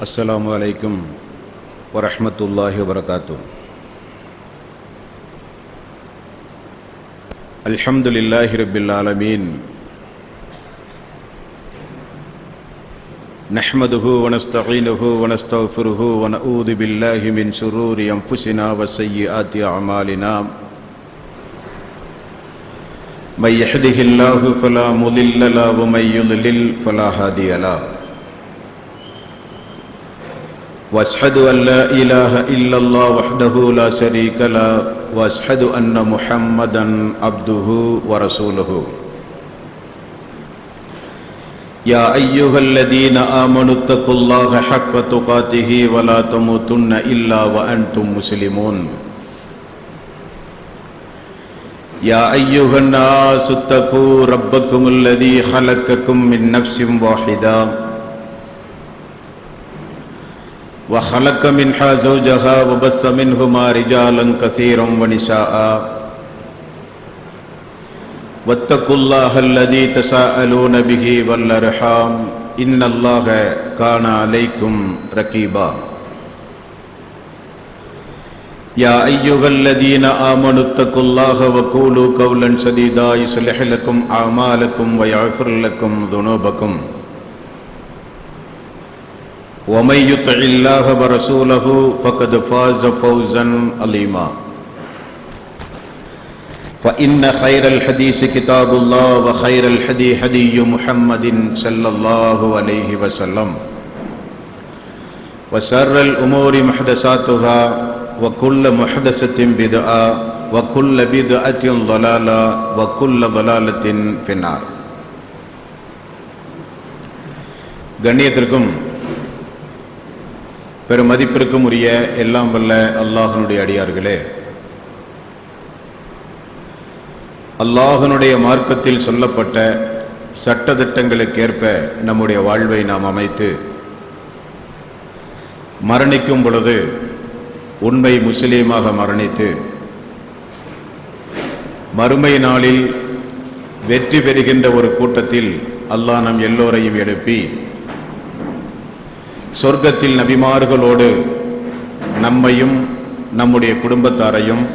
السلام عليكم ورحمة الله وبركاته الحمد لله رب العالمين نحمده ونستعينه ونستغفره ونعوذ بالله من شرور أنفسنا وسيئات أعمالنا من يهده الله فلا مضل له ومن يضلل فلا هادي له واشهد ان لا اله الا الله وحده لا شريك له واشهد ان محمدا عبده ورسوله يا ايها الذين امنوا اتقوا الله حق تقاته ولا تموتن الا وانتم مسلمون يا ايها الناس اتقوا ربكم الذي خلقكم من نفس واحده وخلق منها زوجها وبث منهما رجالا كثيرا ونساء واتقوا الله الذي تساءلون به والارحام ان الله كان عليكم رقيبا يا ايها الذين امنوا اتقوا الله وقولوا قولا سديدا يصلح لكم اعمالكم ويغفر لكم ذنوبكم ومن يطع الله ورسوله فقد فاز فوزا عظيما فإن خير الحديث كتاب الله وخير الحدي هدي محمد صلى الله عليه وسلم وسر الأمور محدثاتها وكل محدثة بدعة وكل بدعة ضلالة وكل ضلالة في النار கண்ணியத்திற்கும் பெரும் மதிப்பிற்கும் உரிய எல்லாம் வல்ல அல்லாஹனுடைய அடியார்களே அல்லாஹனுடைய மார்க்கத்தில் சொல்லப்பட்ட சட்டத்திட்டங்களுக்கேற்ப நம்முடைய வாழ்வை நாம் அமைத்து மரணிக்கும் பொழுது உண்மை முஸ்லீமாக மரணித்து மறுமை நாளில் வெற்றி பெறுகின்ற ஒரு கூட்டத்தில் அல்லாஹ் நம் எல்லோரையும் எழுப்பி சொர்க்கத்தில் நபிமார்களோடு நம்மையும் நம்முடைய குடும்பத்தாரையும்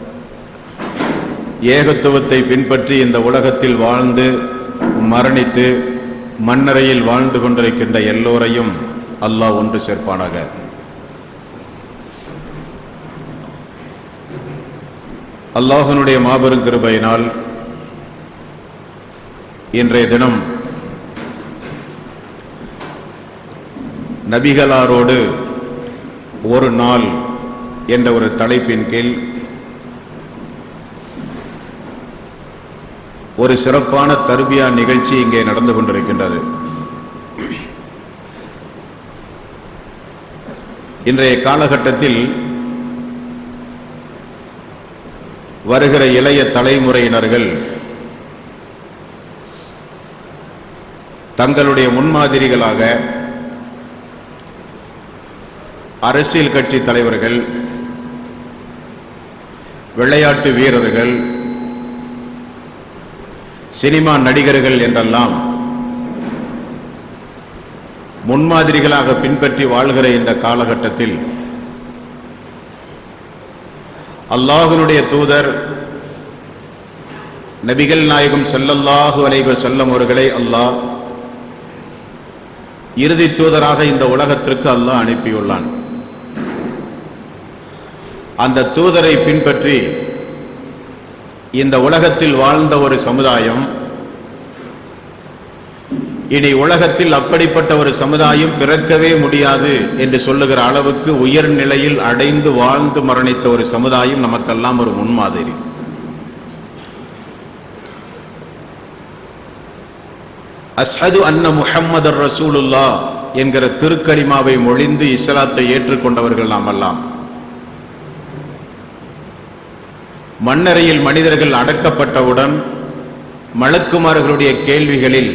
ஏகத்துவத்தை பின்பற்றி இந்த உலகத்தில் வாழ்ந்து மரணித்து மண்ணறையில் வாழ்ந்து கொண்டிருக்கின்ற எல்லோரையும் அல்லாஹ் ஒன்று சேர்ப்பானாக அல்லாஹனுடைய மாபெரும் கிருபையினால் இன்றைய தினம் நபிகளாரோடு ஒரு நாள் என்ற ஒரு தலைப்பின் கீழ் ஒரு சிறப்பான தர்பியா நிகழ்ச்சி இங்கே நடந்து கொண்டிருக்கின்றது இன்றைய காலகட்டத்தில் வருகிற இளைய தலைமுறையினர்கள் தங்களுடைய முன்மாதிரிகளாக அரசியல் கட்சி தலைவர்கள் விளையாட்டு வீரர்கள் சினிமா நடிகர்கள் என்றெல்லாம் முன்மாதிரிகளாக பின்பற்றி வாழ்கிற இந்த காலகட்டத்தில் அல்லாஹனுடைய தூதர் நபிகள் நாயகம் செல்லல்லாஹு அலைவ செல்லம் அவர்களை அல்லாஹ் இறுதி தூதராக இந்த உலகத்திற்கு அல்லாஹ் அனுப்பியுள்ளான் அந்த தூதரை பின்பற்றி இந்த உலகத்தில் வாழ்ந்த ஒரு சமுதாயம் இனி உலகத்தில் அப்படிப்பட்ட ஒரு சமுதாயம் பிறக்கவே முடியாது என்று சொல்லுகிற அளவுக்கு உயர்நிலையில் அடைந்து வாழ்ந்து மரணித்த ஒரு சமுதாயம் நமக்கெல்லாம் ஒரு முன்மாதிரி அஸ்ஹது அன்ன முஹம்மதர் ரசூலுல்லா என்கிற திருக்கலிமாவை மொழிந்து இஸ்லாத்தை ஏற்றுக்கொண்டவர்கள் நாம் எல்லாம் மண்ணறையில் மனிதர்கள் அடக்கப்பட்டவுடன் மலக்குமார்களுடைய கேள்விகளில்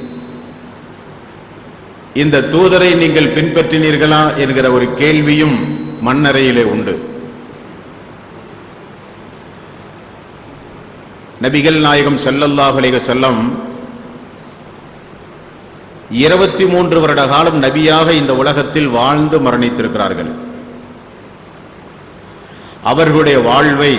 இந்த தூதரை நீங்கள் பின்பற்றினீர்களா என்கிற ஒரு கேள்வியும் மண்ணறையிலே உண்டு நபிகள் நாயகம் ஸல்லல்லாஹு அலைஹி வஸல்லம் இருபத்தி மூன்று வருட காலம் நபியாக இந்த உலகத்தில் வாழ்ந்து மரணித்திருக்கிறார்கள் அவர்களுடைய வாழ்வை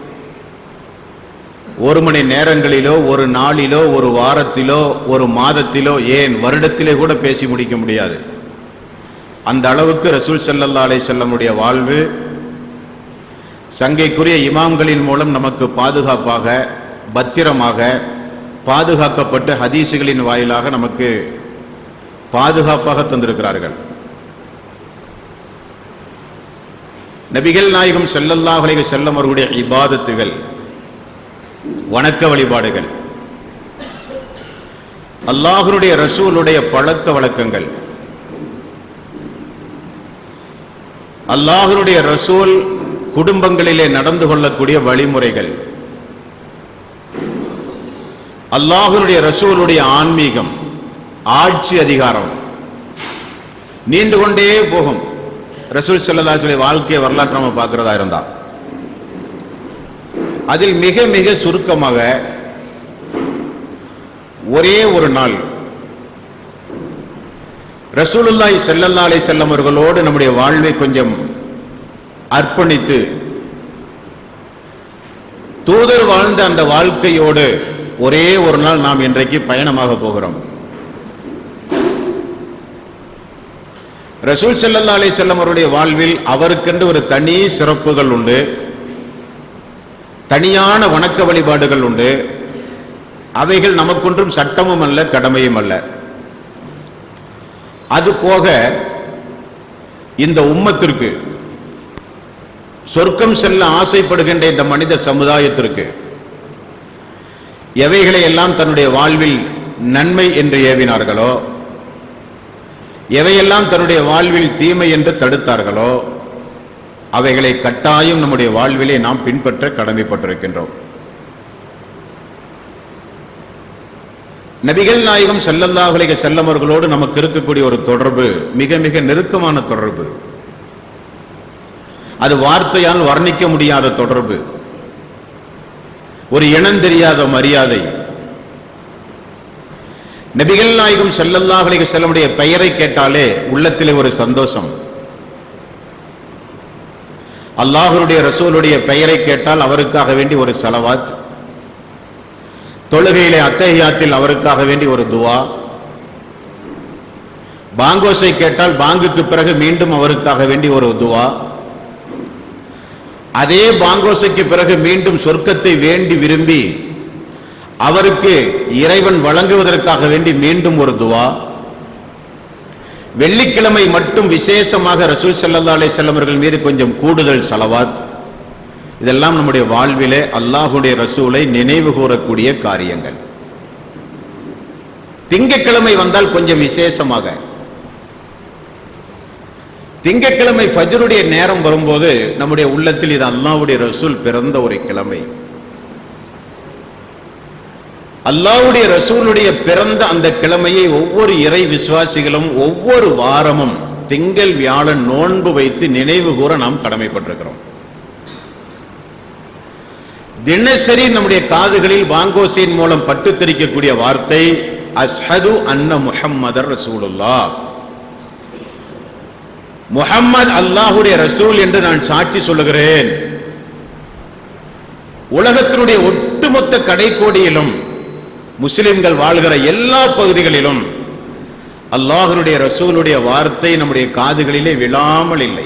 ஒரு மணி நேரங்களிலோ ஒரு நாளிலோ ஒரு வாரத்திலோ ஒரு மாதத்திலோ ஏன் வருடத்திலே கூட பேசி முடிக்க முடியாது அந்த அளவுக்கு ரசூல் ஸல்லல்லாஹு அலைஹி செல்லமுடைய வாழ்வு சங்கைக்குரிய இமாம்களின் மூலம் நமக்கு பாதுகாப்பாக பத்திரமாக பாதுகாக்கப்பட்டு ஹதீசுகளின் வாயிலாக நமக்கு பாதுகாப்பாக தந்திருக்கிறார்கள் நபிகள் நாயகம் ஸல்லல்லாஹு அலைஹி செல்லம் அவர்களுடைய இபாதத்துகள் வணக்க வழிபாடுகள் அல்லாஹ்வுடைய ரசூலுடைய பழக்க வழக்கங்கள் அல்லாஹ்வுடைய ரசூல் குடும்பங்களிலே நடந்து கொள்ளக்கூடிய வழிமுறைகள் அல்லாஹ்வுடைய ரசூலுடைய ஆன்மீகம் ஆட்சி அதிகாரம் நீண்டு கொண்டே போகும் ரசூல் செல்லதாசுடைய வாழ்க்கை வரலாற்று நம்ம பார்க்கிறதா இருந்தா அதில் மிக மிக சுருக்கமாக ஒரே ஒரு நாள் ரசூலுல்லாஹி ஸல்லல்லாஹு அலைஹி செல்லம் அவர்களோடு நம்முடைய வாழ்வை கொஞ்சம் அர்ப்பணித்து தூதர் வாழ்ந்த அந்த வாழ்க்கையோடு ஒரே ஒரு நாள் நாம் இன்றைக்கு பயணமாக போகிறோம் ரசூல் ஸல்லல்லாஹு அலைஹி செல்லம் அவருடைய வாழ்வில் அவருக்கென்று ஒரு தனி சிறப்புகள் உண்டு தனியான வணக்க வழிபாடுகள் உண்டு அவைகள் நமக்கொன்றும் சட்டமும் அல்ல கடமையும் அல்ல அது போக இந்த உம்மத்திற்கு சொர்க்கம் செல்ல ஆசைப்படுகின்ற இந்த மனித சமுதாயத்திற்கு எவைகளை எல்லாம் தன்னுடைய வாழ்வில் நன்மை என்று ஏவினார்களோ எவையெல்லாம் தன்னுடைய வாழ்வில் தீமை என்று தடுத்தார்களோ அவைகளை கட்டாயம் நம்முடைய வாழ்விலே நாம் பின்பற்ற கடமைப்பட்டிருக்கின்றோம் நபிகள் நாயகம் ஸல்லல்லாஹு அலைஹி செல்லம் அவர்களோடு நமக்கு இருக்கக்கூடிய ஒரு தொடர்பு மிக மிக நெருக்கமான தொடர்பு அது வார்த்தையால் வர்ணிக்க முடியாத தொடர்பு ஒரு இனம் தெரியாத மரியாதை நபிகள் நாயகம் ஸல்லல்லாஹு அலைஹி செல்லமுடைய பெயரை கேட்டாலே உள்ளத்திலே ஒரு சந்தோஷம் அல்லாஹ்வுடைய ரசூலுடைய பெயரை கேட்டால் அவருக்காக வேண்டி ஒரு சலவாத் தொழுகையிலே அத்தஹியாத்தில் அவருக்காக வேண்டி ஒரு துவா பாங்கோசை கேட்டால் பாங்குக்கு பிறகு மீண்டும் அவருக்காக வேண்டி ஒரு துவா அதே பாங்கோசைக்கு பிறகு மீண்டும் சொர்க்கத்தை வேண்டி விரும்பி அவருக்கு இறைவன் வழங்குவதற்காக வேண்டி மீண்டும் ஒரு துவா வெள்ளிக்கிழமை மட்டும் விசேஷமாக ரசூல் ஸல்லல்லாஹு அலைஹி வஸல்லம் அவர்கள் மீது கொஞ்சம் கூடுதல் சலவாத் இதெல்லாம் நம்முடைய வாழ்விலே அல்லாஹுடைய ரசூலை நினைவு கூறக்கூடிய காரியங்கள் திங்கட்கிழமை வந்தால் கொஞ்சம் விசேஷமாக திங்கட்கிழமை ஃபஜ்ருடைய நேரம் வரும்போது நம்முடைய உள்ளத்தில் இது அல்லாஹ்வுடைய ரசூல் பிறந்த ஒரு கிழமை அல்லாஹ்வுடைய ரசூலுடைய பிறந்த அந்த கிழமையை ஒவ்வொரு இறை விசுவாசிகளும் ஒவ்வொரு வாரமும் திங்கள் வியாழன் நோன்பு வைத்து நினைவு கூற நாம் கடமைப்பட்டிருக்கிறோம் தினசரி நம்முடைய காதுகளில் பாங்கோசையின் மூலம் பட்டு தெரிக்கக்கூடிய வார்த்தை அஸ்ஹது அன்ன முஹம்மதர் ரசூலுல்லா முஹம்மது அல்லாஹுடைய ரசூல் என்று நான் சாட்சி சொல்லுகிறேன் உலகத்தினுடைய ஒட்டுமொத்த கடைக்கோடியிலும் முஸ்லிம்கள் வாழ்கிற எல்லா பகுதிகளிலும் அல்லாஹனுடைய ரசூலுடைய வார்த்தை நம்முடைய காதுகளிலே விழாமல் இல்லை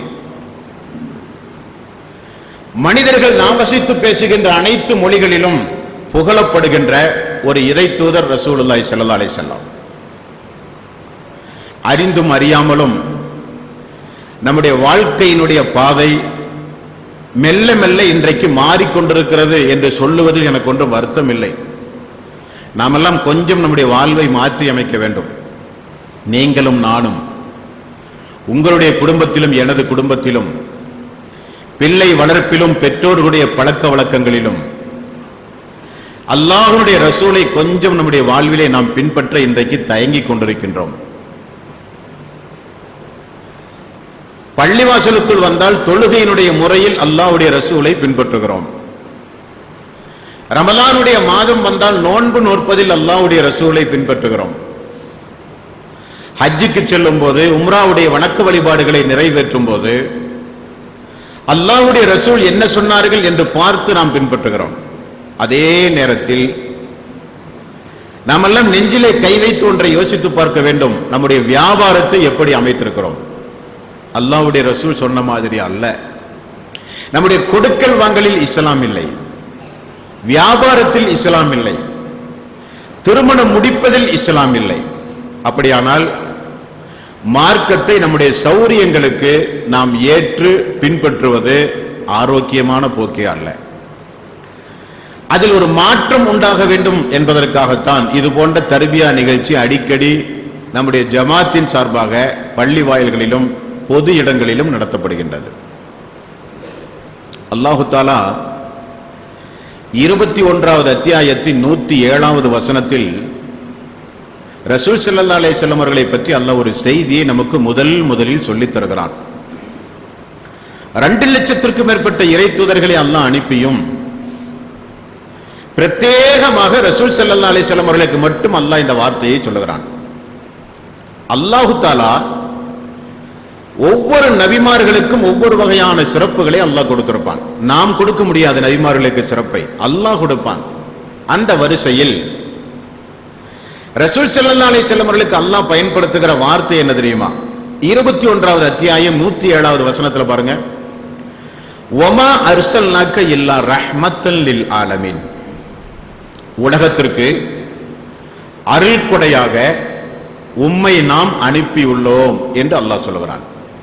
மனிதர்கள் நாம் வசித்து பேசுகின்ற அனைத்து மொழிகளிலும் புகழப்படுகின்ற ஒரு இறை தூதர் ரசூலுல்லாஹி ஸல்லல்லாஹு அலைஹி வஸல்லம் அறிந்தும் அறியாமலும் நம்முடைய வாழ்க்கையினுடைய பாதை மெல்ல மெல்ல இன்றைக்கு மாறிக்கொண்டிருக்கிறது என்று சொல்லுவதில் எனக்கு ஒன்றும் வருத்தம் இல்லை நாமெல்லாம் கொஞ்சம் நம்முடைய வாழ்வை மாற்றி அமைக்க வேண்டும் நீங்களும் நானும் உங்களுடைய குடும்பத்திலும் எனது குடும்பத்திலும் பிள்ளை வளர்ப்பிலும் பெற்றோர்களுடைய பழக்க வழக்கங்களிலும் அல்லாஹ்வுடைய ரசூலை கொஞ்சம் நம்முடைய வாழ்விலே நாம் பின்பற்ற இன்றைக்கு தயங்கிக் கொண்டிருக்கின்றோம் பள்ளிவாசலுக்குள் வந்தால் தொழுகையினுடைய முறையில் அல்லாஹ்வுடைய ரசூலை பின்பற்றுகிறோம் ரமலானுடைய மாதம் வந்தால் நோன்பு நோற்பதில் அல்லாஹ்வுடைய ரசூலை பின்பற்றுகிறோம் ஹஜ்ஜுக்கு செல்லும் போது உம்ராவுடைய வணக்க வழிபாடுகளை நிறைவேற்றும் போது அல்லாஹ்வுடைய ரசூல் என்ன சொன்னார்கள் என்று பார்த்து நாம் பின்பற்றுகிறோம் அதே நேரத்தில் நாமெல்லாம் நெஞ்சிலே கை வைத்து ஒன்றை யோசித்து பார்க்க வேண்டும் நம்முடைய வியாபாரத்தை எப்படி அமைத்திருக்கிறோம் அல்லாஹ்வுடைய ரசூல் சொன்ன மாதிரி அல்ல நம்முடைய கொடுக்கல் வாங்கலில் இஸ்லாம் இல்லை வியாபாரத்தில் இஸ்லாம் இல்லை திருமணம் முடிப்பதில் இஸ்லாம் இல்லை அப்படியானால் மார்க்கத்தை நம்முடைய சௌரியங்களுக்கு நாம் ஏற்று பின்பற்றுவது ஆரோக்கியமான போக்கே அல்ல அதில் ஒரு மாற்றம் உண்டாக வேண்டும் என்பதற்காகத்தான் இது போன்ற தர்பியா நிகழ்ச்சி அடிக்கடி நம்முடைய ஜமாத்தின் சார்பாக பள்ளி வாயில்களிலும் பொது இடங்களிலும் நடத்தப்படுகின்றது அல்லாஹு தாலா இருபத்தி ஒன்றாவது அத்தியாயத்தின் நூத்தி ஏழாவது வசனத்தில் ரசூல் ஸல்லல்லாஹு அலைஹி வஸல்லம் அவர்களை பற்றி அல்லாஹ் ஒரு செய்தியை நமக்கு முதல் முதலில் சொல்லித் தருகிறான் ரெண்டு லட்சத்திற்கும் மேற்பட்ட இறை தூதர்களை அல்லாஹ் அனுப்பியும் பிரத்யேகமாக ரசூல் ஸல்லல்லாஹு அலைஹி வஸல்லம் அவர்களுக்கு மட்டும் அல்லாஹ் இந்த வார்த்தையை சொல்லுகிறான் அல்லாஹு தாலா ஒவ்வொரு நபிமார்களுக்கும் ஒவ்வொரு வகையான சிறப்புகளை அல்லாஹ் கொடுத்திருப்பான் நாம் கொடுக்க முடியாத நபிமார்களுக்கு சிறப்பை அல்லாஹ் கொடுப்பான் அந்த வரிசையில் ரசூல் ஸல்லல்லாஹு அலைஹி வஸல்லம் அவர்களுக்கு அல்லாஹ் பயன்படுத்துகிற வார்த்தை என்ன தெரியுமா இருபத்தி ஒன்றாவது அத்தியாயம் நூத்தி ஏழாவது வசனத்துல பாருங்க ஒமா அர்சல்னாக்க இல்லா ரஹ்மத்தல் லில் ஆலமீன் உலகத்திற்கு அருள் கொடையாக உம்மை நாம் அனுப்பியுள்ளோம் என்று அல்லாஹ் சொல்லுகிறான்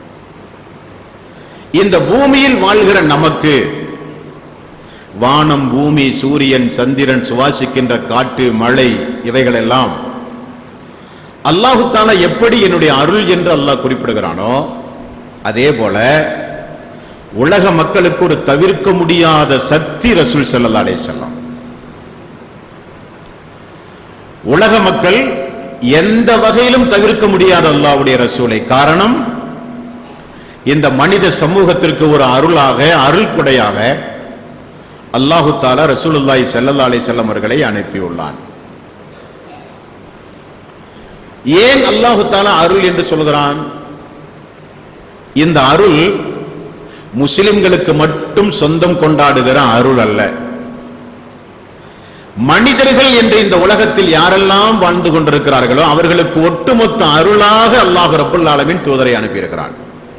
இந்த பூமியில் வாழ்கிற நமக்கு வானம் பூமி சூரியன் சந்திரன் சுவாசிக்கின்ற காற்று மழை இவைகளெல்லாம் அல்லாஹு தாலா எப்படி என்னுடைய அருள் என்று அல்லாஹ் குறிப்பிடுகிறானோ அதே போல உலக மக்களுக்கு ஒரு தவிர்க்க முடியாத சக்தி ரசூல் ஸல்லல்லாஹு அலைஹி வஸல்லம் உலக மக்கள் எந்த வகையிலும் தவிர்க்க முடியாத அல்லாஹ்வுடைய ரசூலை காரணம் இந்த மனித சமூகத்திற்கு ஒரு அருளாக அருள் கொடையாக அல்லாஹு தாலா ரசூலுல்லாஹி ஸல்லல்லாஹு அலைஹி வஸல்லம் அவர்களை அனுப்பியுள்ளான் ஏன் அல்லாஹு தாலா அருள் என்று சொல்கிறான் இந்த அருள் முஸ்லிம்களுக்கு மட்டும் சொந்தம் கொண்டாடுகிற அருள் அல்ல மனிதர்கள் என்று இந்த உலகத்தில் யாரெல்லாம் வாழ்ந்து கொண்டிருக்கிறார்களோ அவர்களுக்கு ஒட்டுமொத்த அருளாக அல்லாஹ் ரப்புல் ஆலமீன் தூதரை அனுப்பியிருக்கிறான்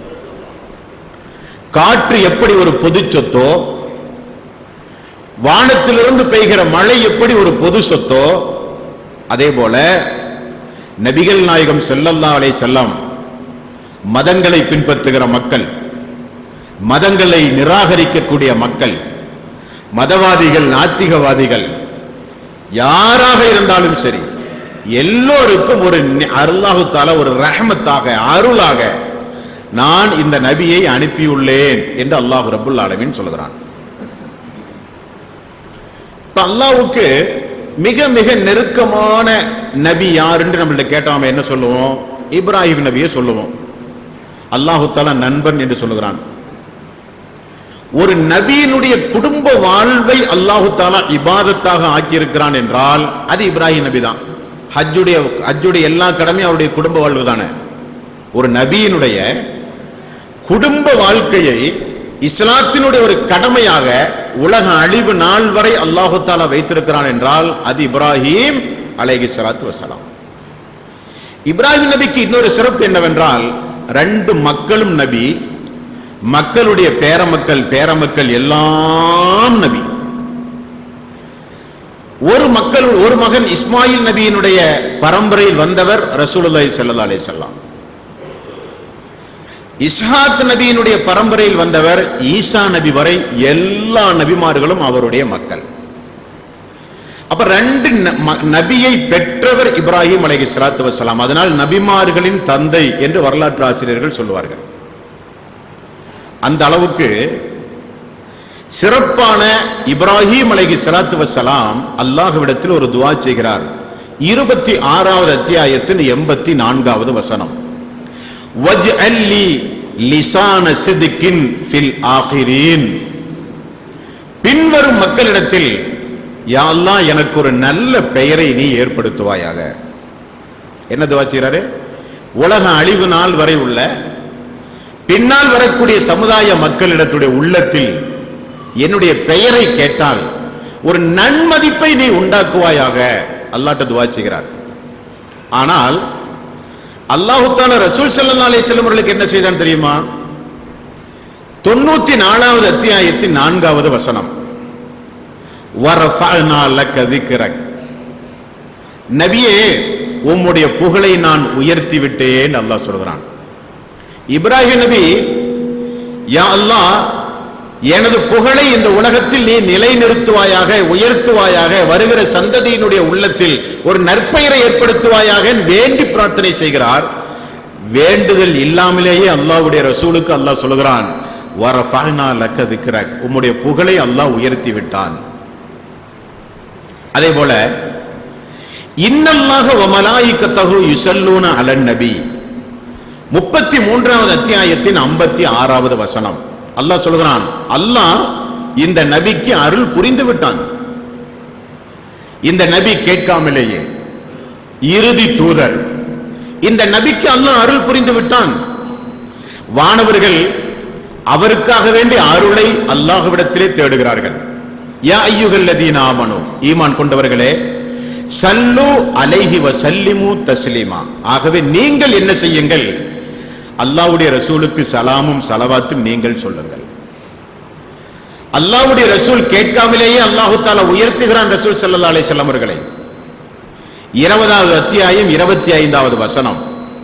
காற்று எப்படி ஒரு பொது சொத்தோ வானத்திலிருந்து பெய்கிற மழை எப்படி ஒரு பொது சொத்தோ அதே போல நபிகள் நாயகம் செல்லல்லா அலை செல்லம் மதங்களை பின்பற்றுகிற மக்கள் மதங்களை நிராகரிக்கக்கூடிய மக்கள் மதவாதிகள் நாத்திகவாதிகள் யாராக இருந்தாலும் சரி எல்லோருக்கும் ஒரு நி- அல்லாஹு தாலா ஒரு ரஹமத்தாக அருளாக நான் இந்த நபியை அனுப்பியுள்ளேன் என்று அல்லாஹ் ரப்புல் ஆலமீன் சொல்கிறான் இப்ப அல்லாஹ்வுக்கு மிக மிக நெருக்கமான நபி யாருன்னு நம்மள்ட்ட கேட்டோம் என்ன சொல்லுவோம் இப்ராஹிம் நபியை சொல்லுவோம் அல்லாஹு தாலா நண்பன் என்று சொல்லுகிறான் ஒரு நபியினுடைய குடும்ப வாழ்வை அல்லாஹு தாலா இபாதத்தாக ஆக்கியிருக்கிறான் என்றால் அது இப்ராஹிம் நபி தான் ஹஜ்ஜுடைய ஹஜ்ஜுடைய எல்லா கடமையும் அவருடைய குடும்ப வாழ்வு தானே ஒரு நபியினுடைய குடும்ப வாழ்க்கையை இஸ்லாத்தினுடைய ஒரு கடமையாக உலக அழிவு நாள் வரை அல்லாஹு தாலா வைத்திருக்கிறான் என்றால் அது இப்ராஹிம் அலைஹி ஸலாத்து வஸலாம் இப்ராஹிம் நபிக்கு இன்னொரு சிறப்பு என்னவென்றால் ரெண்டு மக்களும் நபி மக்களுடைய பேரமக்கள் பேரமக்கள் எல்லாம் நபி ஒரு மக்கள் ஒரு மகன் இஸ்மாயில் நபியினுடைய பரம்பரையில் வந்தவர் ரசூலுல்லாஹி ஸல்லல்லாஹு அலைஹி வஸல்லம் இஸ்ஹாத் நபியினுடைய பரம்பரையில் வந்தவர் ஈசா நபி வரை எல்லா நபிமார்களும் அவருடைய மக்கள் அப்ப ரெண்டு ந- ம- நபியை பெற்றவர் இப்ராஹிம் அலைஹி ஸலாத்து வஸலாம் அதனால் நபிமார்களின் தந்தை என்று வரலாற்று ஆசிரியர்கள் சொல்லுவார்கள் அந்த அளவுக்கு சிறப்பான இப்ராஹிம் அலைஹி ஸலாத்து வஸலாம் அல்லாஹ்விடத்தில் ஒரு துஆ செய்கிறார் இருபத்தி ஆறாவது அத்தியாயத்தின் எண்பத்தி நான்காவது வசனம் வஜ்அல் லி லிசான சித்கின் ஃபில் ஆகிரீன் பின்வரும் மக்களிடத்தில் யா அல்லாஹ் எனக்கு ஒரு நல்ல பெயரை நீ ஏற்படுத்துவாயாக என்ன துவா செய்றாரு உலக அழிவு நாள் வரை உள்ள பின்னால் வரக்கூடிய சமுதாய மக்களிடத்துடைய உள்ளத்தில் என்னுடைய பெயரை கேட்டால் ஒரு நன்மதிப்பை நீ உண்டாக்குவாயாக அல்லாட்ட துவா செய்கிறார் ஆனால் அல்லாஹு தாலா ரசூல் ஸல்லல்லாஹு அலைஹி வஸல்லம் அவர்களுக்கு என்ன செய்தான் தெரியுமா தொண்ணூத்தி நாலாவது அத்தியாயத்தின் நான்காவது வசனம் வரஃபஅனா லக்க திக்ரக் நபியே உம்முடைய புகழை நான் உயர்த்தி விட்டேன் அல்லாஹ் சொல்கிறான் இப்ராஹிம் நபி யா அல்லாஹ் எனது புகழை இந்த உலகத்தில் நீ நிலைநிறுத்துவாயாக உயர்த்துவாயாக வருகிற சந்ததியினுடைய உள்ளத்தில் ஒரு நற்பெயரை ஏற்படுத்துவாயாக வேண்டி பிரார்த்தனை செய்கிறார் வேண்டுதல் இல்லாமலேயே அல்லாஹ்வுடைய ரசூலுக்கு அல்லாஹ் சொல்கிறான் வரஃபஅனா லக்க திக்ரக் உம்முடைய புகழை அல்லாஹ் உயர்த்தி விட்டான் அதே போல இன்னல்லாக வமலாயிக்கத்தகு யுசல்லூன அலன் நபி முப்பத்தி மூன்றாவது அத்தியாயத்தின் ஐம்பத்தி ஆறாவது வசனம் அல்லாஹ் சொல்கிறான் அல்லாஹ் இந்த நபிக்கு அருள் புரிந்து விட்டான் இந்த நபி கேட்காமலேயே இறுதி தூதர் இந்த நபிக்கு அல்லாஹ் அருள் புரிந்து விட்டான் வானவர்கள் அவருக்காக வேண்டிய அருளை அல்லாஹ்விடத்திலே தேடுகிறார்கள் யா ஐயுகல்லதீன ஆமனு ஈமான் கொண்டவர்களே சல்லு அலைஹி வ சல்லிமு தஸ்லீமா ஆகவே நீங்கள் என்ன செய்யுங்கள் அல்லாஹ்வுடைய ரசூலுக்கு சலாமும் சலவாத்தும் நீங்கள் சொல்லுங்கள் அல்லாஹ்வுடைய ரசூல் கேட்காமலேயே அல்லாஹு தாலா உயர்த்துகிறான் ரசூல் ஸல்லல்லாஹு அலைஹி வஸல்லம் அவர்களை இருபதாவது அத்தியாயம் இருபத்தி ஐந்தாவது வசனம்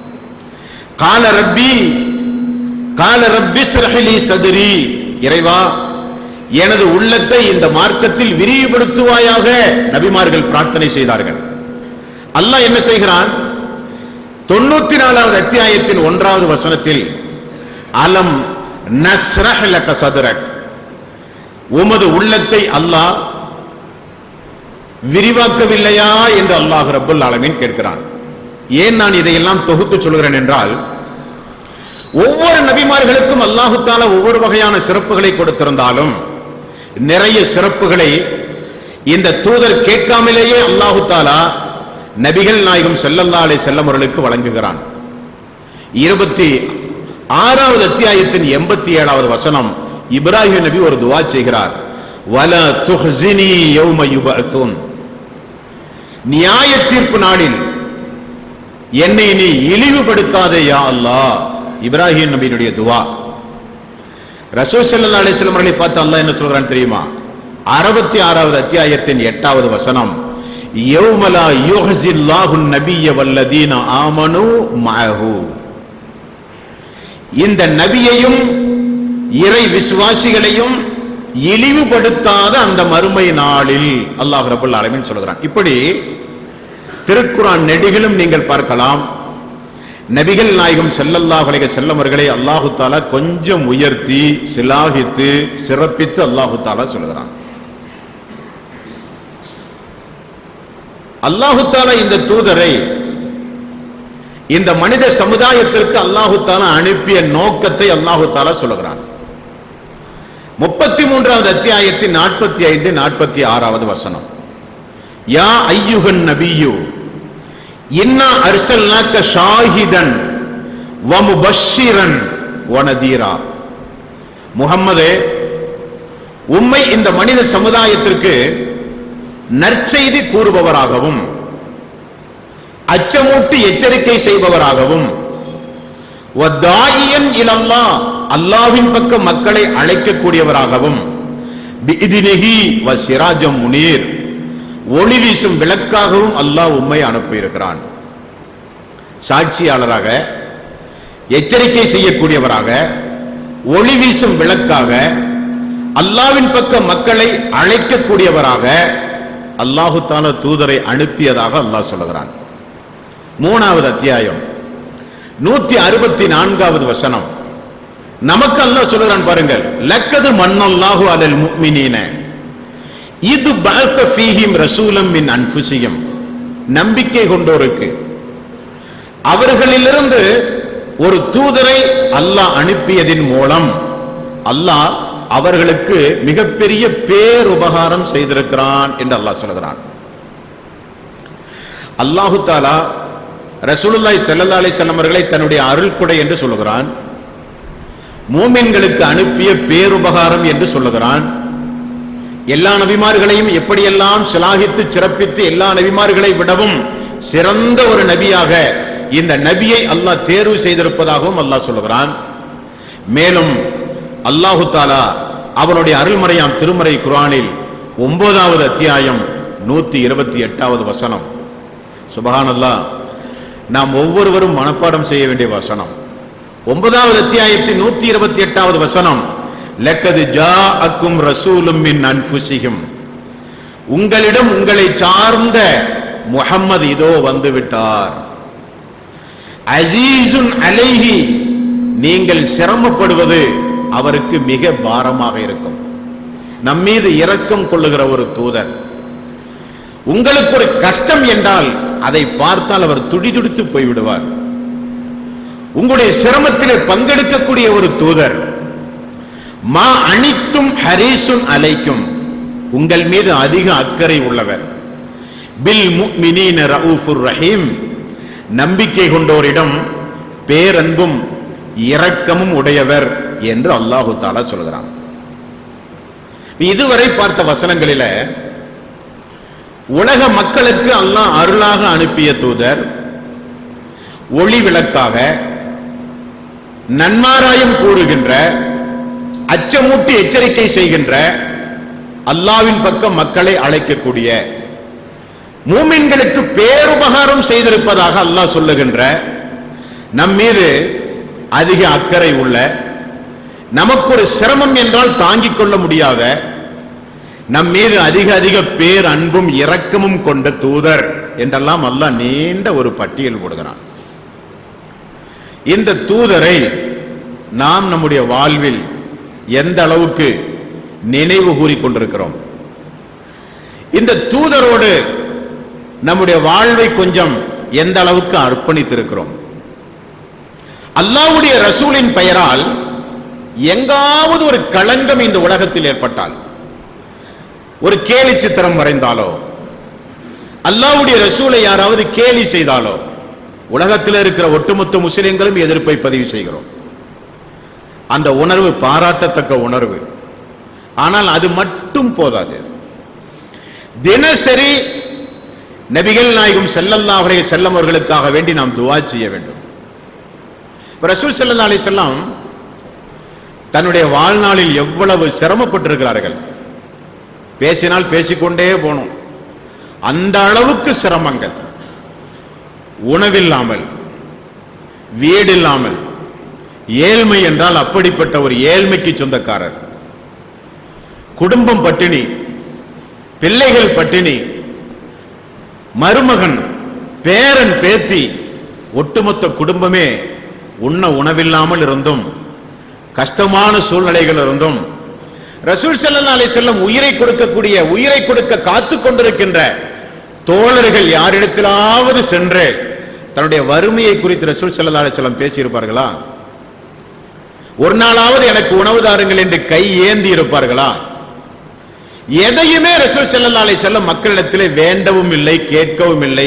கால ரப்பி கால ரப்பி ஸ்ரஹ்லி சதுரி இறைவா எனது உள்ளத்தை இந்த மார்க்கத்தில் விரிவுபடுத்துவாயாக நபிமார்கள் பிரார்த்தனை செய்தார்கள் அல்லாஹ் என்ன செய்கிறான் தொண்ணூத்தி நாலாவது அத்தியாயத்தின் ஒன்றாவது வசனத்தில் அலம் நஸ்ரஹ் லக சதுரக் உமது உள்ளத்தை அல்லாஹ் விரிவாக்கவில்லையா என்று அல்லாஹ் ரப்பல் ஆலமீன் கேட்கிறான் ஏன் நான் இதையெல்லாம் தொகுத்து சொல்கிறேன் என்றால் ஒவ்வொரு நபிமார்களுக்கும் அல்லாஹு தாலா ஒவ்வொரு வகையான சிறப்புகளை கொடுத்திருந்தாலும் நிறைய சிறப்புகளை இந்த தூதர் கேட்காமலேயே அல்லாஹு தாலா நபிகள் நாயகம் செல்லல்லா அலை செல்லமர்களுக்கு வழங்குகிறான் இருபத்தி ஆறாவது அத்தியாயத்தின் எண்பத்தி ஏழாவது வசனம் இப்ராஹிம் நபி ஒரு துவா செய்கிறார் வல துஹ்ஸினி யௌம யுபஅத்துன் நியாய தீர்ப்பு நாளில் என்னை நீ இழிவுபடுத்தாதே யா அல்லாஹ் இப்ராஹிம் நபியினுடைய துவா ரசூல் ஸல்லல்லாஹு அலைஹி வஸல்லம் அவர்களை பார்த்து அல்லாஹ் என்ன சொல்றான் தெரியுமா அறுபத்தி ஆறாவது அத்தியாயத்தின் எட்டாவது வசனம் யௌமலா யுஹ்ஸில்லாஹு நபிய வல்லதீன ஆமனு மஅஹு இந்த நபியையும் இறை விசுவாசிகளையும் இழிவுபடுத்தாத அந்த மறுமை நாளில் அல்லாஹ் ரபுல் ஆலமீன் சொல்கிறான் இப்படி திருக்குரான் நெடிகளும் நீங்கள் பார்க்கலாம் நபிகள் நாயகம் செல்லல்லாஹ் அலைஹி செல்லம் அவர்களை அல்லாஹு தாலா கொஞ்சம் உயர்த்தி சிலாகித்து சிறப்பித்து அல்லாஹு தாலா சொல்கிறான் அல்லாஹு தாலா இந்த தூதரை இந்த மனித சமுதாயத்திற்கு அல்லாஹு தாலா அனுப்பிய நோக்கத்தை அல்லாஹு தாலா சொல்லுகிறான் முப்பத்தி மூன்றாவது அத்தியாயத்தின் நாற்பத்தி ஐந்து நாற்பத்தி ஆறாவது வசனம் யா ஐயுகன் நபியு இன்னா அர்சல்னாக்க ஷாஹிதன் வமுபஷிரன் வனதீரா முகம்மதே உம்மை இந்த மனித சமுதாயத்திற்கு நற்செய்தி கூறுபவராகவும் அச்சமூட்டி எச்சரிக்கை செய்பவராகவும் வத்தாயியன் இலல்லா அல்லாவின் பக்கம் மக்களை அழைக்கக்கூடியவராகவும் பிஇதினிஹி வ சிராஜம் முனீர் ஒளி வீசும் விளக்காகவும் அல்லாஹ் உம்மை அனுப்பியிருக்கிறான் சாட்சியாளராக எச்சரிக்கை செய்யக்கூடியவராக ஒளி வீசும் விளக்காக அல்லாவின் பக்கம் மக்களை அழைக்கக்கூடியவராக அல்லாஹு தால தூதரை அனுப்பியதாக அல்லாஹ் சொல்லுகிறான் மூணாவது அத்தியாயம் நூத்தி அறுபத்தி நான்காவது வசனம் நமக்கு அல்லாஹ் சொல்லுகிறான் பாருங்கள் லக்கது மன்னல்லாஹு அலல் முக்மினீன இது பஅத்த ஃபீஹிம் ரசூலம் மின் அன்ஃபுசியும் நம்பிக்கை கொண்டோருக்கு அவர்களிலிருந்து ஒரு தூதரை அல்லாஹ் அனுப்பியதின் மூலம் அல்லாஹ் அவர்களுக்கு மிகப்பெரிய பேருபகாரம் செய்திருக்கிறான் என்று அல்லாஹ் சொல்கிறான் அல்லாஹு தாலா ரசூலுல்லாஹி ஸல்லல்லாஹு அலைஹி வஸல்லம் அவர்களை தன்னுடைய அருள்கொடை என்று சொல்லுகிறான் மூமின்களுக்கு அனுப்பிய பேருபகாரம் என்று சொல்லுகிறான் எல்லா நபிமார்களையும் எப்படியெல்லாம் சிலாகித்து சிறப்பித்து எல்லா நபிமார்களை விடவும் சிறந்த ஒரு நபியாக இந்த நபியை அல்லாஹ் தேர்வு செய்திருப்பதாகவும் அல்லாஹ் சொல்லுகிறான் மேலும் அல்லாஹு தாலா அவனுடைய அருள்மறையாம் திருமறை குரானில் ஒன்பதாவது அத்தியாயம் நூத்தி இருபத்தி எட்டாவது வசனம் சுபஹானல்லாஹ் நாம் ஒவ்வொருவரும் மனப்பாடம் செய்ய வேண்டிய வசனம் ஒன்பதாவது அத்தியாயத்தின் நூத்தி இருபத்தி எட்டாவது வசனம் லக்கது ஜா அக்கும் ரசூலும் மின் அன்புசிகும் உங்களிடம் உங்களை சார்ந்த முஹம்மது இதோ வந்து விட்டார் அசீசுன் அலைஹி நீங்கள் சிரமப்படுவது அவருக்கு மிக பாரமாக இருக்கும் நம்மீது இரக்கம் கொள்ளுகிற ஒரு தூதர் உங்களுக்கு ஒரு கஷ்டம் என்றால் அதை பார்த்தால் அவர் துடிதுடித்து போய்விடுவார் உங்களுடைய சிரமத்திலே பங்கெடுக்கக்கூடிய ஒரு தூதர் மா அனித்தும் ஹரீசுன் அலைக்கும் உங்கள் மீது அதிக அக்கறை உள்ளவர் பில் முஃமினீன ரவுஃபுர் ரஹீம் நம்பிக்கை கொண்டோரிடம் பேரன்பும் இரக்கமும் உடையவர் என்று அல்லாஹு தாலா சொல்கிறான் இதுவரை பார்த்த வசனங்களில உலக மக்களுக்கு அல்லாஹ் அருளாக அனுப்பிய தூதர் ஒளி விளக்காக நன்மாராயம் கூறுகின்ற அச்சமூட்டி எச்சரிக்கை செய்கின்ற அல்லாவின் பக்கம் மக்களை அழைக்கக்கூடிய மூமின்களுக்கு பேருபகாரம் செய்திருப்பதாக அல்லாஹ் சொல்லுகின்ற நம் மீது அதிக அக்கறை உள்ள நமக்கு ஒரு சிரமம் என்றால் தாங்கிக் கொள்ள முடியாத நம் மீது அதிக அதிக பேர் அன்பும் இரக்கமும் கொண்ட தூதர் என்றெல்லாம் அல்லாஹ் நீண்ட ஒரு பட்டியல் போடுகிறான் இந்த தூதரை நாம் நம்முடைய வாழ்வில் எந்த அளவுக்கு நினைவு கூறிக் கொண்டிருக்கிறோம் இந்த தூதரோடு நம்முடைய வாழ்வை கொஞ்சம் எந்த அளவுக்கு அர்ப்பணித்திருக்கிறோம் அல்லாஹ்வுடைய ரசூலின் பெயரால் எங்காவது ஒரு களங்கம் இந்த உலகத்தில் ஏற்பட்டால் ஒரு கேலி சித்திரம் வரைந்தாலோ அல்லாஹ்வுடைய ரசூலை யாராவது கேலி செய்தாலோ உலகத்தில் இருக்கிற ஒட்டுமொத்த முஸ்லிம்களும் எதிர்ப்பை பதிவு செய்கிறோம் அந்த உணர்வு பாராட்டத்தக்க உணர்வு ஆனால் அது மட்டும் போதாது தினசரி நபிகள் நாயகம் ஸல்லல்லாஹு அலைஹி செல்லம் அவர்களுக்காக வேண்டி நாம் துவா செய்ய வேண்டும் இப்ப ரசூல் ஸல்லல்லாஹு அலைஹி செல்லம் தன்னுடைய வாழ்நாளில் எவ்வளவு சிரமப்பட்டிருக்கிறார்கள் பேசினால் பேசிக்கொண்டே போனோம் அந்த அளவுக்கு சிரமங்கள் உணவில்லாமல் வீடில்லாமல் ஏழ்மை என்றால் அப்படிப்பட்ட ஒரு ஏழ்மைக்கு சொந்தக்காரர் குடும்பம் பட்டினி பிள்ளைகள் பட்டினி மருமகன் பேரன் பேத்தி ஒட்டுமொத்த குடும்பமே உண்ண உணவில்லாமல் இருந்தும் கஷ்டமான சூழ்நிலைகள் இருந்தும் ரசூல் ஸல்லல்லாஹு அலைஹி செல்லம் உயிரை கொடுக்கக்கூடிய உயிரை கொடுக்க காத்து கொண்டிருக்கின்ற தோழர்கள் யாரிடத்திலாவது சென்று தன்னுடைய வறுமையை குறித்து ரசூல் ஸல்லல்லாஹு அலைஹி செல்லம் பேசியிருப்பார்களா ஒரு நாளாவது எனக்கு உணவு தாருங்கள் என்று கை ஏந்தி இருப்பார்களா எதையுமே ரசூல் ஸல்லல்லாஹு அலைஹி செல்லம் மக்களிடத்திலே வேண்டவும் இல்லை கேட்கவும் இல்லை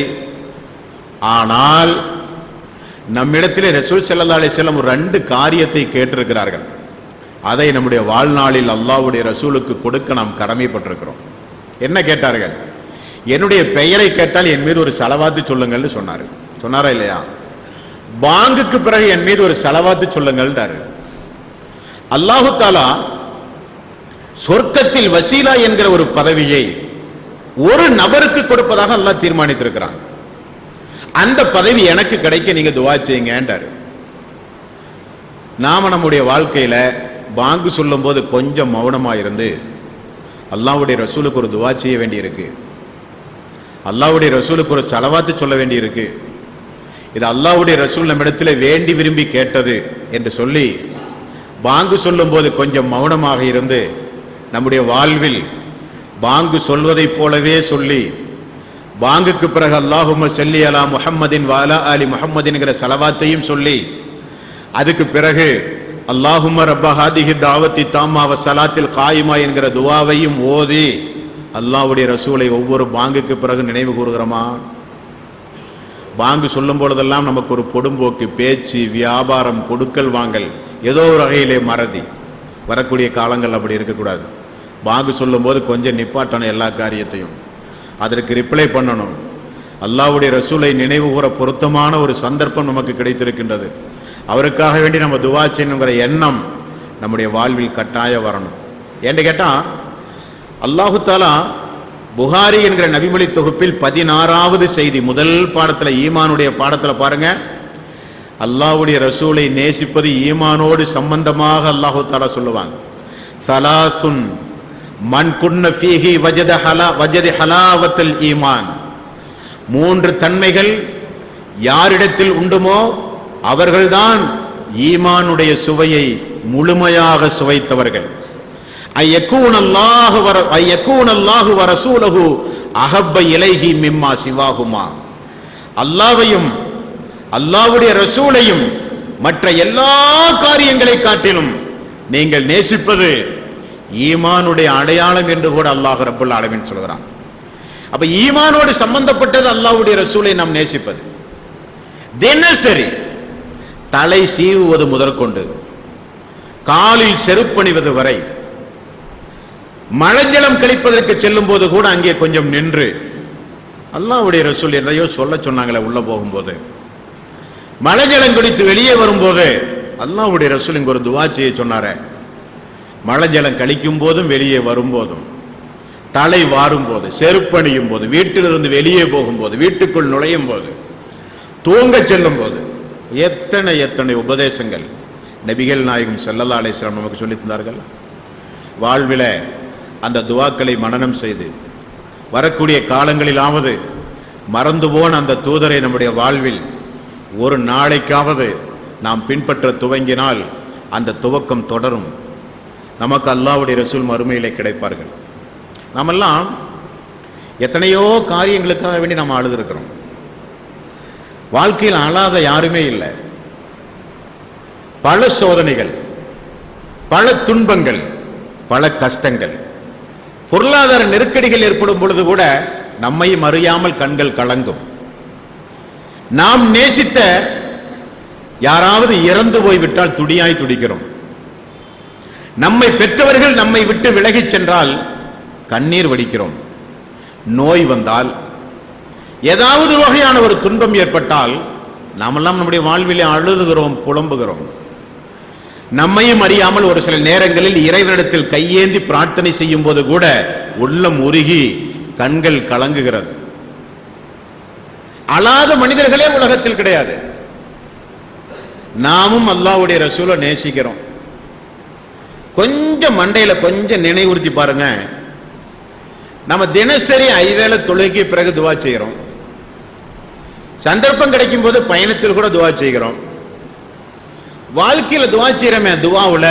ஆனால் நம்மிடத்திலே ரசூல் ஸல்லல்லாஹு அலைஹி வஸல்லம் ஒரு ரெண்டு காரியத்தை கேட்டிருக்கிறார்கள் அதை நம்முடைய வாழ்நாளில் அல்லாஹ்வுடைய ரசூலுக்கு கொடுக்க நாம் கடமைப்பட்டிருக்கிறோம் என்ன கேட்டார்கள் என்னுடைய பெயரை கேட்டால் என் மீது ஒரு செலவாத்து சொல்லுங்கள்னு சொன்னாரு சொன்னாரா இல்லையா பாங்குக்கு பிறகு என் மீது ஒரு செலவாத்து சொல்லுங்கள்ன்றாரு அல்லாஹு தாலா சொர்க்கத்தில் வசீலா என்கிற ஒரு பதவியை ஒரு நபருக்கு கொடுப்பதாக அல்லாஹ் தீர்மானித்திருக்கிறான் அந்த பதவி எனக்கு கிடைக்க நீங்க துவா செய்யுங்கன்றாரு நாம நம்முடைய வாழ்க்கையில பாங்கு சொல்லும்போது கொஞ்சம் மௌனமா இருந்து அல்லாஹ்வுடைய ரசூலுக்கு ஒரு துவா செய்ய வேண்டியிருக்கு அல்லாஹ்வுடைய ரசூலுக்கு ஒரு செலவாத்து சொல்ல வேண்டியிருக்கு இது அல்லாஹ்வுடைய ரசூல் நம்மிடத்தில் வேண்டி விரும்பி கேட்டது என்று சொல்லி பாங்கு சொல்லும்போது கொஞ்சம் மௌனமாக இருந்து நம்முடைய வாழ்வில் பாங்கு சொல்வதைப் போலவே சொல்லி பாங்குக்கு பிறகு அல்லாஹும்ம செல்லி அலா முஹம்மதின் வாலா அலி முஹம்மதின்கிற செலவாத்தையும் சொல்லி அதுக்கு பிறகு அல்லாஹும்ம ரப்ப ஹாதிஹி தாவத்தி தாமாவ சலாத்தில் காயுமா என்கிற துவாவையும் ஓதி அல்லாஹ்வுடைய ரசூலை ஒவ்வொரு பாங்குக்கு பிறகு நினைவு கூறுகிறோமா பாங்கு சொல்லும் பொழுதெல்லாம் நமக்கு ஒரு பொடும்போக்கு பேச்சு வியாபாரம் கொடுக்கல் வாங்கல் ஏதோ ஒரு வகையிலே மறதி வரக்கூடிய காலங்கள் அப்படி இருக்கக்கூடாது பாங்கு சொல்லும்போது கொஞ்சம் நிப்பாட்டணும் எல்லா காரியத்தையும் அதற்கு ரிப்ளை பண்ணணும் அல்லாஹ்வுடைய ரசூலை நினைவு கூற பொருத்தமான ஒரு சந்தர்ப்பம் நமக்கு கிடைத்திருக்கின்றது அவருக்காக வேண்டி நம்ம துவா செய்யணுங்கிற எண்ணம் நம்முடைய வாழ்வில் கட்டாயம் வரணும் ஏன்னு கேட்டால் அல்லாஹு தாலா புகாரி என்கிற நபிமொழி தொகுப்பில் பதினாறாவது செய்தி முதல் பாடத்துல ஈமானுடைய பாடத்துல பாருங்க அல்லாஹ்வுடைய ரசூலை நேசிப்பது ஈமானோடு சம்பந்தமாக அல்லாஹு தாலா சொல்லுவாங்க சலாசுன் மன் குன்ன ஃபீஹி வஜத ஹலா வஜதி ஹலாவத்தல் ஈமான் மூன்று தன்மைகள் யாரிடத்தில் உண்டுமோ அவர்கள்தான் ஈமானுடைய சுவையை முழுமையாக சுவைத்தவர்கள் ஐயக்கூன் அல்லாஹு வர ஐயக்கூன் அல்லாஹு வரசூலகு அஹப்ப இலைஹி மிம்மா சிவாகுமா அல்லாவையும் அல்லாஹ்வுடைய ரசூலையும் மற்ற எல்லா காரியங்களை காட்டிலும் நீங்கள் நேசிப்பது ஈமானுடைய அடையாளம் என்று கூட அல்லாஹ் ரப்புல் ஆலமீன் சொல்கிறான் அப்ப ஈமானோடு சம்பந்தப்பட்டது அல்லாஹ்வுடைய ரசூலை நாம் நேசிப்பது தினசரி தலை சீவுவது முதற்கொண்டு காலில் செருப்பணிவது வரை மழஜலம் கழிப்பதற்கு செல்லும் போது கூட அங்கே கொஞ்சம் நின்று அல்லாஹ்வுடைய ரசூல் என்னையோ சொல்ல சொன்னாங்களே உள்ள போகும்போது மழஜலம் குடித்து வெளியே வரும்போது அல்லாஹ்வுடைய ரசூல் இங்க ஒரு துவா செய்ய சொன்னாரே மழஜலம் கழிக்கும் போதும் வெளியே வரும்போதும் தலை வாரும் போது செருப்பணியும் போது வீட்டிலிருந்து வெளியே போகும்போது வீட்டுக்குள் நுழையும் போது தூங்க செல்லும் போது எத்தனை எத்தனை உபதேசங்கள் நபிகள் நாயகம் ஸல்லல்லாஹு அலைஹி வஸல்லம் நமக்கு சொல்லித் தந்தார்கள் வாழ்வில அந்த துவாக்களை மனனம் செய்து வரக்கூடிய காலங்களிலாவது மறந்து போன அந்த தூதரை நம்முடைய வாழ்வில் ஒரு நாளைக்காவது நாம் பின்பற்ற துவங்கினால் அந்த துவக்கம் தொடரும் நமக்கு அல்லாஹ்வுடைய ரசூல் மறுமையிலே கிடைப்பார்கள் நாமெல்லாம் எத்தனையோ காரியங்களுக்காக வேண்டி நாம் அழுதுருக்கிறோம் வாழ்க்கையில் அழாத யாருமே இல்லை பல சோதனைகள் பல துன்பங்கள் பல கஷ்டங்கள் பொருளாதார நெருக்கடிகள் ஏற்படும் பொழுது கூட நம்மையும் அறியாமல் கண்கள் கலங்கும் நாம் நேசித்த யாராவது இறந்து போய்விட்டால் துடியாய் துடிக்கிறோம் நம்மை பெற்றவர்கள் நம்மை விட்டு விலகிச் சென்றால் கண்ணீர் வடிக்கிறோம் நோய் வந்தால் ஏதாவது வகையான ஒரு துன்பம் ஏற்பட்டால் நாமெல்லாம் நம்முடைய வாழ்விலே அழுதுகிறோம் புலம்புகிறோம் நம்மையும் அறியாமல் ஒரு சில நேரங்களில் இறைவனிடத்தில் கையேந்தி பிரார்த்தனை செய்யும் போது கூட உள்ளம் உருகி கண்கள் கலங்குகிறது அழாத மனிதர்களே உலகத்தில் கிடையாது நாமும் அல்லாஹ்வுடைய ரசூலை நேசிக்கிறோம் கொஞ்சம் மண்டையில கொஞ்சம் நினைவுறுத்தி பாருங்க நம்ம தினசரி ஐவேளை தொழுகைக்கு பிறகு துவா செய்கிறோம் சந்தர்ப்பம் கிடைக்கும் போது பயணத்தில் கூட துவா செய்கிறோம் வாழ்க்கையில துவா செய்யறமே துவாவுல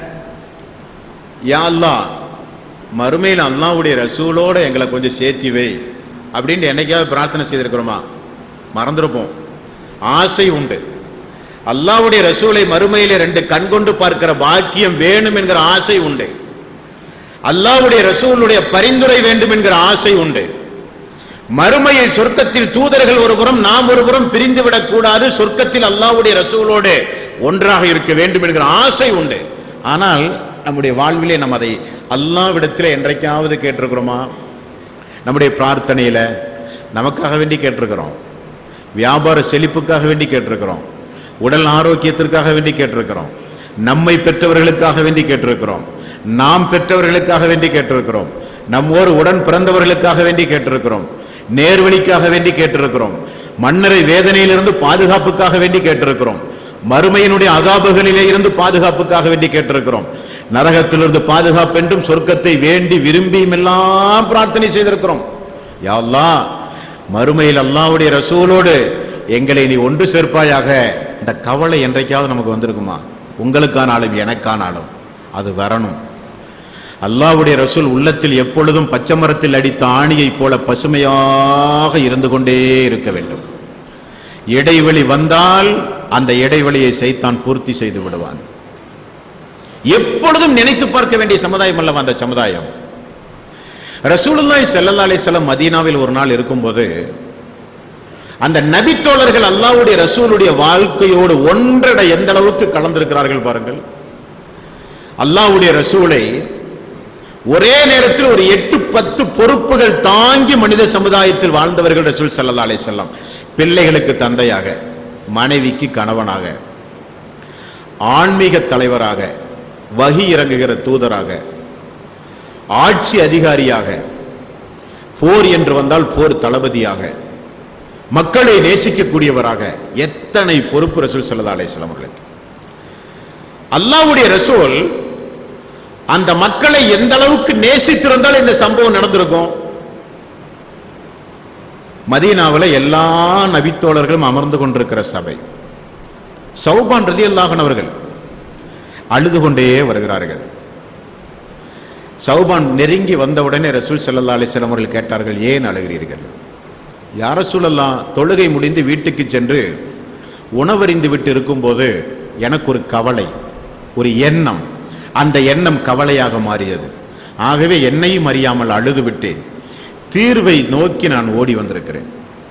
யா அல்லாஹ் மறுமையில் அல்லாஹ்வுடைய ரசூலோட எங்களை கொஞ்சம் சேர்த்தி வை அப்படின்ட்டு என்னைக்காவது பிரார்த்தனை செய்திருக்கிறோமா மறந்துருப்போம் ஆசை உண்டு அல்லாஹ்வுடைய ரசூலை மறுமையிலே ரெண்டு கண் கொண்டு பார்க்கிற பாக்கியம் வேணும் என்கிற ஆசை உண்டு அல்லாஹ்வுடைய ரசூலுடைய பரிந்துரை வேண்டும் என்கிற ஆசை உண்டு மறுமையில் சொர்க்கத்தில் தூதர்கள் ஒரு புறம் நாம் ஒரு புறம் பிரிந்து விடக்கூடாது சொர்க்கத்தில் அல்லாஹ்வுடைய ரசூலோடு ஒன்றாக இருக்க வேண்டும் என்கிற ஆசை உண்டு ஆனால் நம்முடைய வாழ்விலே நம்ம அதை அல்லாவிடத்தில் என்றைக்காவது கேட்டிருக்கிறோமா நம்முடைய பிரார்த்தனையில நமக்காக வேண்டி கேட்டிருக்கிறோம் வியாபார செழிப்புக்காக வேண்டி கேட்டிருக்கிறோம் உடல் ஆரோக்கியத்திற்காக வேண்டி கேட்டிருக்கிறோம் நம்மை பெற்றவர்களுக்காக வேண்டி கேட்டிருக்கிறோம் நாம் பெற்றவர்களுக்காக வேண்டி கேட்டிருக்கிறோம் நம்மோடு உடன் பிறந்தவர்களுக்காக வேண்டி கேட்டிருக்கிறோம் நேர்வழிக்காக வேண்டி கேட்டிருக்கிறோம் மன்னரை வேதனையிலிருந்து பாதுகாப்புக்காக வேண்டி கேட்டிருக்கிறோம் மறுமையினுடைய அதாபுகளிலே இருந்து பாதுகாப்புக்காக வேண்டி கேட்டிருக்கிறோம் நரகத்திலிருந்து பாதுகாப்பு என்றும் சொர்க்கத்தை வேண்டி விரும்பியும் எல்லாம் பிரார்த்தனை செய்திருக்கிறோம் யா அல்லாஹ் மறுமையில் அல்லாஹ்வுடைய ரசூலோடு எங்களை நீ ஒன்று சேர்ப்பாயாக இந்த கவலை என்றைக்காவது நமக்கு வந்திருக்குமா உங்களுக்கானாலும் எனக்கானாலும் அது வரணும் அல்லாஹ்வுடைய ரசூல் உள்ளத்தில் எப்பொழுதும் பச்சை மரத்தில் அடித்த ஆணியைப் போல பசுமையாக இருந்து கொண்டே இருக்க வேண்டும் இடைவெளி வந்தால் அந்த இடைவெளியை சைத்தான் பூர்த்தி செய்து விடுவான் எப்பொழுதும் நினைத்து பார்க்க வேண்டிய சமுதாயம் அல்லவா அந்த சமுதாயம் ரசூலுல்லாஹி ஸல்லல்லாஹு அலைஹி வஸல்லம் மதீனாவில் ஒரு நாள் இருக்கும்போது அந்த நபித்தோழர்கள் அல்லாஹ்வுடைய ரசூலுடைய வாழ்க்கையோடு ஒன்றட எந்த அளவுக்கு கலந்திருக்கிறார்கள் பாருங்கள் அல்லாஹ்வுடைய ரசூலை ஒரே நேரத்தில் ஒரு எட்டு பத்து பொறுப்புகள் தாங்கி மனித சமுதாயத்தில் வாழ்ந்தவர்கள் ரசூல் ஸல்லல்லாஹு அலைஹி வஸல்லம் பிள்ளைகளுக்கு தந்தையாக மனைவிக்கு கணவனாக ஆன்மீக தலைவராக வகி இறங்குகிற தூதராக ஆட்சி அதிகாரியாக போர் என்று வந்தால் போர் தளபதியாக மக்களை நேசிக்கக்கூடியவராக எத்தனை பொறுப்பு ரசூல் ஸல்லல்லாஹு அலைஹி வஸல்லம் அவர்களுக்கு அல்லாஹ்வுடைய ரசூல் அந்த மக்களை எந்த அளவுக்கு நேசித்திருந்தால் இந்த சம்பவம் நடந்திருக்கும் மதீனாவில் எல்லா நபித்தோழர்களும் அமர்ந்து கொண்டிருக்கிற சபை சௌபான் ரதி அவர்கள் அழுது கொண்டே வருகிறார்கள் சௌபான் நெருங்கி வந்தவுடனே ரசூல் ஸல்லல்லாஹு அலைஹி வஸல்லம் அவர்கள் கேட்டார்கள் ஏன் அழுகிறீர்கள் யார சூழல்லாம் தொழுகை முடிந்து வீட்டுக்கு சென்று உணவறிந்து விட்டு இருக்கும்போது எனக்கு ஒரு கவலை ஒரு எண்ணம் அந்த எண்ணம் கவலையாக மாறியது ஆகவே என்னையும் அறியாமல் அழுது விட்டேன் தீர்வை நோக்கி நான் ஓடி வந்திருக்கிறேன்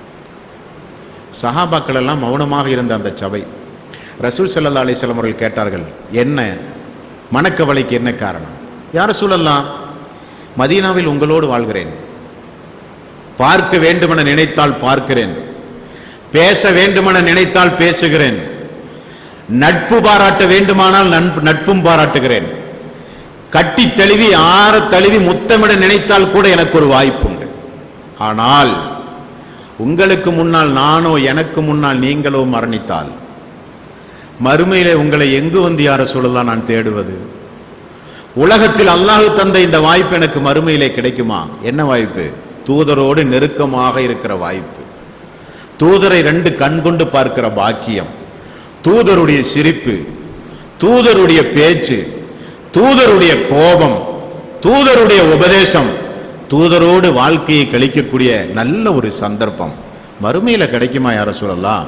சஹாபாக்கள் எல்லாம் மௌனமாக இருந்த அந்த சபை ரசூல் ஸல்லல்லாஹு அலைஹி வஸல்லம் அவர்கள் கேட்டார்கள் என்ன மனக்கவலைக்கு என்ன காரணம் யார் சூழல்லாம் மதீனாவில் உங்களோடு வாழ்கிறேன் பார்க்க வேண்டுமென நினைத்தால் பார்க்கிறேன் பேச வேண்டுமென நினைத்தால் பேசுகிறேன் நட்பு பாராட்ட வேண்டுமானால் நட்பு நட்பும் பாராட்டுகிறேன் கட்டி தழுவி ஆற தழுவி முத்தமிட நினைத்தால் கூட எனக்கு ஒரு வாய்ப்பு உண்டு ஆனால் உங்களுக்கு முன்னால் நானோ எனக்கு முன்னால் நீங்களோ மரணித்தால் மறுமையிலே உங்களை எங்கு வந்து யார சொல்லலாம் நான் தேடுவது உலகத்தில் அல்லாஹ் தந்த இந்த வாய்ப்பு எனக்கு மறுமையிலே கிடைக்குமா என்ன வாய்ப்பு தூதரோடு நெருக்கமாக இருக்கிற வாய்ப்பு தூதரை ரெண்டு கண் கொண்டு பார்க்கிற பாக்கியம் தூதருடைய சிரிப்பு தூதருடைய பேச்சு தூதருடைய கோபம் தூதருடைய உபதேசம் தூதரோடு வாழ்க்கையை கழிக்கக்கூடிய நல்ல ஒரு சந்தர்ப்பம் மறுமையில கிடைக்குமா யார சொல்லலாம்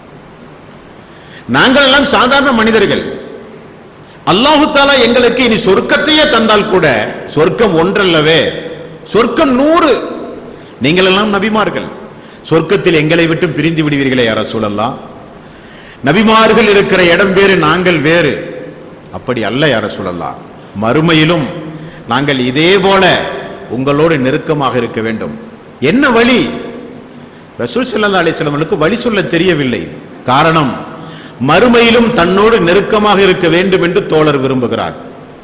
நாங்கள் எல்லாம் சாதாரண மனிதர்கள் அல்லாஹு தாலா எங்களுக்கு இனி சொர்க்கத்தையே தந்தால் கூட சொர்க்கம் ஒன்றல்லவே சொர்க்கம் நூறு நீங்கள் எல்லாம் நபிமார்கள் சொர்க்கத்தில் எங்களை விட்டு பிரிந்து விடுவீர்களே யார சொல்லலாம் நபிமார்கள் இருக்கிற இடம் வேறு நாங்கள் வேறு அப்படி அல்ல யார சொல்லலாம் மறுமையிலும் நாங்கள் இதே போல உங்களோடு நெருக்கமாக இருக்க வேண்டும் என்ன வழி ரசூல் ஸல்லல்லாஹு அலைஹி வஸல்லம் வழி சொல்ல தெரியவில்லை காரணம் மறுமையிலும் தன்னோடு நெருக்கமாக இருக்க வேண்டும் என்று தோழர் விரும்புகிறார்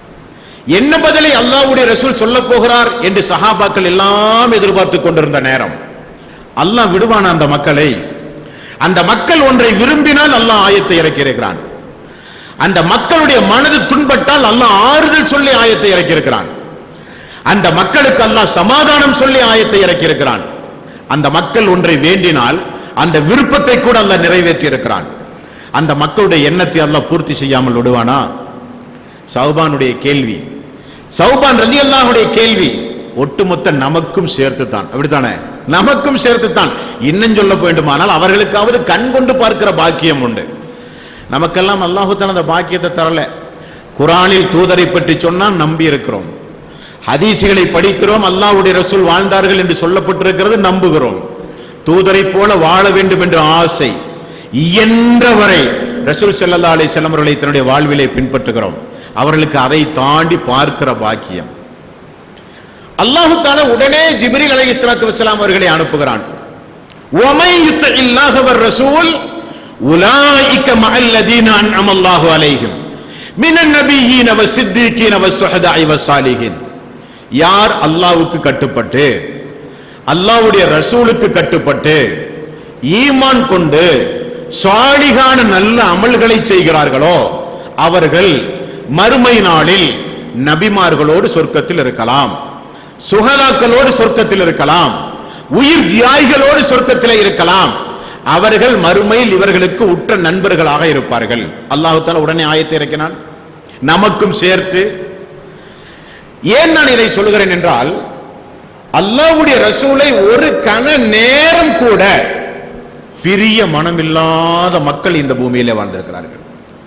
என்ன பதிலை அல்லாஹ்வுடைய ரசூல் சொல்ல போகிறார் என்று சஹாபாக்கள் எல்லாம் எதிர்பார்த்து கொண்டிருந்த நேரம் அல்லாஹ் விடுவான அந்த மக்களை அந்த மக்கள் ஒன்றை விரும்பினால் அல்லாஹ் ஆயத்தை இறக்கி இருக்கிறான் அந்த மக்களுடைய மனது துன்பட்டால் அல்லாஹ் ஆறுதல் சொல்லி ஆயத்தை இறக்கி இருக்கிறான் அந்த மக்களுக்கு அல்லாஹ் சமாதானம் சொல்லி ஆயத்தை இறக்கி இருக்கிறான் அந்த மக்கள் ஒன்றை வேண்டினால் அந்த விருப்பத்தை கூட அல்லாஹ் நிறைவேற்றி இருக்கிறான் அந்த மக்களுடைய எண்ணத்தை அல்லாஹ் பூர்த்தி செய்யாமல் விடுவானா சௌபானுடைய கேள்வி சௌபான் ரலி அல்லாஹுடைய கேள்வி ஒட்டுமொத்த நமக்கும் சேர்த்து தான் அப்படித்தானே நமக்கும் சேர்த்து தான் இன்னும் சொல்ல வேண்டுமானால் அவர்களுக்காவது கண் கொண்டு பார்க்கிற பாக்கியம் உண்டு நமக்கெல்லாம் அல்லாஹு தான் அந்த பாக்கியத்தை தரல குரானில் தூதரை பற்றி சொன்னால் நம்பி இருக்கிறோம் ஹதீசுகளை படிக்கிறோம் அல்லாஹ்வுடைய ரசூல் வாழ்ந்தார்கள் என்று சொல்லப்பட்டிருக்கிறது நம்புகிறோம் தூதரை போல வாழ வேண்டும் என்ற ஆசை இயன்றவரை ரசூல் ஸல்லல்லாஹு அலைஹி வஸல்லம் அவர்களை தன்னுடைய வாழ்விலே பின்பற்றுகிறோம் அவர்களுக்கு அதை தாண்டி பார்க்கிற பாக்கியம் அல்லாஹு தாலா உடனே ஜிப்ரீல் அலைஹிஸ்ஸலாத்து வஸலாம் அவர்களை அனுப்புகிறான் وَمَن يُطِعِ اللَّهَ وَالرَّسُولَ أُولَئِكَ مَعَ الَّذِينَ أَنْعَمَ اللَّهُ عَلَيْهِمْ مِنَ النَّبِيِّينَ وَالصِّدِّيقِينَ وَالشُّهَدَاءِ وَالصَّالِحِينَ யார் அல்லாஹ்வுக்கு கட்டுப்பட்டு அல்லாஹ்வுடைய ரசூலுக்கு கட்டுப்பட்டு ஈமான் கொண்டு சாலிகான நல்ல அமல்களை செய்கிறார்களோ அவர்கள் மறுமை நாளில் நபிமார்களோடு சொர்க்கத்தில் இருக்கலாம் சுகதாக்களோடு சொர்க்கத்தில் இருக்கலாம் உயிர் தியாகிகளோடு சொர்க்கத்தில் இருக்கலாம் அவர்கள் மறுமையில் இவர்களுக்கு உற்ற நண்பர்களாக இருப்பார்கள் அல்லாஹு தாலா உடனே ஆயத்தை இறக்கினான் நமக்கும் சேர்த்து ஏன் நான் இதை சொல்லுகிறேன் என்றால் அல்லாஹ்வுடைய ரசூலை ஒரு கண நேரம் கூட பிரிய மனமில்லாத மக்கள் இந்த பூமியிலே வாழ்ந்திருக்கிறார்கள்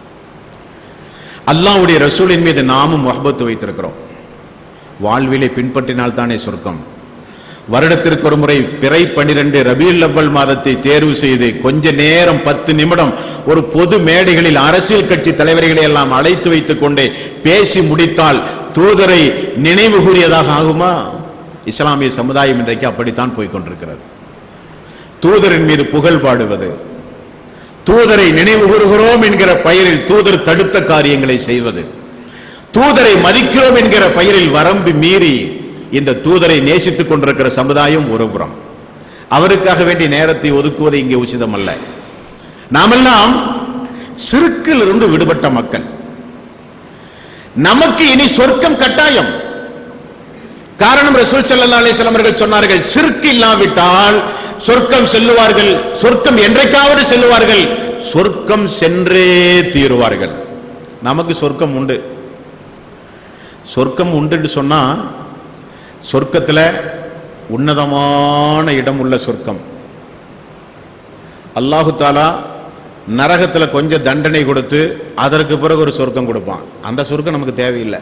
அல்லாஹ்வுடைய ரசூலின் மீது நாமும் முகபத்து வைத்திருக்கிறோம் வாழ்விலை பின்பற்றினால் தானே சொர்க்கம் வருடத்திற்கு ஒரு முறை பிறை பனிரெண்டு ரபியுல் அவ்வல் மாதத்தை தேர்வு செய்து கொஞ்ச நேரம் பத்து நிமிடம் ஒரு பொது மேடைகளில் அரசியல் கட்சி தலைவர்களை எல்லாம் அழைத்து வைத்துக் கொண்டே பேசி முடித்தால் தூதரை நினைவு கூறியதாக ஆகுமா இஸ்லாமிய சமுதாயம் இன்றைக்கு அப்படித்தான் போய் கொண்டிருக்கிறது தூதரின் மீது புகழ் பாடுவது தூதரை நினைவு கூறுகிறோம் என்கிற பெயரில் தூதர் தடுத்த காரியங்களை செய்வது தூதரை மதிக்கிறோம் என்கிற பெயரில் வரம்பு மீறி இந்த தூதரை நேசித்துக் கொண்டிருக்கிற சமுதாயம் ஒருபுறம் அவருக்காக வேண்டிய நேரத்தை ஒதுக்குவது இங்கே உச்சிதம் அல்ல நாமெல்லாம் சிறுக்கில் இருந்து விடுபட்ட மக்கள் நமக்கு இனி சொர்க்கம் கட்டாயம் காரணம் ரசூல் ஸல்லல்லாஹு அலைஹி வஸல்லம் அவர்கள் சொன்னார்கள் சிறுக்கு இல்லாவிட்டால் சொர்க்கம் செல்லுவார்கள் சொர்க்கம் என்றைக்காவது செல்லுவார்கள் சொர்க்கம் சென்றே தீருவார்கள் நமக்கு சொர்க்கம் உண்டு சொர்க்கம் உண்டுன்னு சொன்னா சொர்க்கத்துல உன்னதமான இடம் உள்ள சொர்க்கம் அல்லாஹு தாலா நரகத்துல கொஞ்சம் தண்டனை கொடுத்து அதற்கு பிறகு ஒரு சொர்க்கம் கொடுப்பான் அந்த சொர்க்கம் நமக்கு தேவையில்லை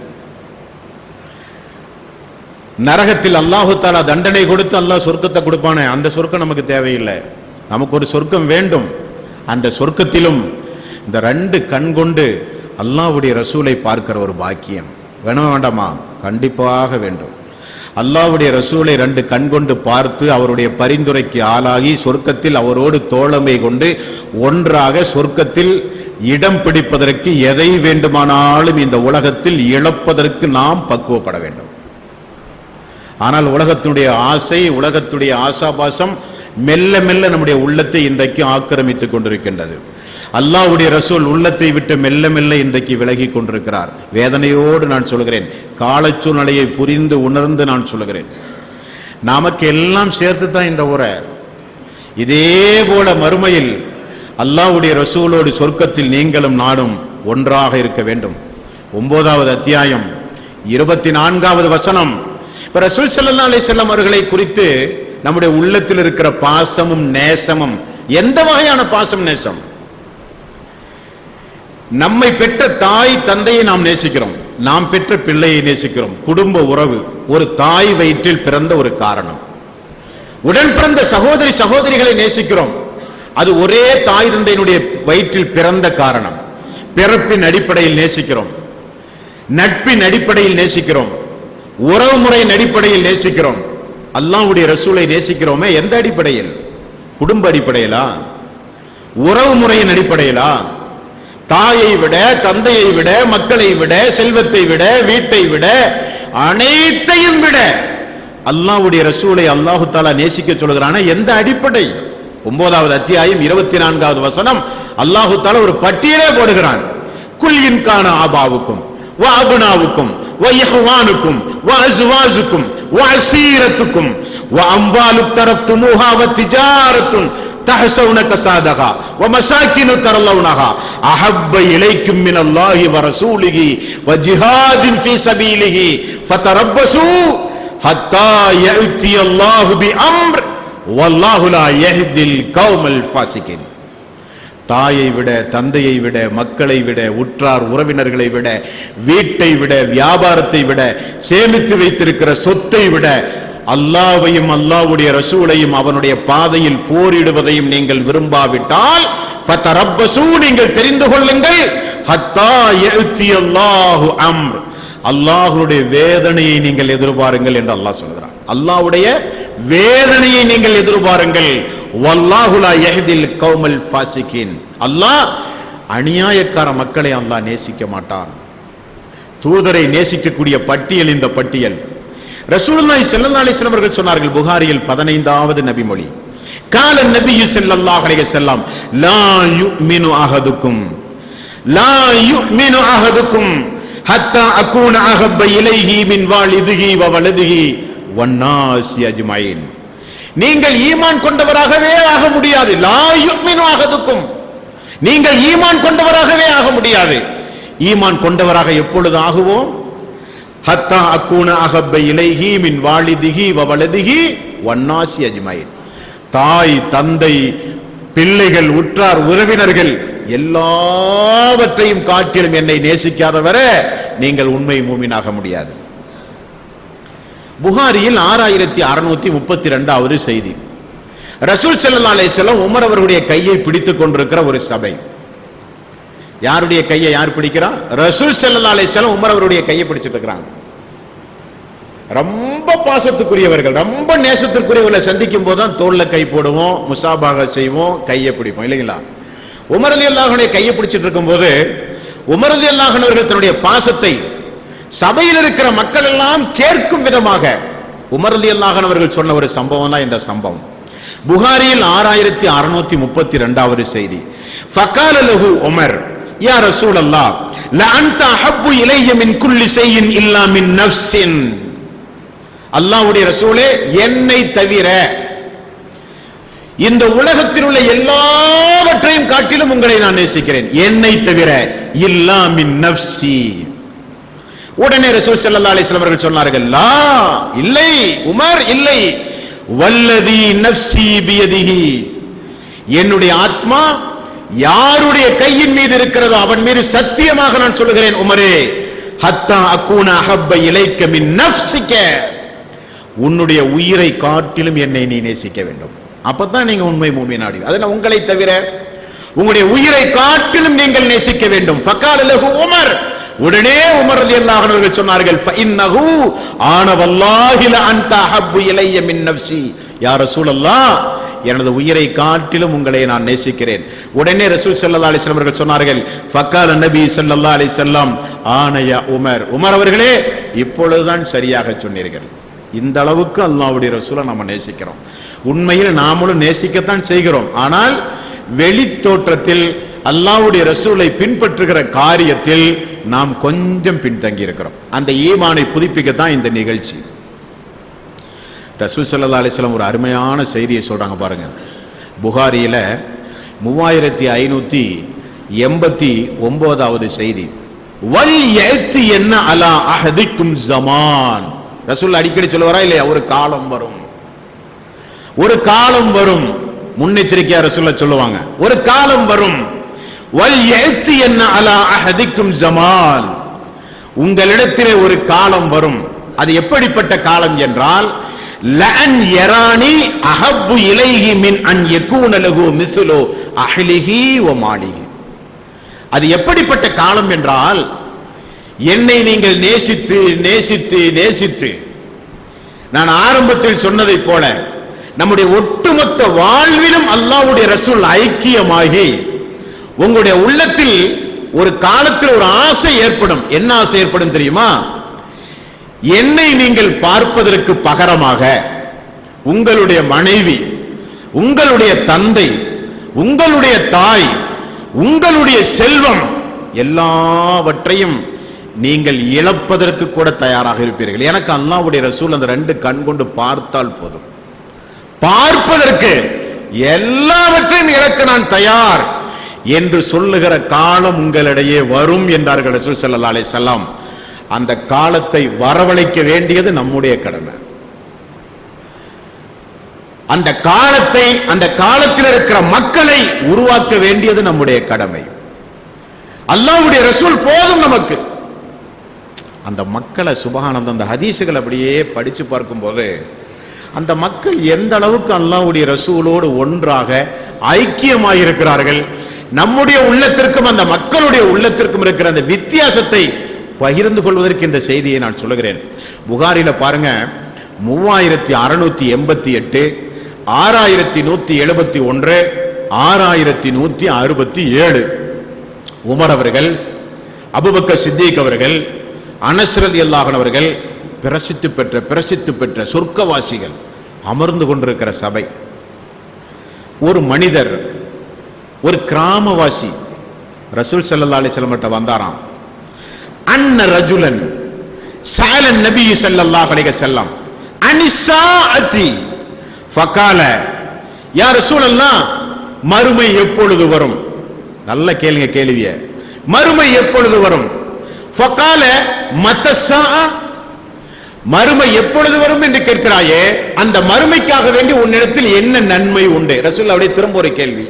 நரகத்தில் அல்லாஹு தாலா தண்டனை கொடுத்து அல்லாஹ் சொர்க்கத்தை கொடுப்பானே அந்த சொர்க்கம் நமக்கு தேவையில்லை நமக்கு ஒரு சொர்க்கம் வேண்டும் அந்த சொர்க்கத்திலும் இந்த ரெண்டு கண் கொண்டு அல்லாஹ்வுடைய ரசூலை பார்க்கிற ஒரு பாக்கியம் வேணுமா வேண்டாமா கண்டிப்பாக வேண்டும் அல்லாஹ்வுடைய ரசூலை ரெண்டு கண் கொண்டு பார்த்து அவருடைய பரிந்துரைக்கு ஆளாகி சொர்க்கத்தில் அவரோடு தோழமை கொண்டு ஒன்றாக சொர்க்கத்தில் இடம் பிடிப்பதற்கு எதை வேண்டுமானாலும் இந்த உலகத்தில் இழப்பதற்கு நாம் பக்குவப்பட வேண்டும் ஆனால் உலகத்துடைய ஆசை உலகத்துடைய ஆசாபாசம் மெல்ல மெல்ல நம்முடைய உள்ளத்தை இன்றைக்கு ஆக்கிரமித்துக் கொண்டிருக்கின்றது அல்லாஹ்வுடைய ரசூல் உள்ளத்தை விட்டு மெல்ல மெல்ல இன்றைக்கு விலகி கொண்டிருக்கிறார் வேதனையோடு நான் சொல்கிறேன் காலச் சூழ்நிலையை புரிந்து உணர்ந்து நான் சொல்கிறேன் நமக்கு எல்லாம் சேர்த்து தான் இந்த உரை இதே போல மறுமையில் அல்லாஹ்வுடைய ரசூலோடு சொர்க்கத்தில் நீங்களும் நானும் ஒன்றாக இருக்க வேண்டும் ஒன்பதாவது அத்தியாயம் இருபத்தி நான்காவது வசனம் இப்ப ரசூல் ஸல்லல்லாஹு அலைஹி வஸல்லம் அவர்களை குறித்து நம்முடைய உள்ளத்தில் இருக்கிற பாசமும் நேசமும் எந்த வகையான பாசம் நேசம் நம்மை பெற்ற தாய் தந்தையை நாம் நேசிக்கிறோம் நாம் பெற்ற பிள்ளையை நேசிக்கிறோம் குடும்ப உறவு ஒரு தாய் வயிற்றில் பிறந்த ஒரு காரணம் உடன் பிறந்த சகோதரி சகோதரிகளை நேசிக்கிறோம் அது ஒரே தாய் தந்தையினுடைய வயிற்றில் பிறந்த காரணம் பிறப்பின் அடிப்படையில் நேசிக்கிறோம் நட்பின் அடிப்படையில் நேசிக்கிறோம் உறவு முறையின் அடிப்படையில் நேசிக்கிறோம் அல்லாஹ்வுடைய ரசூலை நேசிக்கிறோமே எந்த அடிப்படையில் குடும்ப அடிப்படையிலா உறவு முறையின் அடிப்படையிலா தாயை விட தந்தையை விட மக்களை விட செல்வத்தை விட வீட்டை விட அனைத்தையும் விட அல்லாஹ்வுடைய ரசூலை அல்லாஹு தாலா நேசிக்க சொல்கிறான எந்த அடிப்படை ஒன்பதாவது அத்தியாயம் இருபத்தி நான்காவது வசனம் அல்லாஹு தாலா ஒரு பட்டியலே போடுகிறான் குல் இன்கான ஆபாவுக்கும் وأبناؤكم وإخوانكم وأزواجكم وعشيرتكم وأموال اقترفتموها وتجارة تحسون كسادها ومساكن ترلونها أحب إليكم من الله ورسوله وجهاد في سبيله فتربصوا حتى يأتي الله بأمر والله لا يهدي القوم الفاسقين தாயை விட தந்தையை விட மக்களை விட உற்றார் உறவினர்களை விட வீட்டை விட வியாபாரத்தை விட சேமித்து வைத்திருக்கிற சொத்தை விட அல்லாவையும் அல்லாவுடைய ரசூலையும் அவனுடைய பாதையில் போரிடுவதையும் நீங்கள் விரும்பாவிட்டால் ஃபதரப்பசூ நீங்கள் தெரிந்து கொள்ளுங்கள் ஹத்தா யஅதி அல்லாஹு அம்ர் அல்லாஹ்வுடைய வேதனையை நீங்கள் எதிர்பாருங்கள் என்று அல்லாஹ் சொல்கிறான் அல்லாஹ்வுடைய வேதனையை நீங்கள் எதிர்பாருங்கள் வல்லாஹு லா யஹ்தில் கௌமல் ஃபாசிகின் அல்லாஹ் அநியாயக்கார மக்களை அல்லாஹ் நேசிக்க மாட்டான் தூதரை நேசிக்கக்கூடிய பட்டியல் இந்த பட்டியல் ரசூலுல்லாஹி ஸல்லல்லாஹு அலைஹி வஸல்லம் அவர்கள் சொன்னார்கள் புகாரியில் 15வது நபிமொழி கால நபியு ஸல்லல்லாஹு அலைஹி வஸல்லம் லா யுமினு அஹதுக்கும் லா யுமினு அஹதுக்கும் ஹத்தா அகூன அஹப்ப இலைஹி மின் வாலிதிஹி வ வலதிஹி வன்னாசி அஜ்மைன் நீங்கள் ஈமான் கொண்டவராகவே ஆக முடியாது லா யுமினு அஹதுக்கும் நீங்கள் ஈமான் கொண்டவராகவே ஆக முடியாது ஈமான் கொண்டவராக எப்பொழுது ஆகுவோம் ஹத்தா அக்கூன அகப்ப இலைஹி மின் வாலிதிஹி வ வலதிஹி வன்னாசி அஜ்மைன் தாய் தந்தை பிள்ளைகள் உற்றார் உறவினர்கள் எல்லாவற்றையும் காட்டிலும் என்னை நேசிக்காதவரை நீங்கள் உண்மை மூமினாக முடியாது புகாரியில் ஆறாயிரத்தி அறுநூத்தி முப்பத்தி ரெண்டாவது செய்தி ரசூல் ஸல்லல்லாஹு அலைஹி வஸல்லம் உமர் அவருடைய கையை பிடித்துக் கொண்டிருக்கிற ஒரு சபை யாருடைய கையை யார் பிடிக்கிறா ரசூல் ஸல்லல்லாஹு அலைஹி வஸல்லம் உமர் அவருடைய கையை பிடிச்சிட்டு இருக்கிறாங்க ரொம்ப பாசத்துக்குரியவர்கள் ரொம்ப நேசத்திற்குரியவர்களை சந்திக்கும் போது தான் தோல்ல கை போடுவோம் முசாபாக செய்வோம் கையை பிடிப்போம் இல்லைங்களா உமர் அலி அல்லாஹனுடைய கையை பிடிச்சிட்டு இருக்கும்போது உமர் அலி அல்லாஹன் அவர்கள் தன்னுடைய பாசத்தை சபையில் இருக்கிற மக்கள் எல்லாம் கேட்கும் விதமாக உமர் அலி அல்லாஹன் அவர்கள் சொன்ன ஒரு சம்பவம் தான் இந்த சம்பவம் புகாரியில் ஆறாயிரத்தி அறுநூத்தி முப்பத்தி ரெண்டாவது செய்தி ஃபகால லஹு உமர் யா ரசூல் அல்லாஹ் லஅன்த அஹப்பு இலைய மின் குல்லி ஷைஇன் இல்லா மின் நஃப்ஸின் அல்லாஹ்வுடைய ரசூலே என்னை தவிர இந்த உலகத்தில் உள்ள எல்லாவற்றையும் காட்டிலும் உங்களை நான் நேசிக்கிறேன் என்னை தவிர இல்லா மின் நஃப்ஸி உடனே ரசூல் ஸல்லல்லாஹு அலைஹி வஸல்லம் அவர்கள் சொன்னார்கள் லா இல்லை உமர் இல்லை வல்லதி நஃப்ஸி பியதிஹி என்னுடைய ஆத்மா யாருடைய கையின் மீது இருக்கிறதோ அவன் மீது சத்தியமாக நான் சொல்லுகிறேன் உமரே ஹத்தா அக்கூன அஹப்ப இலைக்க மின் நஃப்ஸிக்க உன்னுடைய உயிரை காட்டிலும் என்னை நீ நேசிக்க வேண்டும் அப்பதான் நீங்க உண்மை மூமி நாடி அதனால உங்களை தவிர உங்களுடைய உயிரை காட்டிலும் நீங்கள் நேசிக்க வேண்டும் ஃபக்கால லஹு உமர் உடனே உமர் ரலியல்லாஹு அன்ஹு அவர்கள் சொன்னார்கள் ஃபஇன்னஹு ஆன வல்லாஹி ல அன்த அஹப்பு இலைய மின் நஃப்ஸி யா ரசூலல்லாஹ் எனது உயிரை காட்டிலும் உங்களை நான் நேசிக்கிறேன் உடனே ரசூல் ஸல்லல்லாஹு அலைஹி வஸல்லம் அவர்கள் சொன்னார்கள் ஃபக்கால நபி ஸல்லல்லாஹு அலைஹி வஸல்லம் ஆனயா உமர் உமர் அவர்களே இப்பொழுதுதான் சரியாக சொன்னீர்கள் இந்த அளவுக்கு அல்லாஹ்வுடைய ரசூலை நம்ம நேசிக்கிறோம் உண்மையில் நாமளும் நேசிக்கத்தான் செய்கிறோம் ஆனால் வெளி தோற்றத்தில் அல்லாஹ்வுடைய ரசூலை பின்பற்றுகிற காரியத்தில் நாம் கொஞ்சம் பின்தங்கி இருக்கிறோம் அந்த ஈமானை புதுப்பிக்கத்தான் இந்த நிகழ்ச்சி ரசூல் ஸல்லல்லாஹு அலைஹி வஸல்லம் ஒரு அருமையான செய்தியை சொல்றாங்க பாருங்க புகாரியில மூவாயிரத்தி ஐநூத்தி எண்பத்தி ஒன்பதாவது செய்தி வல் எத்து என்ன அலா அஹதிக்கும் ஜமான் ரசூல் அடிக்கடி சொல்லுவாரா இல்லையா ஒரு காலம் வரும் ஒரு காலம் வரும் முன்னெச்சரிக்கையா ரசூல்ல சொல்லுவாங்க ஒரு காலம் வரும் வல் எத்து என்ன அலா அஹதிக்கும் ஜமான் உங்களிடத்திலே ஒரு காலம் வரும் அது எப்படிப்பட்ட காலம் என்றால் லஅன் யரானி அஹப்பு இலைஹி மின் அன் யகூன லஹு மிஸ்லு அஹ்லிஹி வ மாலிஹி அது எப்படிப்பட்ட காலம் என்றால் என்னை நீங்கள் நேசித்து நேசித்து நேசித்து நான் ஆரம்பத்தில் சொன்னதைப் போல நம்முடைய ஒட்டுமொத்த வாழ்விலும் அல்லாஹ்வுடைய ரசூல் ஐக்கியமாகி உங்களுடைய உள்ளத்தில் ஒரு காலத்தில் ஒரு ஆசை ஏற்படும் என்ன ஆசை ஏற்படும் தெரியுமா என்னை நீங்கள் பார்ப்பதற்கு பகரமாக உங்களுடைய மனைவி உங்களுடைய தந்தை உங்களுடைய தாய் உங்களுடைய செல்வம் எல்லாவற்றையும் நீங்கள் இழப்பதற்கு கூட தயாராக இருப்பீர்கள் எனக்கு அல்லாஹ்வுடைய ரசூல் அந்த ரெண்டு கண் கொண்டு பார்த்தால் போதும் பார்ப்பதற்கு எல்லாவற்றையும் இழக்க நான் தயார் என்று சொல்லுகிற காலம் உங்களிடையே வரும் என்றார்கள் ரசூல் ஸல்லல்லாஹு அலைஹி வஸல்லம் அந்த காலத்தை வரவழைக்க வேண்டியது நம்முடைய கடமை அந்த காலத்தை அந்த காலத்தில் இருக்கிற மக்களை உருவாக்க வேண்டியது நம்முடைய கடமை அல்லாஹ்வுடைய ரசூல் போதும் நமக்கு அந்த மக்களை சுபஹானந்த அந்த ஹதீசுகள் அப்படியே படிச்சு பார்க்கும்போது அந்த மக்கள் எந்த அளவுக்கு அல்லாஹ்வுடைய ரசூலோடு ஒன்றாக ஐக்கியமாயிருக்கிறார்கள் நம்முடைய உள்ளத்திற்கும் அந்த மக்களுடைய உள்ளத்திற்கும் இருக்கிற அந்த வித்தியாசத்தை பகிர்ந்து கொள்வதற்கு இந்த செய்தியை நான் சொல்லுகிறேன் புகாரில பாருங்க மூவாயிரத்தி அறுநூத்தி எண்பத்தி எட்டு ஆறாயிரத்தி நூத்தி எழுபத்தி ஒன்று ஆறாயிரத்தி நூத்தி அறுபத்தி ஏழு உமர் அவர்கள் அபுபக்கர் சித்திக் அவர்கள் அனஸ்ரதி அல்லாஹன் அவர்கள் பிரசித்து பெற்ற பிரசித்து பெற்ற சொர்க்கவாசிகள் அமர்ந்து கொண்டிருக்கிற சபை ஒரு மனிதர் ஒரு கிராமவாசி ரசூல் ஸல்லல்லாஹு அலைஹி வஸல்லம் வந்தாராம் அன்ன ரஜுலன் சாலன் நபி ஸல்லல்லாஹு அலைஹி வஸல்லம் அனிசாஅதி ஃபகால யா ரசூலல்லாஹ் மறுமை எப்பொழுது வரும் நல்ல கேளுங்க கேள்விய மறுமை எப்பொழுது வரும் ஃபகால மத்தசா மறுமை எப்பொழுது வரும் என்று கேட்கிறாயே அந்த மறுமைக்காக வேண்டி உன்னிடத்தில் என்ன நன்மை உண்டு ரசூல் அப்படியே திரும்ப ஒரு கேள்வி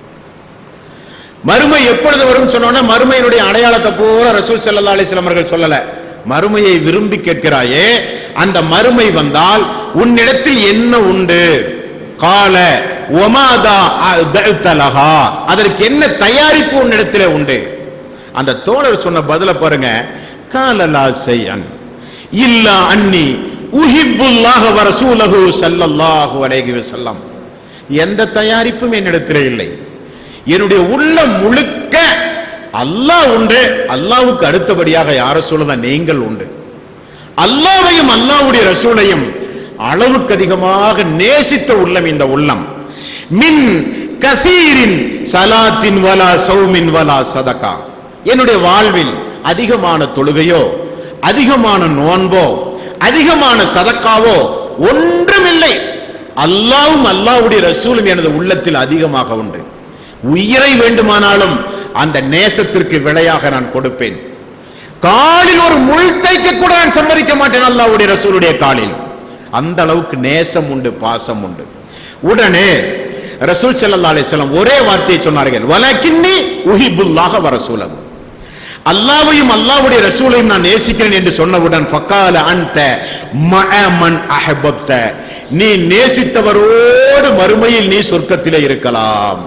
மறுமை எப்பொழுது வரும் சொன்னோன்னா மறுமையினுடைய அடையாளத்தை பூரா ரசூல் ஸல்லல்லாஹு அலைஹி வஸல்லம் அவர்கள் சொல்லல மறுமையை விரும்பி கேட்கிறாயே அந்த மறுமை வந்தால் உன்னிடத்தில் என்ன உண்டு கால ஒமாதா தலஹா அதற்கு என்ன தயாரிப்பு உன்னிடத்திலே உண்டு அந்த தோழர் சொன்ன பதில பாருங்க காலலா செய்யன் இல்லா அன்னி உஹிப்புல்லாஹ வ ரசூலஹு ஸல்லல்லாஹு அலைஹி வஸல்லம் எந்த தயாரிப்பும் என்னிடத்திலே இல்லை என்னுடைய உள்ளம் முழுக்க அல்லாஹ் உண்டு அல்லாஹ்வுக்கு அடுத்தபடியாக யார சொல்லுதா நீங்கள் உண்டு அல்லாஹ்வையும் அல்லாஹ்வுடைய ரசூலையும் அளவுக்கு அதிகமாக நேசித்த உள்ளம் இந்த உள்ளம் மின் கசீரின் சலாத்தின் வலா சௌமின் வலா சதகா என்னுடைய வாழ்வில் அதிகமான தொழுகையோ அதிகமான நோன்போ அதிகமான சதக்காவோ ஒன்றுமில்லை அல்லாவும் அல்லாஹ்வுடைய ரசூலும் எனது உள்ளத்தில் அதிகமாக உண்டு உயிரை வேண்டுமானாலும் அந்த நேசத்திற்கு விலையாக நான் கொடுப்பேன் காலில் ஒரு முள் தைக்க கூட நான் சம்மதிக்க மாட்டேன் அல்லாஹ்வுடைய ரசூலுடைய காலில் அந்த அளவுக்கு நேசம் உண்டு பாசம் உண்டு உடனே ரசூல் ஸல்லல்லாஹு அலைஹி வஸல்லம் ஒரே வார்த்தையை சொன்னார்கள் வலக்கின்னி உஹிப்புல்லாஹ வ ரசூலஹு அல்லாஹ்வையும் அல்லாஹ்வுடைய ரசூலையும் நான் நேசிக்கிறேன் என்று சொன்னவுடன் ஃபக்கால அன்த மஅமன் அஹபப்த நீ நேசித்தவரோடு மறுமையில் நீ சொர்க்கத்திலே இருக்கலாம்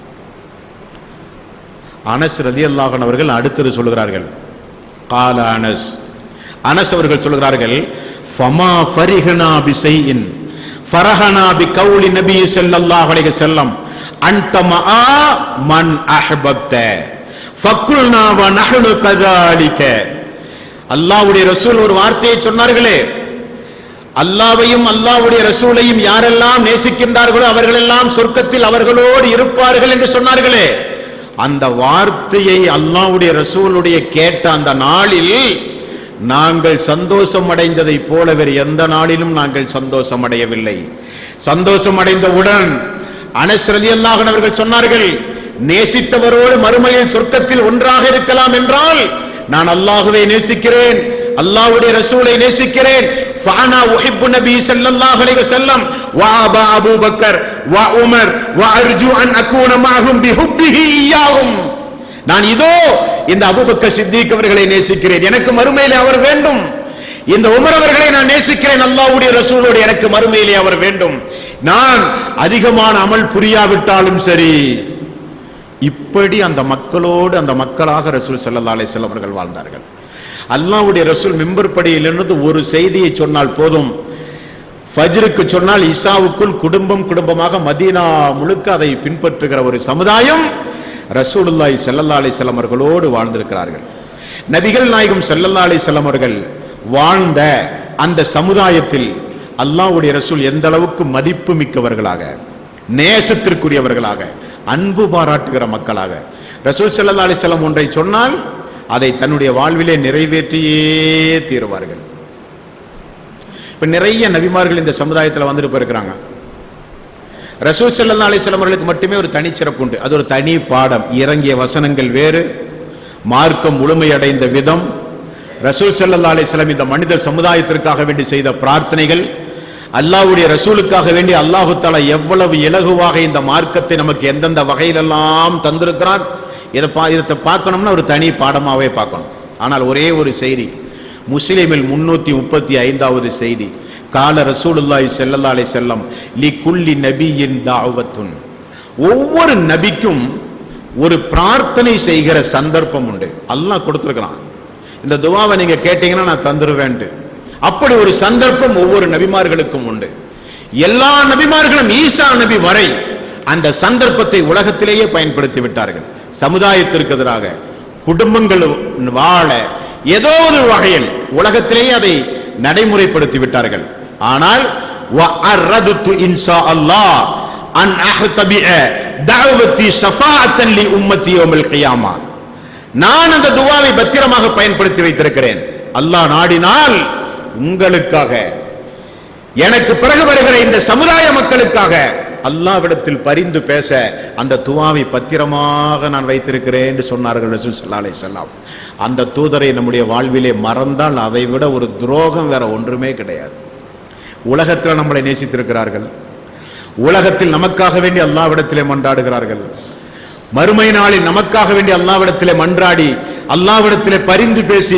அனஸ் ரலியல்லாஹு அன்ஹு அவர்கள் அடுத்தது சொல்கிறார்கள் கால அனஸ் அனஸ் அவர்கள் சொல்கிறார்கள் ஃபமா ஃபரிஹனா பிசைஇன் ஃபரஹனா பி கௌலி நபி ஸல்லல்லாஹு அலைஹி வஸல்லம் அன்த மஆ மன் அஹ்பப்த ஃபக்குல்னா வ நஹ்னு கذلك அல்லாஹ்வுடைய ரசூல் ஒரு வார்த்தையை சொன்னார்களே அல்லாவையும் அல்லாஹ்வுடைய ரசூலையும் யாரெல்லாம் நேசிக்கின்றார்களோ அவர்களெல்லாம் சொர்க்கத்தில் அவர்களோடு இருப்பார்கள் என்று சொன்னார்களே அந்த வார்த்தையை அல்லாஹ்வுடைய ரசூலுடைய கேட்ட அந்த நாளில் நாங்கள் சந்தோஷம் அடைந்ததை போல வேறு எந்த நாளிலும் நாங்கள் சந்தோஷம் அடையவில்லை சந்தோஷம் அடைந்தவுடன் அனஸ் ரலியல்லாஹு அன்ஹு அவர்கள் சொன்னார்கள் நேசித்தவரோடு மறுமையில் சொர்க்கத்தில் ஒன்றாக இருக்கலாம் என்றால் நான் அல்லாஹுவை நேசிக்கிறேன் அல்லாஹ்வுடைய ரசூலை நேசிக்கிறேன் فانا احب النبي صلى الله عليه وسلم وابا ابو بكر وعمر وارجو ان اكون معهم بحبه اياهم நான் இதோ இந்த அபூபக்கர் சித்திக் அவர்களை நேசிக்கிறேன் எனக்கு மறுமையிலே அவர் வேண்டும் இந்த உமர் அவர்களை நான் நேசிக்கிறேன் அல்லாஹ்வுடைய ரசூலோடு எனக்கு மறுமையிலே அவர் வேண்டும் நான் அதிகமான அமல் புரியாவிட்டாலும் சரி இப்படி அந்த மக்களோடு அந்த மக்களாக ரசூல் ஸல்லல்லாஹு அலைஹி வஸல்லம் அவர்கள் வாழ்ந்தார்கள் அல்லாஹ்வுடைய ரசூல் மிம்பர் படியிலிருந்து ஒரு செய்தியை சொன்னால் போதும் ஃபஜ்ருக்கு சொன்னால் இசாவுக்குள் குடும்பம் குடும்பமாக மதீனா முழுக்க அதை பின்பற்றுகிற ஒரு சமுதாயம் ரசூலுல்லாஹி ஸல்லல்லாஹு அலைஹி வஸல்லம் அவர்களோடு வாழ்ந்திருக்கிறார்கள் நபிகள் நாயகம் ஸல்லல்லாஹு அலைஹி வஸல்லம் அவர்கள் வாழ்ந்த அந்த சமுதாயத்தில் அல்லாஹ்வுடைய ரசூல் எந்த அளவுக்கு மதிப்பு மிக்கவர்களாக நேசத்திற்குரியவர்களாக அன்பு பாராட்டுகிற மக்களாக ரசூல் ஸல்லல்லாஹு அலைஹி வஸல்லம் ஒன்றை சொன்னால் அதை தன்னுடைய வாழ்விலே நிறைவேற்றியே தீருவார்கள் இப்ப நிறைய நபிமார்கள் இந்த சமுதாயத்தில் வந்துட்டு போயிருக்கிறாங்க ரசூல் ஸல்லல்லாஹு அலைஹி வஸல்லம் அவர்களுக்கு மட்டுமே ஒரு தனிச்சிறப்பு உண்டு அது ஒரு தனி பாடம் இறங்கிய வசனங்கள் வேறு மார்க்கம் முழுமையடைந்த விதம் ரசூல் ஸல்லல்லாஹு அலைஹி வஸல்லம் இந்த மனித சமுதாயத்திற்காக வேண்டி செய்த பிரார்த்தனைகள் அல்லாஹ்வுடைய ரசூலுக்காக வேண்டி அல்லாஹு தஆலா எவ்வளவு இலகுவாக இந்த மார்க்கத்தை நமக்கு எந்தெந்த வகையிலெல்லாம் தந்திருக்கிறான் இதை பா இதை பார்க்கணும்னா ஒரு தனி பாடமாவே பார்க்கணும் ஆனால் ஒரே ஒரு செய்தி முஸ்லிமில் முன்னூத்தி முப்பத்தி ஐந்தாவது செய்தி கால ரசூலுல்லாஹி ஸல்லல்லாஹு அலைஹி வஸல்லம் லி குல்லி நபியின் தாவத்துன் ஒவ்வொரு நபிக்கும் ஒரு பிரார்த்தனை செய்கிற சந்தர்ப்பம் உண்டு அல்லாஹ் கொடுத்திருக்கிறான் இந்த துவாவை நீங்க கேட்டீங்கன்னா நான் தந்துருவேன்ட்டு அப்படி ஒரு சந்தர்ப்பம் ஒவ்வொரு நபிமார்களுக்கும் உண்டு எல்லா நபிமார்களும் ஈசா நபி வரை அந்த சந்தர்ப்பத்தை உலகத்திலேயே பயன்படுத்தி விட்டார்கள் சமுதாயத்திற்கு எதிராக குடும்பங்கள் வாழ ஏதோ ஒரு வகையில் உலகத்திலேயே அதை நடைமுறைப்படுத்தி விட்டார்கள் ஆனால் وَأَرَّدْتُ إِنْ شَاءَ اللَّهِ أَنْ أَحْتَبِئَ دَعْوَتِي شَفَاعَةً لِأُمَّتِي يَوْمَ الْقِيَامَةِ நான் அந்த துவாவை பத்திரமாக பயன்படுத்தி வைத்திருக்கிறேன் அல்லாஹ் நாடினால் உங்களுக்காக எனக்கு பிறகு வருகிற இந்த சமுதாய மக்களுக்காக அல்லாவிடத்தில் பரிந்து பேச அந்த துவாவை பத்திரமாக நான் வைத்திருக்கிறேன் என்று சொன்னார்கள் ரசூல் ஸல்லல்லாஹு அலைஹி வஸல்லம் அந்த தூதரை நம்முடைய வாழ்விலே மறந்தால் அதை விட ஒரு துரோகம் வேற ஒன்றுமே கிடையாது உலகத்தில் நம்மளை நேசித்திருக்கிறார்கள் உலகத்தில் நமக்காக வேண்டி அல்லாவிடத்திலே மன்றாடுகிறார்கள் மறுமை நாளில் நமக்காக வேண்டி அல்லாவிடத்திலே மன்றாடி அல்லாவிடத்திலே பரிந்து பேசி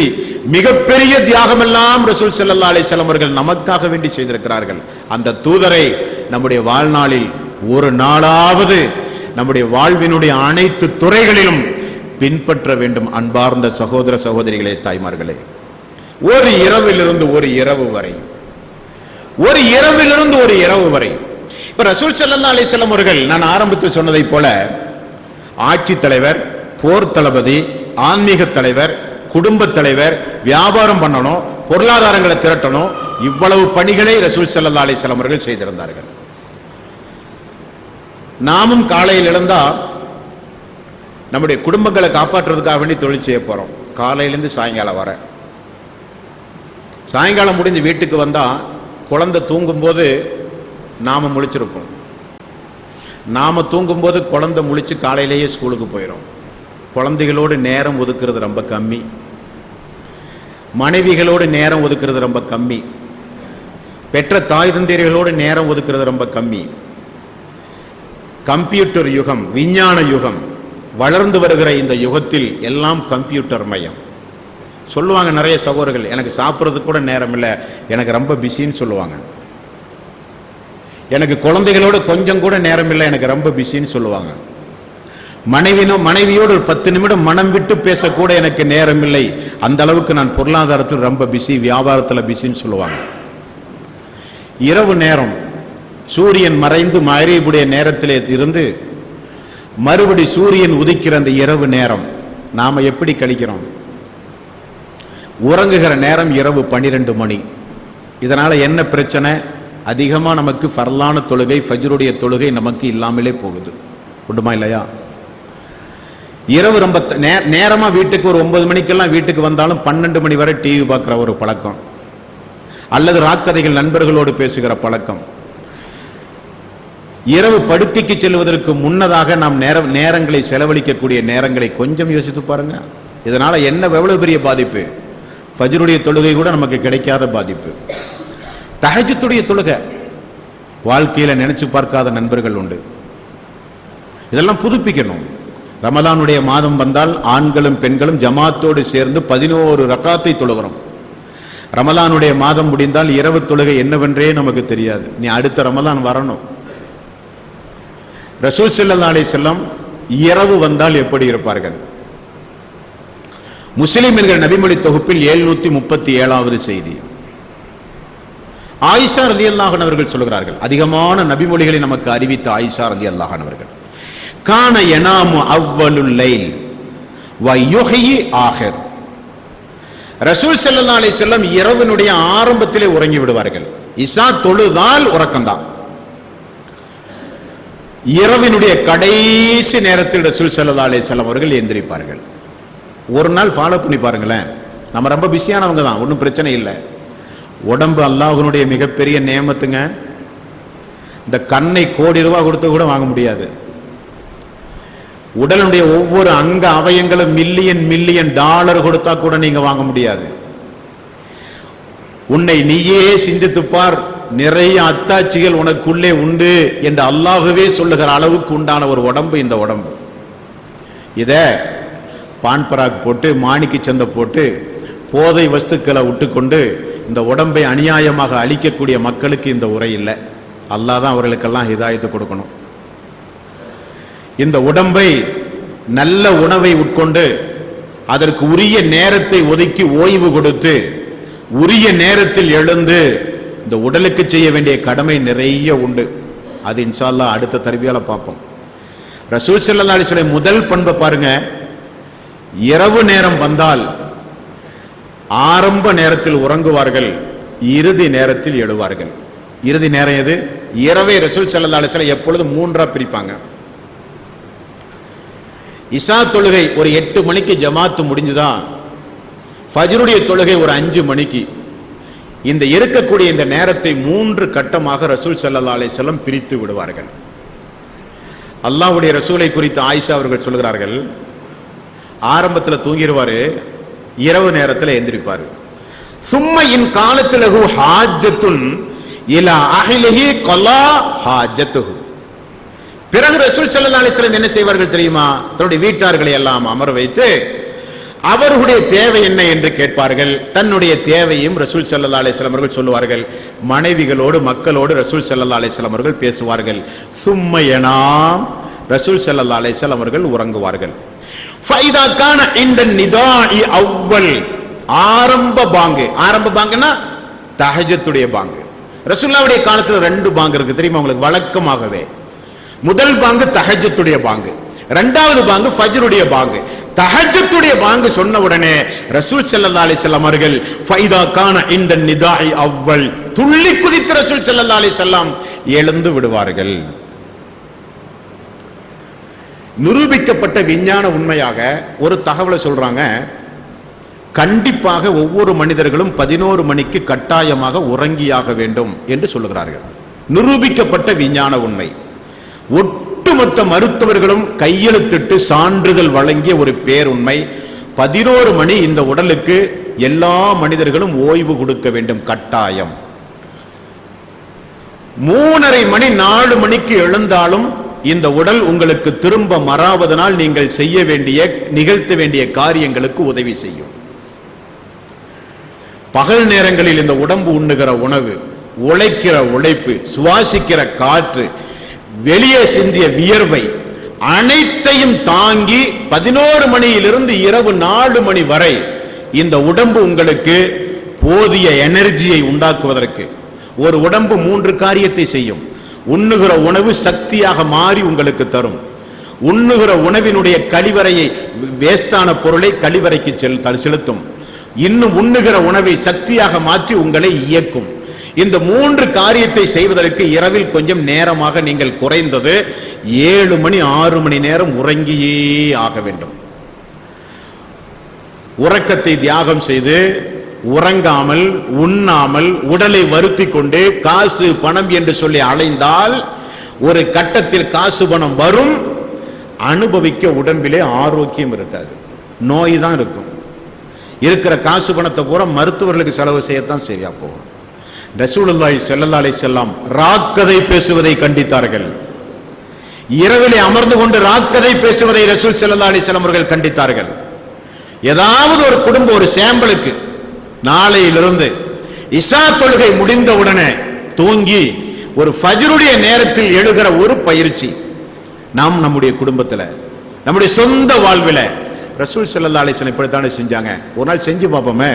மிகப்பெரிய தியாகமெல்லாம் ரசூல் ஸல்லல்லாஹு அலைஹி வஸல்லம் அவர்கள் நமக்காக வேண்டி செய்திருக்கிறார்கள் அந்த தூதரை நம்முடைய வாழ்நாளில் ஒரு நாளாவது நம்முடைய வாழ்வினுடைய அனைத்து துறைகளிலும் பின்பற்ற வேண்டும் அன்பார்ந்த சகோதர சகோதரிகளே தாய்மார்களே ஒரு இரவிலிருந்து ஒரு இரவு வரை ஒரு இரவிலிருந்து ஒரு இரவு வரை இப்ப ரசூல் ஸல்லல்லாஹு அலைஹி வஸல்லம் அவர்கள் நான் ஆரம்பத்தில் சொன்னதைப் போல ஆட்சி தலைவர் போர் தளபதி ஆன்மீக தலைவர் குடும்ப தலைவர் வியாபாரம் பண்ணணும் பொருளாதாரங்களை திரட்டணும் இவ்வளவு பணிகளை ரசூல் ஸல்லல்லாஹு அலைஹி வஸல்லம் அவர்கள் செய்திருந்தார்கள் நாமும் காலையில் எழுந்தா நம்முடைய குடும்பங்களை காப்பாற்றுறதுக்காக வேண்டி தொழில் செய்ய போறோம் காலையிலேருந்து சாயங்காலம் வர சாயங்காலம் முடிஞ்சு வீட்டுக்கு வந்தா குழந்தை தூங்கும்போது நாம முழிச்சிருப்போம் நாம தூங்கும்போது குழந்தை முழிச்சு காலையிலேயே ஸ்கூலுக்கு போயிடும் குழந்தைகளோடு நேரம் ஒதுக்குறது ரொம்ப கம்மி மனைவிகளோடு நேரம் ஒதுக்குறது ரொம்ப கம்மி பெற்ற தாய் தந்தையர்களோடு நேரம் ஒதுக்குறது ரொம்ப கம்மி கம்ப்யூட்டர் யுகம் விஞ்ஞான யுகம் வளர்ந்து வருகிற இந்த யுகத்தில் எல்லாம் கம்ப்யூட்டர் மயம் சொல்லுவாங்க நிறைய சகோதரர்கள் எனக்கு சாப்பிட்றதுக்கு கூட நேரம் இல்லை எனக்கு ரொம்ப பிஸின்னு சொல்லுவாங்க எனக்கு குழந்தைகளோட கொஞ்சம் கூட நேரம் இல்லை எனக்கு ரொம்ப பிஸின்னு சொல்லுவாங்க மனைவினோ மனைவியோடு ஒரு பத்து நிமிடம் மனம் விட்டு பேசக்கூட எனக்கு நேரம் இல்லை அந்த அளவுக்கு நான் பொருளாதாரத்தில் ரொம்ப பிஸி வியாபாரத்தில் பிஸின்னு சொல்லுவாங்க இரவு நேரம் சூரியன் மறைந்து மறைவுடைய நேரத்திலே இருந்து மறுபடி சூரியன் உதிக்கிற அந்த இரவு நேரம் நாம எப்படி கழிக்கிறோம் உறங்குகிற நேரம் இரவு பன்னிரெண்டு மணி இதனால என்ன பிரச்சனை அதிகமா நமக்கு ஃபர்லான தொழுகை ஃபஜ்ருடைய தொழுகை நமக்கு இல்லாமலே போகுது உண்டுமா இல்லையா இரவு ரொம்ப த- நே- நேரமா வீட்டுக்கு ஒரு ஒன்பது மணிக்கெல்லாம் வீட்டுக்கு வந்தாலும் பன்னெண்டு மணி வரை டிவி பார்க்குற ஒரு பழக்கம் அல்லது ராக்கதைகள் நண்பர்களோடு பேசுகிற பழக்கம் இரவு படுக்கைக்கு செல்வதற்கு முன்னதாக நாம் நேரம் நேரங்களை செலவழிக்கக்கூடிய நேரங்களை கொஞ்சம் யோசித்து பாருங்க இதனால என்ன எவ்வளவு பெரிய பாதிப்பு ஃபஜ்ருடைய தொழுகை கூட நமக்கு கிடைக்காத பாதிப்பு தஹஜ்ஜுத்துடைய தொழுகை வாழ்க்கையில நினைச்சு பார்க்காத நண்பர்கள் உண்டு இதெல்லாம் புதுப்பிக்கணும் ரமலானுடைய மாதம் வந்தால் ஆண்களும் பெண்களும் ஜமாத்தோடு சேர்ந்து பதினோரு ரக்காத்தை தொழுகிறோம் ரமலானுடைய மாதம் முடிந்தால் இரவு தொழுகை என்னவென்றே நமக்கு தெரியாது நீ அடுத்த ரமலான் வரணும் ரசூல் ஸல்லல்லாஹு அலைஹி செல்லம் இரவு வந்தால் எப்படி இருப்பார்கள் முஸ்லிம் என்கிற நபிமொழி தொகுப்பில் எழுநூத்தி முப்பத்தி ஏழாவது செய்தி ஆயிஷா ரதி அவர்கள் சொல்கிறார்கள் அதிகமான நபிமொழிகளை நமக்கு அறிவித்த ஆயிஷா ரதி அவர்கள் கான எனாமு அவ்வலுல் லைல் வ யுஹ்யி ஆஹிர் ரசூல் ஸல்லல்லாஹு அலைஹி செல்லம் இரவினுடைய ஆரம்பத்திலே உறங்கி விடுவார்கள் இசா தொழுதால் உறக்கம்தான் இரவினுடைய கடைசி நேரத்தில் ரசூல் ஸல்லல்லாஹு அலைஹி வஸல்லம் அவர்கள் எந்திரிப்பார்கள் ஒரு நாள் ஃபாலோ பண்ணி பாருங்களேன் நம்ம ரொம்ப பிஸியானவங்க தான் ஒன்றும் பிரச்சனை இல்லை உடம்பு அல்லாஹ்வினுடைய மிகப்பெரிய நேமத்துங்க இந்த கண்ணை கோடி ரூபாய் கொடுத்து கூட வாங்க முடியாது உடலுடைய ஒவ்வொரு அங்க அவயங்களும் மில்லியன் மில்லியன் டாலர் கொடுத்தா கூட நீங்க வாங்க முடியாது உன்னை நீயே சிந்தித்துப் பார் நிறைய அத்தாட்சிகள் உனக்குள்ளே உண்டு என்று அல்லாஹுவே சொல்லுகிற அளவுக்கு உண்டான ஒரு உடம்பு இந்த உடம்பு இத பான் பராக் போட்டு மாணிக்கு சந்தை போட்டு போதை வஸ்துக்களை விட்டுக்கொண்டு இந்த உடம்பை அநியாயமாக அழிக்கக்கூடிய மக்களுக்கு இந்த உரை இல்லை அல்லாஹ் தான் அவர்களுக்கெல்லாம் ஹிதாயத்து கொடுக்கணும் இந்த உடம்பை நல்ல உணவை உட்கொண்டு அதற்கு உரிய நேரத்தை ஒதுக்கி ஓய்வு கொடுத்து உரிய நேரத்தில் எழுந்து இந்த உடலுக்கு செய்ய வேண்டிய கடமை நிறைய உண்டு அது இன்ஷா அல்லாஹ் அடுத்த தரபியால பார்ப்போம் ரசூல் ஸல்லல்லாஹு அலைஹி வஸல்லம் முதல் பண்பை பாருங்க இரவு நேரம் வந்தால் ஆரம்ப நேரத்தில் உறங்குவார்கள் இறுதி நேரத்தில் எழுவார்கள் இறுதி நேரம் எது இரவே ரசூல் ஸல்லல்லாஹு அலைஹி வஸல்லம் எப்பொழுதும் மூன்றா பிரிப்பாங்க இசா தொழுகை ஒரு எட்டு மணிக்கு ஜமாத்து முடிஞ்சுதான் ஃபஜ்ருடைய தொழுகை ஒரு அஞ்சு மணிக்கு இந்த இருக்கக்கூடிய இந்த நேரத்தை மூன்று கட்டமாக ரசூல் ஸல்லல்லாஹு அலைஹி வஸல்லம் பிரித்து விடுவார்கள் அல்லாஹ்வுடைய ரசூலை குறித்து ஆயிஷா அவர்கள் சொல்கிறார்கள் ஆரம்பத்தில் தூங்கிடுவாரு இரவு நேரத்தில் எந்திரிப்பாரு சும்மா இன் காலத்தில் ஹாஜத்துன் இலா அஹிலிஹி கொலா ஹாஜத்துஹு பிறகு ரசூல் ஸல்லல்லாஹு அலைஹி வஸல்லம் என்ன செய்வார்கள் தெரியுமா தன்னுடைய வீட்டார்களை எல்லாம் அமர வைத்து அவர்களுடைய தேவை என்ன என்று கேட்பார்கள் தன்னுடைய தேவையும் ரசூல் ஸல்லல்லாஹு அலைஹி வஸல்லம் அவர்கள் சொல்லுவார்கள் மனைவிகளோடு மக்களோடு ரசூல் ஸல்லல்லாஹு அலைஹி வஸல்லம் அவர்கள் பேசுவார்கள் சும்மையனாம் ரசூல் ஸல்லல்லாஹு அலைஹி வஸல்லம் அவர்கள் உறங்குவார்கள் ஃபைதா கான இந்த நிதாஇ அவ்வல் ஆரம்ப பாங்கு ஆரம்ப பாங்குன்னா தஹஜத்துடைய பாங்கு ரசூலுல்லாவுடைய காலத்துல ரெண்டு பாங்கு இருக்கு தெரியுமா உங்களுக்கு வழக்கமாகவே முதல் பாங்கு தஹஜத்துடைய பாங்கு இரண்டாவது பாங்கு ஃபஜ்ருடைய பாங்கு தஹஜத்துடைய பாங்கு சொன்ன உடனே ரசூல் ஸல்லல்லாஹு அலைஹி வஸல்லம் அவர்கள் ஃபைதா கான இந்த நிதாஇ அவ்வல் துள்ளி குதித்து ரசூல் ஸல்லல்லாஹு அலைஹி வஸல்லம் எழுந்து விடுவார்கள் நிரூபிக்கப்பட்ட விஞ்ஞான உண்மையாக ஒரு தகவலை சொல்றாங்க கண்டிப்பாக ஒவ்வொரு மனிதர்களும் பதினோரு மணிக்கு கட்டாயமாக உறங்கியாக வேண்டும் என்று சொல்லுகிறார்கள் நிரூபிக்கப்பட்ட விஞ்ஞான உண்மை ஒட்டுமொத்த மருத்துவர்களும் கையெழுத்திட்டு சான்றிதழ் வழங்கிய ஒரு பேருண்மை பதினோரு மணி இந்த உடலுக்கு எல்லா மனிதர்களும் ஓய்வு கொடுக்க வேண்டும் கட்டாயம் மூணரை மணி நாலு மணிக்கு எழுந்தாலும் இந்த உடல் உங்களுக்கு திரும்ப மறாவதனால் நீங்கள் செய்ய வேண்டிய நிகழ்த்த வேண்டிய காரியங்களுக்கு உதவி செய்யும் பகல் நேரங்களில் இந்த உடம்பு உண்ணுகிற உணவு உழைக்கிற உழைப்பு சுவாசிக்கிற காற்று வெளியே சிந்திய வியர்வை அனைத்தையும் தாங்கி பதினோரு மணியிலிருந்து இரவு நாலு மணி வரை இந்த உடம்பு உங்களுக்கு போதிய எனர்ஜியை உண்டாக்குவதற்கு ஒரு உடம்பு மூன்று காரியத்தை செய்யும் உண்ணுகிற உணவு சக்தியாக மாறி உங்களுக்கு தரும் உண்ணுகிற உணவினுடைய கழிவறையை வேஸ்டான பொருளை கழிவறைக்கு செல் த- செலுத்தும் இன்னும் உண்ணுகிற உணவை சக்தியாக மாற்றி உங்களை இயக்கும் இந்த மூன்று காரியத்தை செய்வதற்கு இரவில் கொஞ்சம் நேரமாக நீங்கள் குறைந்தது ஏழு மணி ஆறு மணி நேரம் உறங்கியே ஆக வேண்டும் உறக்கத்தை தியாகம் செய்து உறங்காமல் உண்ணாமல் உடலை வருத்தி கொண்டு காசு பணம் என்று சொல்லி அலைந்தால் ஒரு கட்டத்தில் காசு பணம் வரும் அனுபவிக்க உடம்பிலே ஆரோக்கியம் இருக்காது நோய் தான் இருக்கும் இருக்கிற காசு பணத்தை பூரா மருத்துவர்களுக்கு செலவு செய்யத்தான் சரியா போகும் ரசூலுல்லாஹி ஸல்லல்லாஹு அலைஹி வஸல்லம் ராக்கதை பேசுவதை கண்டித்தார்கள் இரவிலே அமர்ந்து கொண்டு ராக்கதை பேசுவதை ரசூல் ஸல்லல்லாஹு அலைஹி வஸல்லம் அவர்கள் கண்டித்தார்கள் ஏதாவது ஒரு குடும்பம் ஒரு சாம்பிளுக்கு நாளையிலிருந்து இசா தொழுகை முடிந்தவுடனே தூங்கி ஒரு ஃபஜ்ருடைய நேரத்தில் எழுகிற ஒரு பயிற்சி நாம் நம்முடைய குடும்பத்துல நம்முடைய சொந்த வாழ்வில ரசூல் ஸல்லல்லாஹு அலைஹி வஸல்லம் இப்படித்தானே செஞ்சாங்க ஒரு நாள் செஞ்சு பார்ப்போமே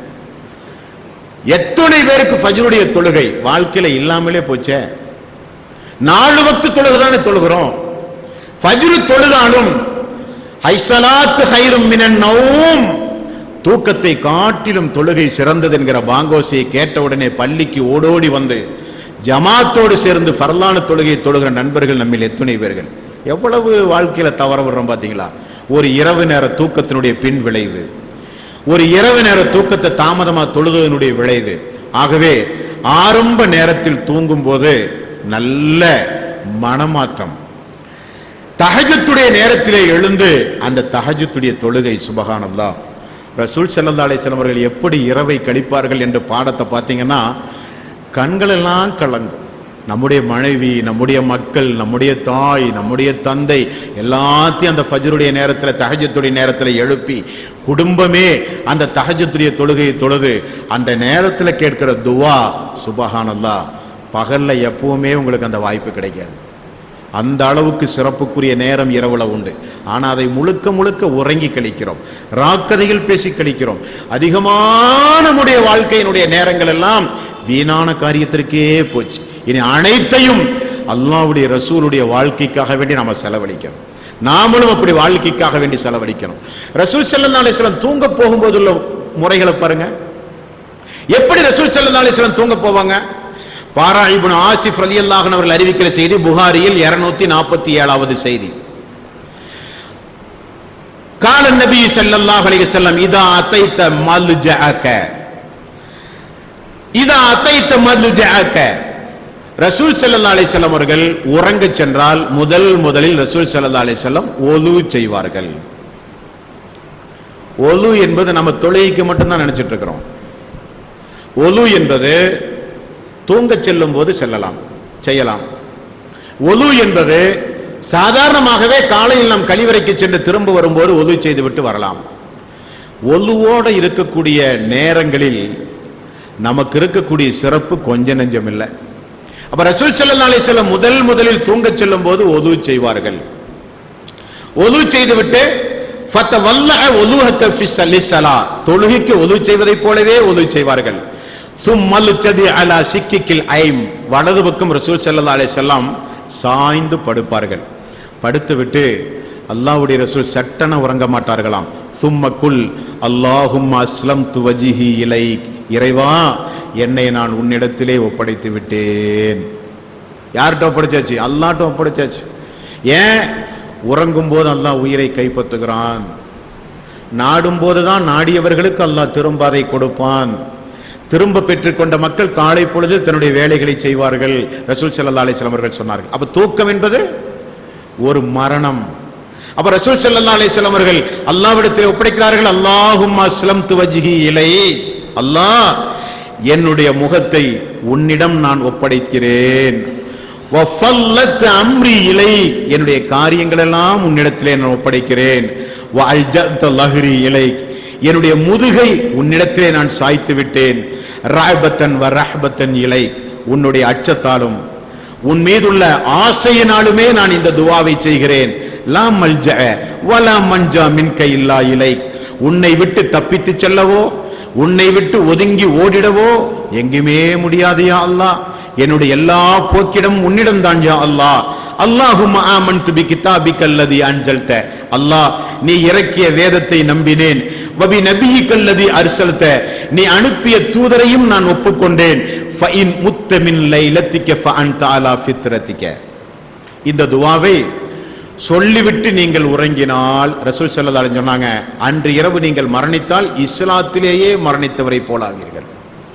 எத்தனை பேருக்கு ஃபஜ்ருடைய தொழுகை வாழ்க்கையில இல்லாமலே போச்சே நாலு வக்து தொழுகை தானே தொழுகிறோம் ஃபஜ்ரு தொழுதாலும் ஹைசலாத்து ஹைரும் மினன் நௌம் தூக்கத்தை காட்டிலும் தொழுகை சிறந்தது என்கிற பாங்கோசியை கேட்டவுடனே பள்ளிக்கு ஓடோடி வந்து ஜமாத்தோடு சேர்ந்து ஃபர்லான தொழுகையை தொழுகிற நண்பர்கள் நம்மில் எத்தனை பேர்கள் எவ்வளவு வாழ்க்கையில தவற விடுறோம் பாத்தீங்களா ஒரு இரவு நேர தூக்கத்தினுடைய பின் விளைவு ஒரு இரவு நேர தூக்கத்தை தாமதமா தொழுதனுடைய விளைவு ஆகவே ஆரம்ப நேரத்தில் தூங்கும் போது நல்ல மனமாற்றம் தஹஜத்துடைய நேரத்திலே எழுந்து அந்த தஹஜத்துடைய தொழுகை சுபகானல்லா ரசூல் ஸல்லல்லாஹு அலைஹி வஸல்லம் அவர்கள் எப்படி இரவை கழிப்பார்கள் என்ற பாடத்தை பார்த்தீங்கன்னா கண்களெல்லாம் கலங்கும் நம்முடைய மனைவி நம்முடைய மக்கள் நம்முடைய தாய் நம்முடைய தந்தை எல்லாத்தையும் அந்த ஃபஜ்ருடைய நேரத்தில் தஹஜத்துடைய நேரத்தில் எழுப்பி குடும்பமே அந்த தஹஜத்துடைய தொழுகையை தொழுது அந்த நேரத்தில் கேட்கிற துவா சுபஹானல்லா பகல்ல எப்பவுமே உங்களுக்கு அந்த வாய்ப்பு கிடைக்காது அந்த அளவுக்கு சிறப்புக்குரிய நேரம் இரவுல உண்டு ஆனா அதை முழுக்க முழுக்க உறங்கி கழிக்கிறோம் ராக்கதையில் பேசி கழிக்கிறோம் அதிகமான நம்முடைய வாழ்க்கையினுடைய நேரங்கள் எல்லாம் வீணான காரியத்திற்கே போச்சு இனி அனைத்தையும் அல்லாஹ்வுடைய ரசூலுடைய வாழ்க்கைக்காக வேண்டி நாம செலவழிக்கணும் நாமளும் அப்படி வாழ்க்கைக்காக வேண்டி செலவழிக்கணும் ரசூல் ஸல்லல்லாஹு அலைஹி வஸல்லம் தூங்க போகும்போது உள்ள முறைகளை பாருங்க எப்படி ரசூல் ஸல்லல்லாஹு அலைஹி வஸல்லம் தூங்க போவாங்க பாரா இப்னு ஆசிஃப் ரலியல்லாஹு அன்ஹு அவர்கள் அறிவிக்கிற செய்தி புகாரியில் 247 நாற்பத்தி ஏழாவது செய்தி கால நபி ஸல்லல்லாஹு அலைஹி வஸல்லம் இதா அத்தைத்த மல்ஜஅக இதா அத்தைத்த மல்ஜஅக ரசூல் ஸல்லல்லாஹு அலைஹி வஸல்லம் அவர்கள் உறங்கச் சென்றால் முதல் முதலில் ரசூல் ஸல்லல்லாஹு அலைஹி வஸல்லம் ஒலு செய்வார்கள் ஒலு என்பது நம்ம தொழுகைக்கு மட்டும்தான் நினைச்சிட்டு இருக்கிறோம் ஒலு என்பது தூங்கச் செல்லும் போது செல்லலாம் செய்யலாம் ஒலு என்பது சாதாரணமாகவே காலையில் நாம் கழிவறைக்கு சென்று திரும்ப வரும்போது ஒலு செய்துவிட்டு வரலாம் ஒலுவோட இருக்கக்கூடிய நேரங்களில் நமக்கு இருக்கக்கூடிய சிறப்பு கொஞ்ச நெஞ்சம் இல்லை அப்ப ரசூல் ஸல்லல்லாஹு அலைஹி வஸல்லம் முதல் முதலில் தூங்கச் செல்லும் போது ஒது செய்வார்கள் ஒது செய்துவிட்டு ஃபத்தவல்ல ஒலுஹக்க ஃபி ஸலா தொழுகைக்கு ஒது செய்வதைப் போலவே ஒது செய்வார்கள் சும்மல் சதி அலா சிக்கிக்கில் ஐம் வலது பக்கம் ரசூல் ஸல்லல்லாஹு அலைஹி வஸல்லம் சாய்ந்து படுப்பார்கள் படுத்துவிட்டு அல்லாஹ்வுடைய ரசூல் சட்டன உறங்க மாட்டார்களாம் சும்ம குல் அல்லாஹும் அஸ்லம் துவஜிஹி இலை இறைவா என்னை நான் உன்னிடத்திலே ஒப்படைத்து விட்டேன் யார்கிட்ட ஒப்படைச்சாச்சு அல்லாஹ்ட்ட ஒப்படைச்சாச்சு ஏன் உறங்கும் போது அல்லாஹ் உயிரை கைப்பற்றுகிறான் நாடும் போதுதான் நாடியவர்களுக்கு அல்லாஹ் திரும்பாதை கொடுப்பான் திரும்ப பெற்றுக்கொண்ட மக்கள் காலை பொழுது தன்னுடைய வேலைகளை செய்வார்கள் ரசூல் ஸல்லல்லாஹு அலைஹி வஸல்லம் அவர்கள் சொன்னார்கள் அப்ப தூக்கம் என்பது ஒரு மரணம் அப்ப ரசூல் ஸல்லல்லாஹு அலைஹி வஸல்லம் அவர்கள் அல்லாஹ்விடத்தில் ஒப்படைக்கிறார்கள் அல்லாஹும் அஸ்லம் துவஜிஹி இலை அல்லாஹ் என்னுடைய முகத்தை உன்னிடம் நான் ஒப்படைக்கிறேன் வஃபல்லத் அம்ரி இலை என்னுடைய காரியங்கள் எல்லாம் உன்னிடத்திலே நான் ஒப்படைக்கிறேன் வஅல்ஜஅத லஹ்ரி இலை என்னுடைய முதுகை உன்னிடத்திலே நான் சாய்த்து விட்டேன் ரஹபத்தன் வ ரஹபத்தன் இலை உன்னுடைய அச்சத்தாலும் உன் மீதுள்ள ஆசையினாலுமே நான் இந்த துவாவை செய்கிறேன் லா மல்ஜ வலா மஞ்சா மின்க இல்லா இலை உன்னை விட்டு தப்பித்து செல்லவோ உன்னை விட்டு ஒதுங்கி ஓடிடவோ எங்குமே முடியாது யா அல்லாஹ் என்னுடைய எல்லா போக்கிடம் உன்னிடம் தான் யா அல்லாஹ் அல்லாஹும் ஆமன்து பி கிதாபிக அல்லதி அன்ஜல்த அல்லாஹ் நீ இறக்கிய வேதத்தை நம்பினேன் வபி நபியிக அல்லதி அர்சல்த நீ அனுப்பிய தூதரையும் நான் ஒப்புக்கொண்டேன் ஃபஇன் முத்த மின் லைலத்திக ஃபஅன்த அலா ஃபித்ரத்திக இந்த துவாவை சொல்லிவிட்டு நீங்கள் உறங்கினால் ரசூல் ஸல்லல்லாஹு அலைஹி சொன்னாங்க அன்று இரவு நீங்கள் மரணித்தால் இஸ்லாத்திலேயே மரணித்தவரை போலாவீர்கள்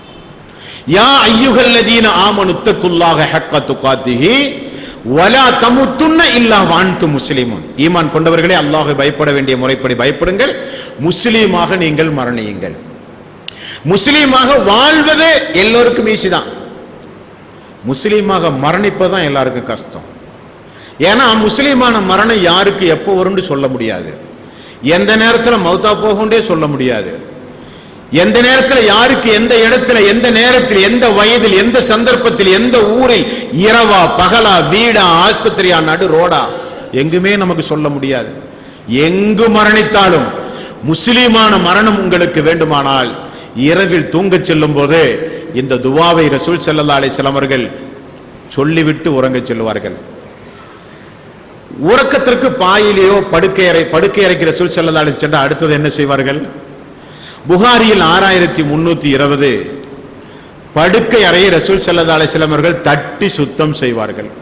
யா ஐயுகல்லதீன ஆமனுத்தக்குல்லாக ஹக்க துகாத்திஹி வலா தமுத்துன்ன இல்லா வான்து முஸ்லிமுன் ஈமான் கொண்டவர்களே அல்லாஹ்வை பயப்பட வேண்டிய முறைப்படி பயப்படுங்கள் முஸ்லீமாக நீங்கள் மரணியுங்கள் முஸ்லீமாக வாழ்வது எல்லோருக்கும் ஈஸி தான் முஸ்லீமாக மரணிப்பது எல்லாருக்கும் கஷ்டம் ஏன்னா முஸ்லீமான மரணம் யாருக்கு எப்போ வரும்னு சொல்ல முடியாது எந்த நேரத்தில் மௌத்தா போகும்னே சொல்ல முடியாது எந்த நேரத்தில் யாருக்கு எந்த இடத்துல எந்த நேரத்தில் எந்த வயதில் எந்த சந்தர்ப்பத்தில் எந்த ஊரில் இரவா பகலா வீடா ஆஸ்பத்திரியா நடு ரோடா எங்குமே நமக்கு சொல்ல முடியாது எங்கு மரணித்தாலும் முஸ்லீமான மரணம் உங்களுக்கு வேண்டுமானால் இரவில் தூங்கச் செல்லும் போது இந்த துவாவை ரசூல் ஸல்லல்லாஹு அலைஹி வஸல்லம் அவர்கள் சொல்லிவிட்டு உறங்கச் செல்வார்கள் உறக்கத்திற்கு பாயிலேயோ படுக்கை அறை படுக்கை அறைக்கு ரசூல் ஸல்லல்லாஹு அலைஹி சென்ற அடுத்தது என்ன செய்வார்கள் புகாரியில் ஆறாயிரத்தி முன்னூத்தி இருபது படுக்கை அறையை ரசூல் ஸல்லல்லாஹு அலைஹி வஸல்லம் அவர்கள் தட்டி சுத்தம் செய்வார்கள்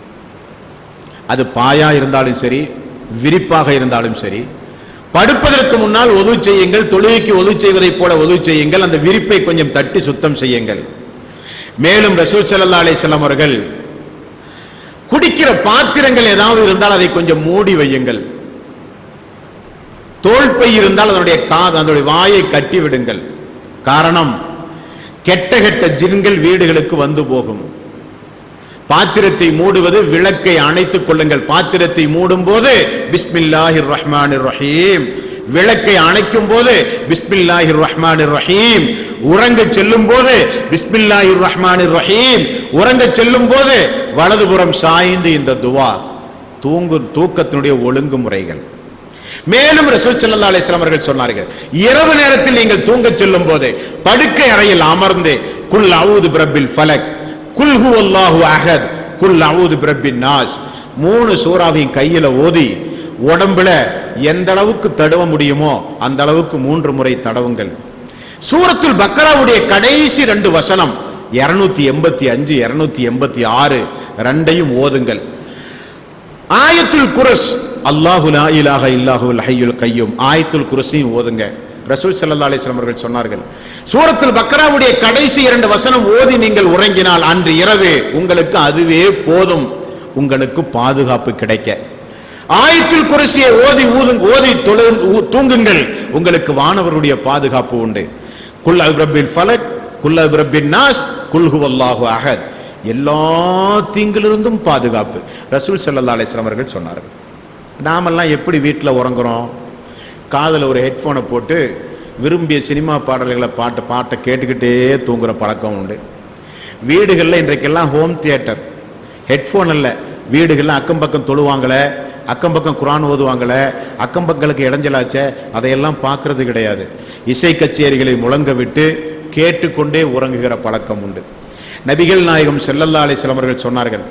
அது பாயா இருந்தாலும் சரி விரிப்பாக இருந்தாலும் சரி படுப்பதற்கு முன்னால் ஒது செய்யுங்கள் தொழுகைக்கு ஒது செய்வதைப் போல ஒது செய்யுங்கள் அந்த விரிப்பை கொஞ்சம் தட்டி சுத்தம் செய்யுங்கள் மேலும் ரசூல் ஸல்லல்லாஹு அலைஹி வஸல்லம் அவர்கள் குடிக்கிற பாத்திரங்கள் ஏதாவது இருந்தால் அதை கொஞ்சம் மூடி வையுங்கள் தோல்பை இருந்தால் அதனுடைய காது அதனுடைய வாயை கட்டி விடுங்கள் காரணம் கெட்ட கெட்ட ஜின்கள் வீடுகளுக்கு வந்து போகும் பாத்திரத்தை மூடுவது விளக்கை அணைத்துக் கொள்ளுங்கள் பாத்திரத்தை மூடும் போது பிஸ்மில்லாஹிர் ரஹ்மானிர் ரஹீம் விளக்கை அணைக்கும் போது பிஸ்மில்லாஹிர் ரஹ்மானிர் ரஹீம் உறங்க செல்லும் போது பிஸ்மில்லாஹிர் ரஹ்மானிர் ரஹீம் உறங்க செல்லும் போது வலதுபுறம் சாய்ந்து இந்த துவா தூங்கு தூக்கத்தினுடைய ஒழுங்குமுறைகள் மேலும் ரசூல் ஸல்லல்லாஹு அலைஹி வஸல்லம் அவர்கள் சொன்னார்கள் இரவு நேரத்தில் நீங்கள் தூங்கச் செல்லும் போது படுக்கை அறையில் அமர்ந்து குல் அவுது பிரபில் ஃபலக் குல் ஹுவல்லாஹு அஹத் குல் அவுது பிரபின் நாஸ் மூணு சூறாவையும் கையில ஓதி உடம்புல எந்த அளவுக்கு தடவ முடியுமோ அந்த அளவுக்கு மூன்று முறை தடவுங்கள் சூரத்துல் பக்கராவுடைய கடைசி ரெண்டு வசனம் இருநூத்தி எண்பத்தி அஞ்சு இருநூத்தி எண்பத்தி ஆறு ரெண்டையும் ஓதுங்கள் ஆயத்துல் குரஸ் அல்லாஹு லா இலாஹ இல்லாஹுல் ஹய்யுல் கையும் ஆயத்துல் குரஸையும் ஓதுங்க ரசூல் ஸல்லல்லாஹு அலைஹி வஸல்லம் அவர்கள் சொன்னார்கள் சூரத்துல் பக்ராவுடைய கடைசி இரண்டு வசனம் ஓதி நீங்கள் உறங்கினால் அன்று இரவு உங்களுக்கு அதுவே போதும் உங்களுக்கு பாதுகாப்பு கிடைக்க ஆயத்துல் குரசியை ஓதி ஊதுங் ஓதி தொழு ஊ- தூங்குங்கள் உங்களுக்கு வானவருடைய பாதுகாப்பு உண்டு குல் அப்ரபில் ஃபலக் குல் அப்ரபின் நாஸ் குல் ஹுவல்லாஹு அஹத் எல்லா தீங்கிலிருந்தும் பாதுகாப்பு ரசூல் ஸல்லல்லாஹு அலைஹி வஸல்லம் அவர்கள் சொன்னார்கள் நாமெல்லாம் எப்படி வீட்டில் உறங்குறோம் காதில் ஒரு ஹெட்ஃபோனை போட்டு விரும்பிய சினிமா பாடல்களை பாட்டு பாட்டை கேட்டுக்கிட்டே தூங்குற பழக்கம் உண்டு வீடுகளில் இன்றைக்கெல்லாம் ஹோம் தியேட்டர் ஹெட்ஃபோன் இல்லை வீடுகளில் அக்கம் பக்கம் தொழுவாங்களே அக்கம் பக்கம் குரான் ஓதுவாங்களே அக்கம் பக்கங்களுக்கு இடைஞ்சலாச்சே அதையெல்லாம் பார்க்கறது கிடையாது இசை கச்சேரிகளை முழங்க விட்டு கேட்டுக்கொண்டே உறங்குகிற பழக்கம் உண்டு நபிகள் நாயகம் செல்லல்லா அலிஸ்லாம் அவர்கள் சொன்னார்கள்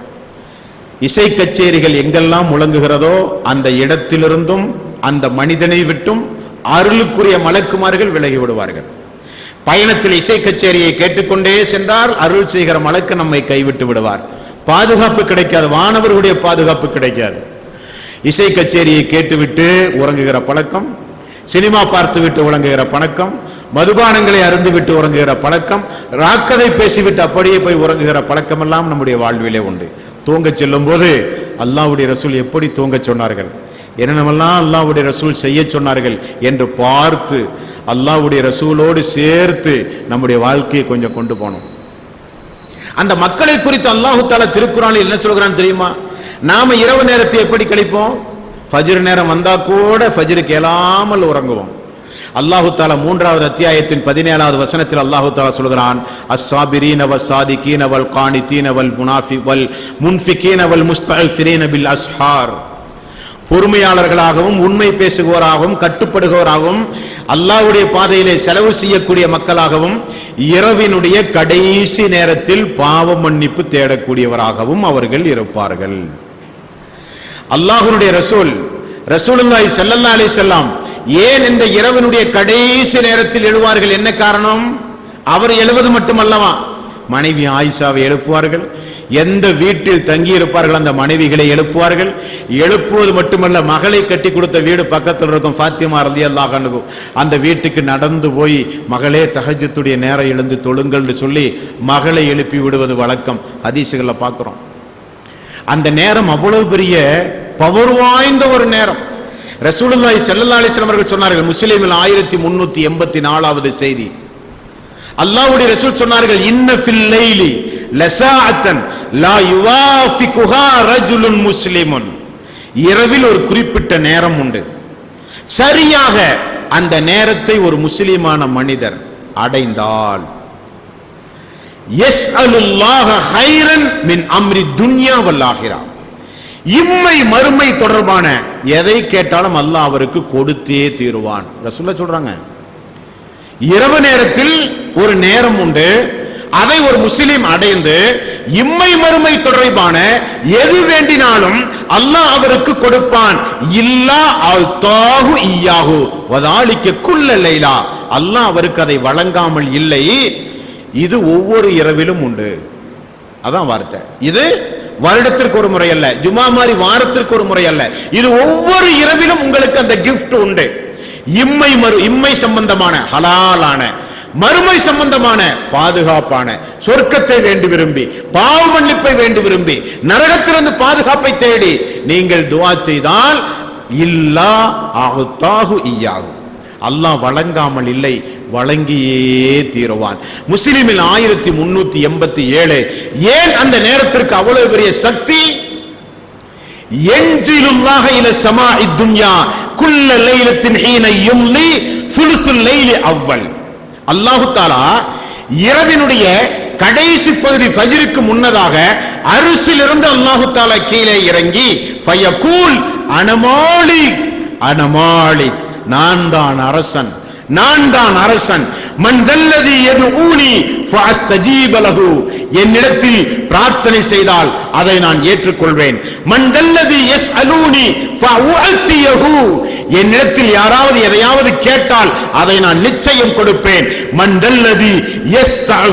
இசை கச்சேரிகள் எங்கெல்லாம் முழங்குகிறதோ அந்த இடத்திலிருந்தும் அந்த மனிதனை விட்டும் அருளுக்குரிய மலக்குமார்கள் விலகி விடுவார்கள் பயணத்தில் இசை கச்சேரியை கேட்டுக்கொண்டே சென்றால் அருள் செய்கிற மலக்கு நம்மை கைவிட்டு விடுவார் பாதுகாப்பு கிடைக்காது வானவர்களுடைய பாதுகாப்பு கிடைக்காது இசை கச்சேரியை கேட்டுவிட்டு உறங்குகிற பழக்கம் சினிமா பார்த்து விட்டு உறங்குகிற பழக்கம் மதுபானங்களை அருந்து விட்டு உறங்குகிற பழக்கம் ராக்கதை பேசிவிட்டு அப்படியே போய் உறங்குகிற பழக்கம் எல்லாம் நம்முடைய வாழ்விலே உண்டு தூங்கச் செல்லும் போது அல்லாஹ்வுடைய ரசூல் எப்படி தூங்கச் சொன்னார்கள் என்னென்னமெல்லாம் அல்லாஹ்வுடைய ரசூல் செய்ய சொன்னார்கள் என்று பார்த்து அல்லாஹ்வுடைய ரசூலோடு சேர்த்து நம்முடைய வாழ்க்கையை கொஞ்சம் கொண்டு போனோம் அந்த மக்களை குறித்து அல்லாஹு தாலா திருக்குறானில் என்ன சொல்கிறான் தெரியுமா நாம இரவு நேரத்தை எப்படி கழிப்போம் ஃபஜ்ர் நேரம் வந்தா கூட ஃபஜ்ருக்கு இயலாமல் உறங்குவோம் அல்லாஹு தாலா மூன்றாவது அத்தியாயத்தின் பதினேழாவது வசனத்தில் அல்லாஹு தாலா சொல்கிறான் அஸ்ஸாபிரீன வஸ்ஸாதிகீன வல் கானிதீன வல் முனாஃபி வல் முன்ஃபிகீன வல் முஸ்தஃபிரீன பில் அஸ்ஹார் பொறுமையாளர்களாகவும் உண்மை பேசுபவராகவும் கட்டுப்படுபவராகவும் அல்லாஹ்வுடைய பாதையிலே செலவு செய்யக்கூடிய மக்களாகவும் இரவினுடைய கடைசி நேரத்தில் பாவ மன்னிப்பு தேடக்கூடியவராகவும் அவர்கள் இருப்பார்கள் அல்லாஹ்வுடைய ரசூல் ரசூலுல்லாஹி ஸல்லல்லாஹு அலைஹி வஸல்லம் ஏன் இந்த இரவினுடைய கடைசி நேரத்தில் எழுவார்கள் என்ன காரணம் அவர் எழுவது மட்டுமல்லவா மனைவி ஆயிஷாவை எழுப்புவார்கள் எந்த வீட்டில் தங்கி இருப்பார்கள் அந்த மனைவிகளை எழுப்புவார்கள் எழுப்புவது மட்டுமல்ல மகளை கட்டி கொடுத்த வீடு பக்கத்தில் இருக்கும் ஃபாத்திமா ரலியல்லாஹு அன்ஹு அந்த வீட்டுக்கு நடந்து போய் மகளே தஹஜ்ஜுடைய நேரம் எழுந்து தொழுங்கள்னு சொல்லி மகளை எழுப்பி விடுவது வழக்கம் ஹதீசுகளை பார்க்கிறோம் அந்த நேரம் அவ்வளவு பெரிய பவர் வாய்ந்த ஒரு நேரம் ரசூலுல்லாஹி ஸல்லல்லாஹு அலைஹி வஸல்லம் அவர்கள் சொன்னார்கள் முஸ்லிமில் ஆயிரத்தி முன்னூத்தி எண்பத்தி நாலாவது செய்தி அல்லாஹ்வுடைய ரசூல் சொன்னார்கள் இன்ன ஃபில் லைலி லசாஅத்தன் லா யுவாஃபிகுஹா ரஜுலுன் முஸ்லிமுன் இரவில் ஒரு குறிப்பிட்ட நேரம் உண்டு சரியாக அந்த நேரத்தை ஒரு முஸ்லிமான மனிதர் அடைந்தால் யஸ்அலுல்லாஹ ஹைரன் மின் அம்ரி துன்யா வல் ஆகிரா இம்மை மறுமை தொடர்பான எதை கேட்டாலும் அல்லாஹ் அவருக்கு கொடுத்தே தீருவான் ரசூல்லா சொல்றாங்க இரவு நேரத்தில் ஒரு நேரம் உண்டு அதை ஒரு முஸ்லிம் அடைந்து இம்மை மறுமை தொடர்பான எது வேண்டினாலும் அல்லாஹ் அவருக்கு கொடுப்பான் இல்லா அல்தாஹு ஈயாஹு வதாலிக்க குல்ல லைலா அல்லாஹ் அவருக்கு அதை வழங்காமல் இல்லை இது ஒவ்வொரு இரவிலும் உண்டு அதான் வார்த்தை இது வருடத்திற்கு ஒரு முறை அல்ல ஜுமா மாதிரி வாரத்திற்கு ஒரு முறை அல்ல இது ஒவ்வொரு இரவிலும் உங்களுக்கு அந்த gift உண்டு இம்மை மறு இம்மை சம்பந்தமான ஹலாலான மறுமை சம்பந்தமான பாதுகாப்பான சொர்க்கத்தை வேண்டி விரும்பி பாவ மன்னிப்பை வேண்டி விரும்பி நரகத்திலிருந்து பாதுகாப்பை தேடி நீங்கள் துவா செய்தால் இல்லா ஆகுத்தாகு ஈயாகும் அல்லாஹ் வழங்காமல் இல்லை வழங்கியே தீருவான் முஸ்லிமில் ஆயிரத்தி முன்னூத்தி எண்பத்தி ஏழு ஏன் அந்த நேரத்திற்கு அவ்வளவு பெரிய சக்தி எஞ்சிலுல்லாக இல சமா இத்துன்யா குல்ல லைலத்தின் ஹீன யும்லி சுலுசுல் லைலி அவ்வல் அல்லாஹு தாலா இரவினுடைய கடைசி பகுதி ஃபஜ்ருக்கு முன்னதாக அரிசிலிருந்து அல்லாஹு தாலா கீழே இறங்கி ஃபயகூல் அனமாலிக் அனமாலிக் நான் தான் அரசன் நான் தான் அரசன் மன் தல்லதி எது ஊனி லஹு என்னிடத்தில் பிரார்த்தனை செய்தால் அதை நான் ஏற்றுக்கொள்வேன் மன் தல்லதி எஸ் அலூனி என்னிடத்தில் யாராவது எதையாவது கேட்டால் அதை நான் நிச்சயம் கொடுப்பேன் மன் தல்லதி எஸ்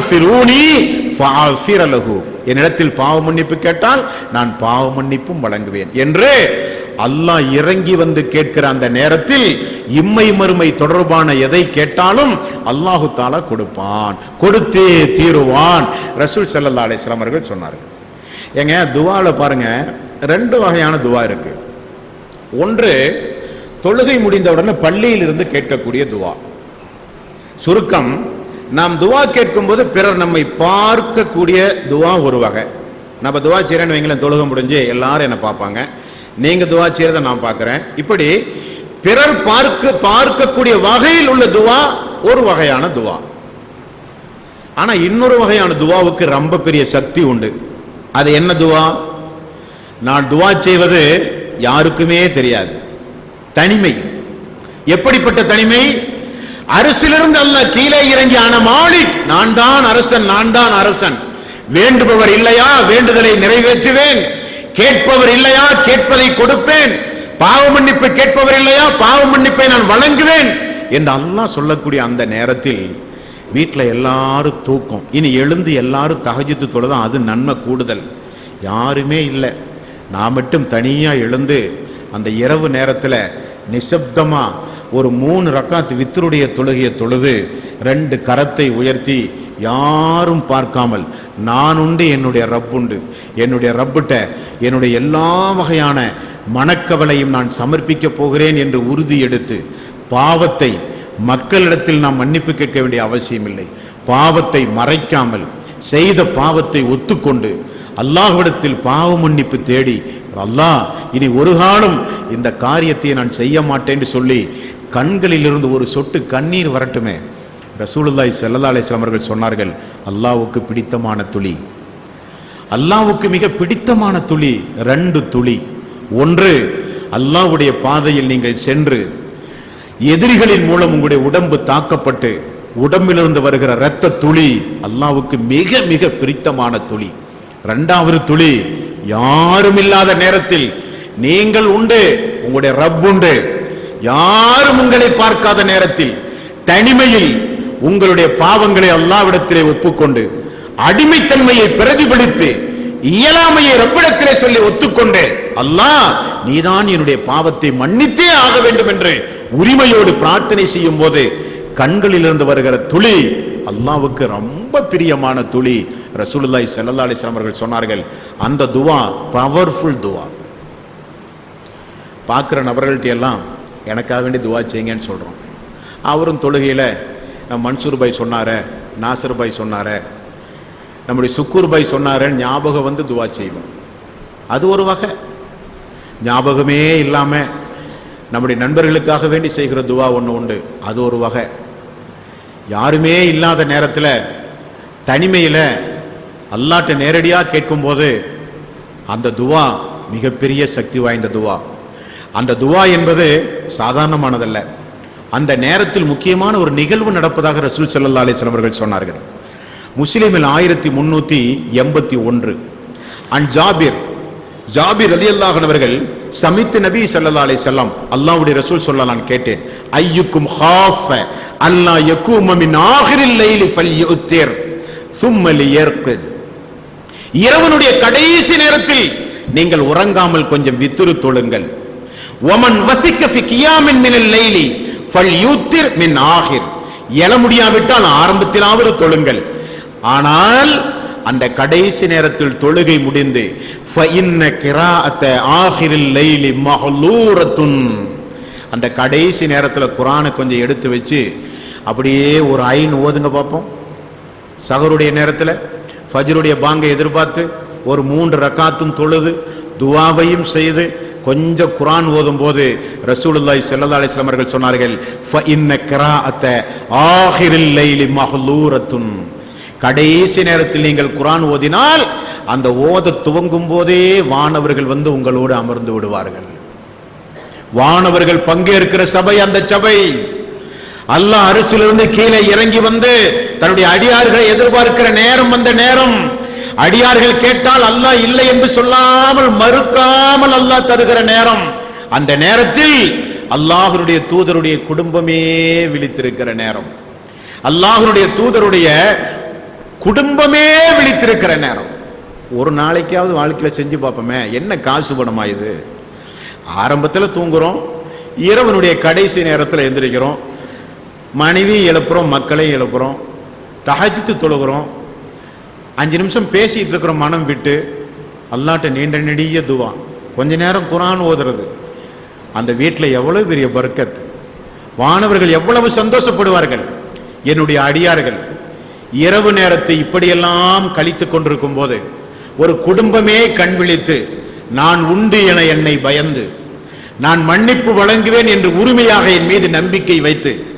லஹு என்னிடத்தில் பாவ மன்னிப்பு கேட்டால் நான் பாவ மன்னிப்பும் வழங்குவேன் என்று அல்லாஹ் இறங்கி வந்து கேட்கிற அந்த நேரத்தில் இம்மை மறுமை தொடர்பான எதை கேட்டாலும் அல்லாஹு தாலா கொடுப்பான் கொடுத்தே தீருவான் ரசூல் ஸல்லல்லாஹு அலைஹி வஸல்லம் அவர்கள் சொன்னார்கள் ஏங்க துவால பாருங்க ரெண்டு வகையான துவா இருக்கு ஒன்று தொழுகை முடிந்தவுடனே பள்ளியில் இருந்து கேட்கக்கூடிய துவா சுருக்கம் நாம் துவா கேட்கும்போது பிறர் நம்மை பார்க்கக்கூடிய துவா ஒரு வகை நம்ம துவா செய்யறேன்னு வைங்களேன் தொழுகை முடிஞ்சு எல்லாரும் என்னை பார்ப்பாங்க நீங்க துவா செய்யறதை நான் பார்க்கிறேன் இப்படி பிறர் பார்க்க பார்க்கக்கூடிய வகையில் உள்ள துவா ஒரு வகையான துவா ஆனா இன்னொரு வகையான துவாவுக்கு ரொம்ப பெரிய சக்தி உண்டு அது என்ன துவா நான் துவா செய்வது யாருக்குமே தெரியாது தனிமை எப்படிப்பட்ட தனிமை அரசிலிருந்து அல்ல கீழே இறங்கி ஆன மாலிக் நான் தான் அரசன் நான் தான் அரசன் வேண்டுபவர் இல்லையா வேண்டுதலை நிறைவேற்றுவேன் கேட்பவர் இல்லையா கேட்பதை கொடுப்பேன் பாவ மன்னிப்பு கேட்பவர் இல்லையா பாவ மன்னிப்பை நான் வழங்குவேன் என்று அல்லாஹ் சொல்லக்கூடிய அந்த நேரத்தில் வீட்டில் எல்லாரும் தூக்கம் இனி எழுந்து எல்லாரும் தகஜித்து தொழுதான் அது நன்மை கூடுதல் யாருமே இல்லை நான் மட்டும் தனியாக எழுந்து அந்த இரவு நேரத்தில் நிசப்தமா ஒரு மூணு ரக்காத் வித்தருடைய தொழுகையை தொழுது ரெண்டு கரத்தை உயர்த்தி யாரும் பார்க்காமல் நான் உண்டு என்னுடைய ரப்புண்டு என்னுடைய ரப்புட்ட என்னுடைய எல்லா வகையான மனக்கவலையும் நான் சமர்ப்பிக்க போகிறேன் என்று உறுதி எடுத்து பாவத்தை மக்களிடத்தில் நாம் மன்னிப்பு கேட்க வேண்டிய அவசியம் இல்லை பாவத்தை மறைக்காமல் செய்த பாவத்தை ஒத்துக்கொண்டு அல்லாஹ்விடத்தில் பாவ மன்னிப்பு தேடி அல்லாஹ் இனி ஒரு காலம் இந்த காரியத்தை நான் செய்ய மாட்டேன்னு சொல்லி கண்களிலிருந்து ஒரு சொட்டு கண்ணீர் வரட்டுமே ரசூலுல்லாஹி ஸல்லல்லாஹு அலைஹி வஸல்லம் அவர்கள் சொன்னார்கள் அல்லாஹ்வுக்கு பிடித்தமான துளி அல்லாஹ்வுக்கு மிக பிடித்தமான துளி ரெண்டு துளி ஒன்று அல்லாஹ்வுடைய பாதையில் நீங்கள் சென்று எதிரிகளின் மூலம் உங்களுடைய உடம்பு தாக்கப்பட்டு உடம்பிலிருந்து வருகிற இரத்த துளி அல்லாஹ்வுக்கு மிக மிக பிடித்தமான துளி இரண்டாவது துளி யாரும் இல்லாத நேரத்தில் நீங்கள் உண்டு உங்களுடைய ரப் உண்டு யாரும் உங்களை பார்க்காத நேரத்தில் தனிமையில் உங்களுடைய பாவங்களை அல்லாவிடத்திலே ஒப்புக்கொண்டு அடிமைத்தன்மையை பிரதிபலித்து இயலாமையை ரப்பிடத்திலே சொல்லி ஒத்துக்கொண்டு அல்லாஹ் நீதான் என்னுடைய பாவத்தை மன்னித்தே ஆக வேண்டும் என்று உரிமையோடு பிரார்த்தனை செய்யும் போது கண்களிலிருந்து வருகிற துளி அல்லாவுக்கு ரொம்ப பிரியமான துளி ரசூலுல்லாஹி ஸல்லல்லாஹு அலைஹி வஸல்லம் அவர்கள் சொன்னார்கள் அந்த துவா பவர்ஃபுல் துவா பார்க்குற நபர்கள்ட்ட எல்லாம் எனக்காக வேண்டி துவா செய்யுங்கன்னு சொல்கிறோம் அவரும் தொழுகையில் நம்ம மன்சூர் பாய் சொன்னாரே நாசர் பாய் சொன்னாரே நம்முடைய சுக்கூர் பாய் சொன்னாரேன்னு ஞாபகம் வந்து துவா செய்வோம் அது ஒரு வகை ஞாபகமே இல்லாமல் நம்முடைய நண்பர்களுக்காக வேண்டி செய்கிற துவா ஒன்று உண்டு அது ஒரு வகை யாருமே இல்லாத நேரத்தில் தனிமையில் அல்லாட்ட நேரடியாக கேட்கும்போது அந்த துவா மிகப்பெரிய சக்தி வாய்ந்த துவா அந்த துவா என்பது சாதாரணமானதல்ல அந்த நேரத்தில் முக்கியமான ஒரு நிகழ்வு நடப்பதாக ரசூல் ஸல்லல்லாஹு அலைஹி வஸல்லம் அவர்கள் சொன்னார்கள் முஸ்லிமில் ஆயிரத்தி முன்னூத்தி எண்பத்தி ஒன்று அன் ஜாபிர் ஜாபிர் அலி அவர்கள் சமித்து நபி ஸல்லல்லாஹு அலைஹி வஸல்லம் அல்லாஹ்வுடைய ரசூல் சொல்ல நான் கேட்டேன் ஐயுக்கும் ஹாஃப அல்லாஹ் யகூம மின் ஆகிரில் லைலி ஃபல்யுத்திர் சும்ம லியர்கித் இரவனுடைய கடைசி நேரத்தில் நீங்கள் உறங்காமல் கொஞ்சம் வித்துரு தொழுங்கள் ஒமன் வசிக்க ஃபி கியாமின் மினல் லைலி ஃபல்யுத்திர் மின் ஆகிர் எழ முடியாவிட்டால் ஆரம்பத்திலாவது தொழுங்கள் ஆனால் அந்த கடைசி நேரத்தில் தொழுகை முடிந்து ஃபஇன்ன கிராஅத்த ஆகிரில் லைலி மஹ்லூரத்துன் அந்த கடைசி நேரத்தில் குரானை கொஞ்சம் எடுத்து வச்சு அப்படியே ஒரு ஐன் ஓதுங்க பார்ப்போம் சகருடைய நேரத்தில் ஃபஜ்ருடைய பாங்கை எதிர்பார்த்து ஒரு மூன்று ரக்காத்தும் தொழுது துவாவையும் செய்து கொஞ்சம் குரான் ஓதும் போது ரசூலுல்லாஹி ஸல்லல்லாஹு அலைஹி வஸல்லம் அவர்கள் சொன்னார்கள் ஃப இன்ன கிராஅத்த ஆகிரில் லைலி மஹ்லூரத்துன் கடைசி நேரத்தில் நீங்கள் குரான் ஓதினால் அந்த ஓத துவங்கும் போதே வானவர்கள் வந்து உங்களோடு அமர்ந்து விடுவார்கள் வானவர்கள் பங்கேற்கிற சபை அந்த சபை அல்லாஹ் அரசிலிருந்து கீழே இறங்கி வந்து தன்னுடைய அடியார்களை எதிர்பார்க்கிற நேரம் வந்த நேரம் அடியார்கள் கேட்டால் அல்லாஹ் இல்லை என்று சொல்லாமல் மறுக்காமல் அல்லாஹ் தருகிற நேரம் அந்த நேரத்தில் அல்லாஹ்வுடைய தூதருடைய குடும்பமே விழித்திருக்கிற நேரம் அல்லாஹ்வுடைய தூதருடைய குடும்பமே விழித்திருக்கிற நேரம் ஒரு நாளைக்காவது வாழ்க்கையில செஞ்சு பார்ப்போமே என்ன காசு பணமா இது ஆரம்பத்தில் தூங்குறோம் இரவனுடைய கடைசி நேரத்தில் எந்திரிக்கிறோம் மனைவி எழுப்புறோம் மக்களையும் எழுப்புறோம் தஹஜ்ஜுத்து தொழுகிறோம் அஞ்சு நிமிஷம் பேசிட்டு இருக்கிறோம் மனம் விட்டு அல்லாட்ட நீண்ட நெடிய துவா கொஞ்ச நேரம் குரான் ஓதுறது அந்த வீட்டில் எவ்வளவு பெரிய பர்க்கத் வானவர்கள் எவ்வளவு சந்தோஷப்படுவார்கள் என்னுடைய அடியார்கள் இரவு நேரத்தை இப்படியெல்லாம் கழித்துக் கொண்டிருக்கும் போது ஒரு குடும்பமே கண் விழித்து நான் உண்டு என என்னை பயந்து நான் மன்னிப்பு வழங்குவேன் என்று உரிமையாக என் மீது நம்பிக்கை வைத்து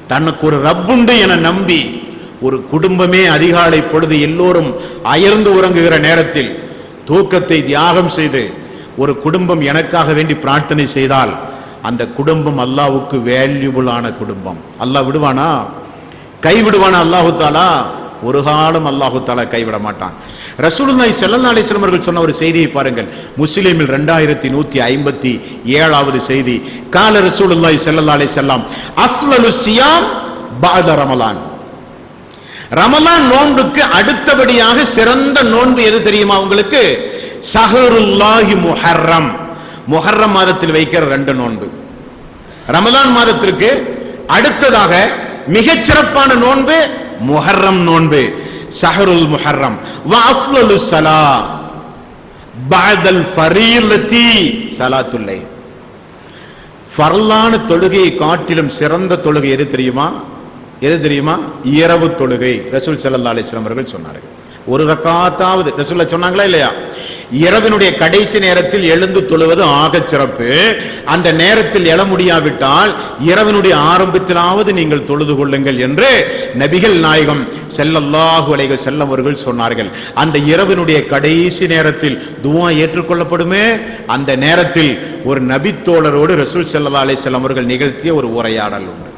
தனக்கு ஒரு ரப்புண்டு என நம்பி ஒரு குடும்பமே அதிகாலை பொழுது எல்லோரும் அயர்ந்து உறங்குகிற நேரத்தில் தூக்கத்தை தியாகம் செய்து ஒரு குடும்பம் எனக்காக வேண்டி பிரார்த்தனை செய்தால் அந்த குடும்பம் அல்லாவுக்கு வேல்யூபிளான குடும்பம் அல்லாஹ் விடுவானா கைவிடுவானா அல்லாஹு தாலா ஒரு காலம் அல்லாஹு தாலா கைவிட மாட்டான் ரசூலுல்லாஹி ஸல்லல்லாஹு அலைஹி வஸல்லம் அவர்கள் சொன்ன ஒரு செய்தியை பாருங்கள் முஸ்லிமில் ரெண்டாயிரத்தி நூத்தி ஐம்பத்தி ஏழாவது செய்தி கால ரசூலுல்லாஹி ஸல்லல்லாஹு அலைஹி வஸல்லம் அஃலலு சியாம் பாத ரமலான் ரமலான் நோன்புக்கு அடுத்தபடியாக சிறந்த நோன்பு எது தெரியுமா உங்களுக்கு சஹருல்லாஹி முஹர்ரம் முஹர்ரம் மாதத்தில் வைக்கிற ரெண்டு நோன்பு ரமலான் மாதத்திற்கு அடுத்ததாக மிகச் சிறப்பான நோன்பு முஹர்ரம் நோன்பு சஹருல் முஹர்ரம் வ அஃலலு ஸலா பஅதல் ஃபரீலத்தி ஸலாத்துல் லைல் ஃபர்லான தொழுகையை காட்டிலும் சிறந்த தொழுகை எது தெரியுமா எது தெரியுமா இரவு தொழுகை ரசூல் ஸல்லல்லாஹு அலைஹி வஸல்லம் அவர்கள் சொன்னார்கள் ஒரு ரக்காத்தாவது ரசூல்ல சொன்னாங்களா இல்லையா இரவினுடைய கடைசி நேரத்தில் எழுந்து தொழுவது ஆகச் சிறப்பு அந்த நேரத்தில் எழ முடியாவிட்டால் இரவினுடைய ஆரம்பத்திலாவது நீங்கள் தொழுது கொள்ளுங்கள் என்று நபிகள் நாயகம் செல்லல்லாஹு அலைஹி செல்லம் அவர்கள் சொன்னார்கள் அந்த இரவினுடைய கடைசி நேரத்தில் துவா ஏற்றுக்கொள்ளப்படுமே அந்த நேரத்தில் ஒரு நபித்தோழரோடு ரசூல் ஸல்லல்லாஹு அலைஹி வஸல்லம் அவர்கள் நிகழ்த்திய ஒரு உரையாடல் உண்டு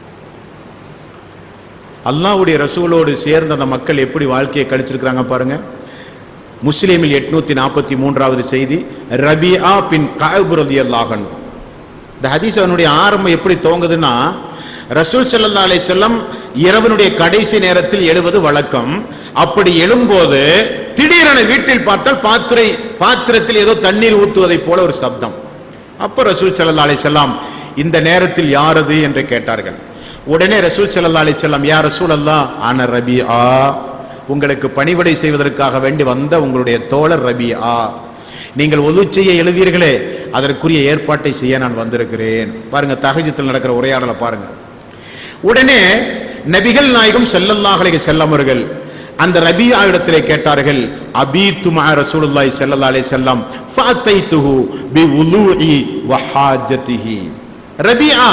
அல்லாஹ்வுடைய ரசூலோடு சேர்ந்த அந்த மக்கள் எப்படி வாழ்க்கையை கழிச்சிருக்கிறாங்க பாருங்க முஸ்லிமில் எட்நூத்தி நாற்பத்தி மூன்றாவது செய்தி ரபியா பின் காயபு ரலியல்லாஹன் இந்த ஹதீஸ் அவனுடைய ஆரம்பம் எப்படி துவங்குதுன்னா ரசூல் ஸல்லல்லாஹு அலைஹி வஸல்லம் இரவனுடைய கடைசி நேரத்தில் எழுவது வழக்கம் அப்படி எழும்போது திடீரென வீட்டில் பார்த்தால் பாத்திரை பாத்திரத்தில் ஏதோ தண்ணீர் ஊற்றுவதைப் போல ஒரு சப்தம் அப்ப ரசூல் ஸல்லல்லாஹு அலைஹி வஸல்லம் இந்த நேரத்தில் யாரது என்று கேட்டார்கள் உடனே ரசூல் ஸல்லல்லாஹு அலைஹி வஸல்லம் யா ரசூல் அல்லாஹ் ஆன ரபிஆ உங்களுக்கு பணிவிடை செய்வதற்காக வேண்டி வந்த உங்களுடைய தோழர் ரபிஆ நீங்கள் ஒது செய்ய எழுவீர்களே அதற்குரிய ஏற்பாட்டை செய்ய நான் வந்திருக்கிறேன் பாருங்க தகஜத்தில் நடக்கிற உரையாடலை பாருங்க உடனே நபிகள் நாயகம் ஸல்லல்லாஹு அலைஹி வஸல்லம் அவர்கள் அந்த ரபியா இடத்திலே கேட்டார்கள் அபீத்து மா ரசூலுல்லாஹி ஸல்லல்லாஹு அலைஹி வஸல்லம் ஃபஅத்தைதுஹு பி உலூஇ வ ஹாஜதிஹி ரபியா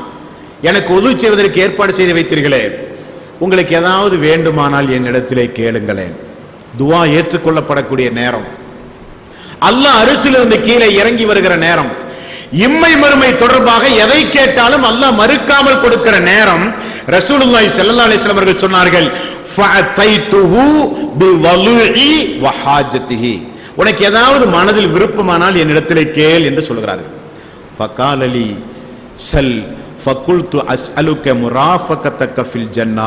எனக்கு உதவி செய்வதற்கு ஏற்பாடு செய்து வைத்தீர்களே உங்களுக்கு ஏதாவது வேண்டுமானால் என்னிடத்திலே கேளுங்களேன் துவா ஏற்றுக்கொள்ளப்படக்கூடிய நேரம் அல்லாஹ் அரிசிலிருந்து கீழே இறங்கி வருகிற நேரம் இம்மை மறுமை தொடர்பாக எதை கேட்டாலும் அல்லாஹ் மறுக்காமல் கொடுக்கிற நேரம் ரசூலுல்லாஹி ஸல்லல்லாஹு அலைஹி வஸல்லம் அவர்கள் சொன்னார்கள் ஃபஅதைதுஹு பிவலுஇ வஹாஜதிஹி உனக்கு ஏதாவது மனதில் விருப்பமானால் என்னிடத்திலே கேள் என்று சொல்கிறார்கள் ஃபகாலலி சல் ஃபகுல்து அஸ்அலுக முராஃபகத்தக ஃபில் ஜன்னா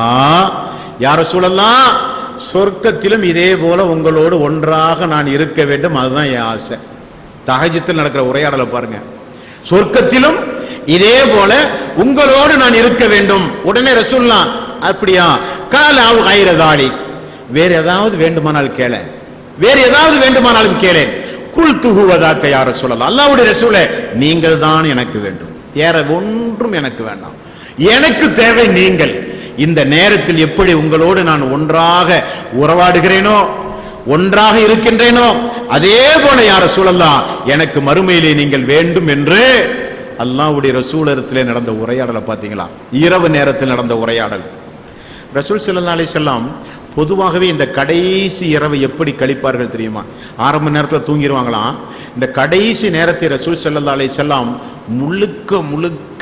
யா ரசூலல்லாஹ் சொர்க்கத்திலும் இதே போல உங்களோடு ஒன்றாக நான் இருக்க வேண்டும் அதுதான் என் ஆசை தஹஜத்தில் நடக்கிற உரையாடலை பாருங்க சொர்க்கத்திலும் இதே போல உங்களோடு நான் இருக்க வேண்டும் உடனே ரசூல்லா அப்படியா கால அவ் ஐரதாளி வேற ஏதாவது வேண்டுமானால் கேள வேற ஏதாவது வேண்டுமானாலும் கேளேன் குல் துகுவதாக்க யார சொல்லலாம் அல்லாவுடைய ரசூலே நீங்கள் தான் எனக்கு வேண்டும் வேற ஒன்றும் எனக்கு வேண்டாம் எனக்கு தேவை நீங்கள் இந்த நேரத்தில் எப்படி உங்களோடு நான் ஒன்றாக உறவாடுகிறேனோ ஒன்றாக இருக்கின்றேனோ அதே போல யார சூழல்லாம் எனக்கு மறுமையிலே நீங்கள் வேண்டும் என்று அல்லாஹ்வுடைய ரசூலரத்திலே நடந்த உரையாடலை பார்த்தீங்களா இரவு நேரத்தில் நடந்த உரையாடல் ரசூல் ஸல்லல்லாஹு அலைஹி வஸல்லம் பொதுவாகவே இந்த கடைசி இரவை எப்படி கழிப்பார்கள் தெரியுமா ஆரம்ப நேரத்தில் தூங்கிடுவாங்களாம் இந்த கடைசி நேரத்தை ரசூல் ஸல்லல்லாஹு அலைஹி வஸல்லம் முழுக்க முழுக்க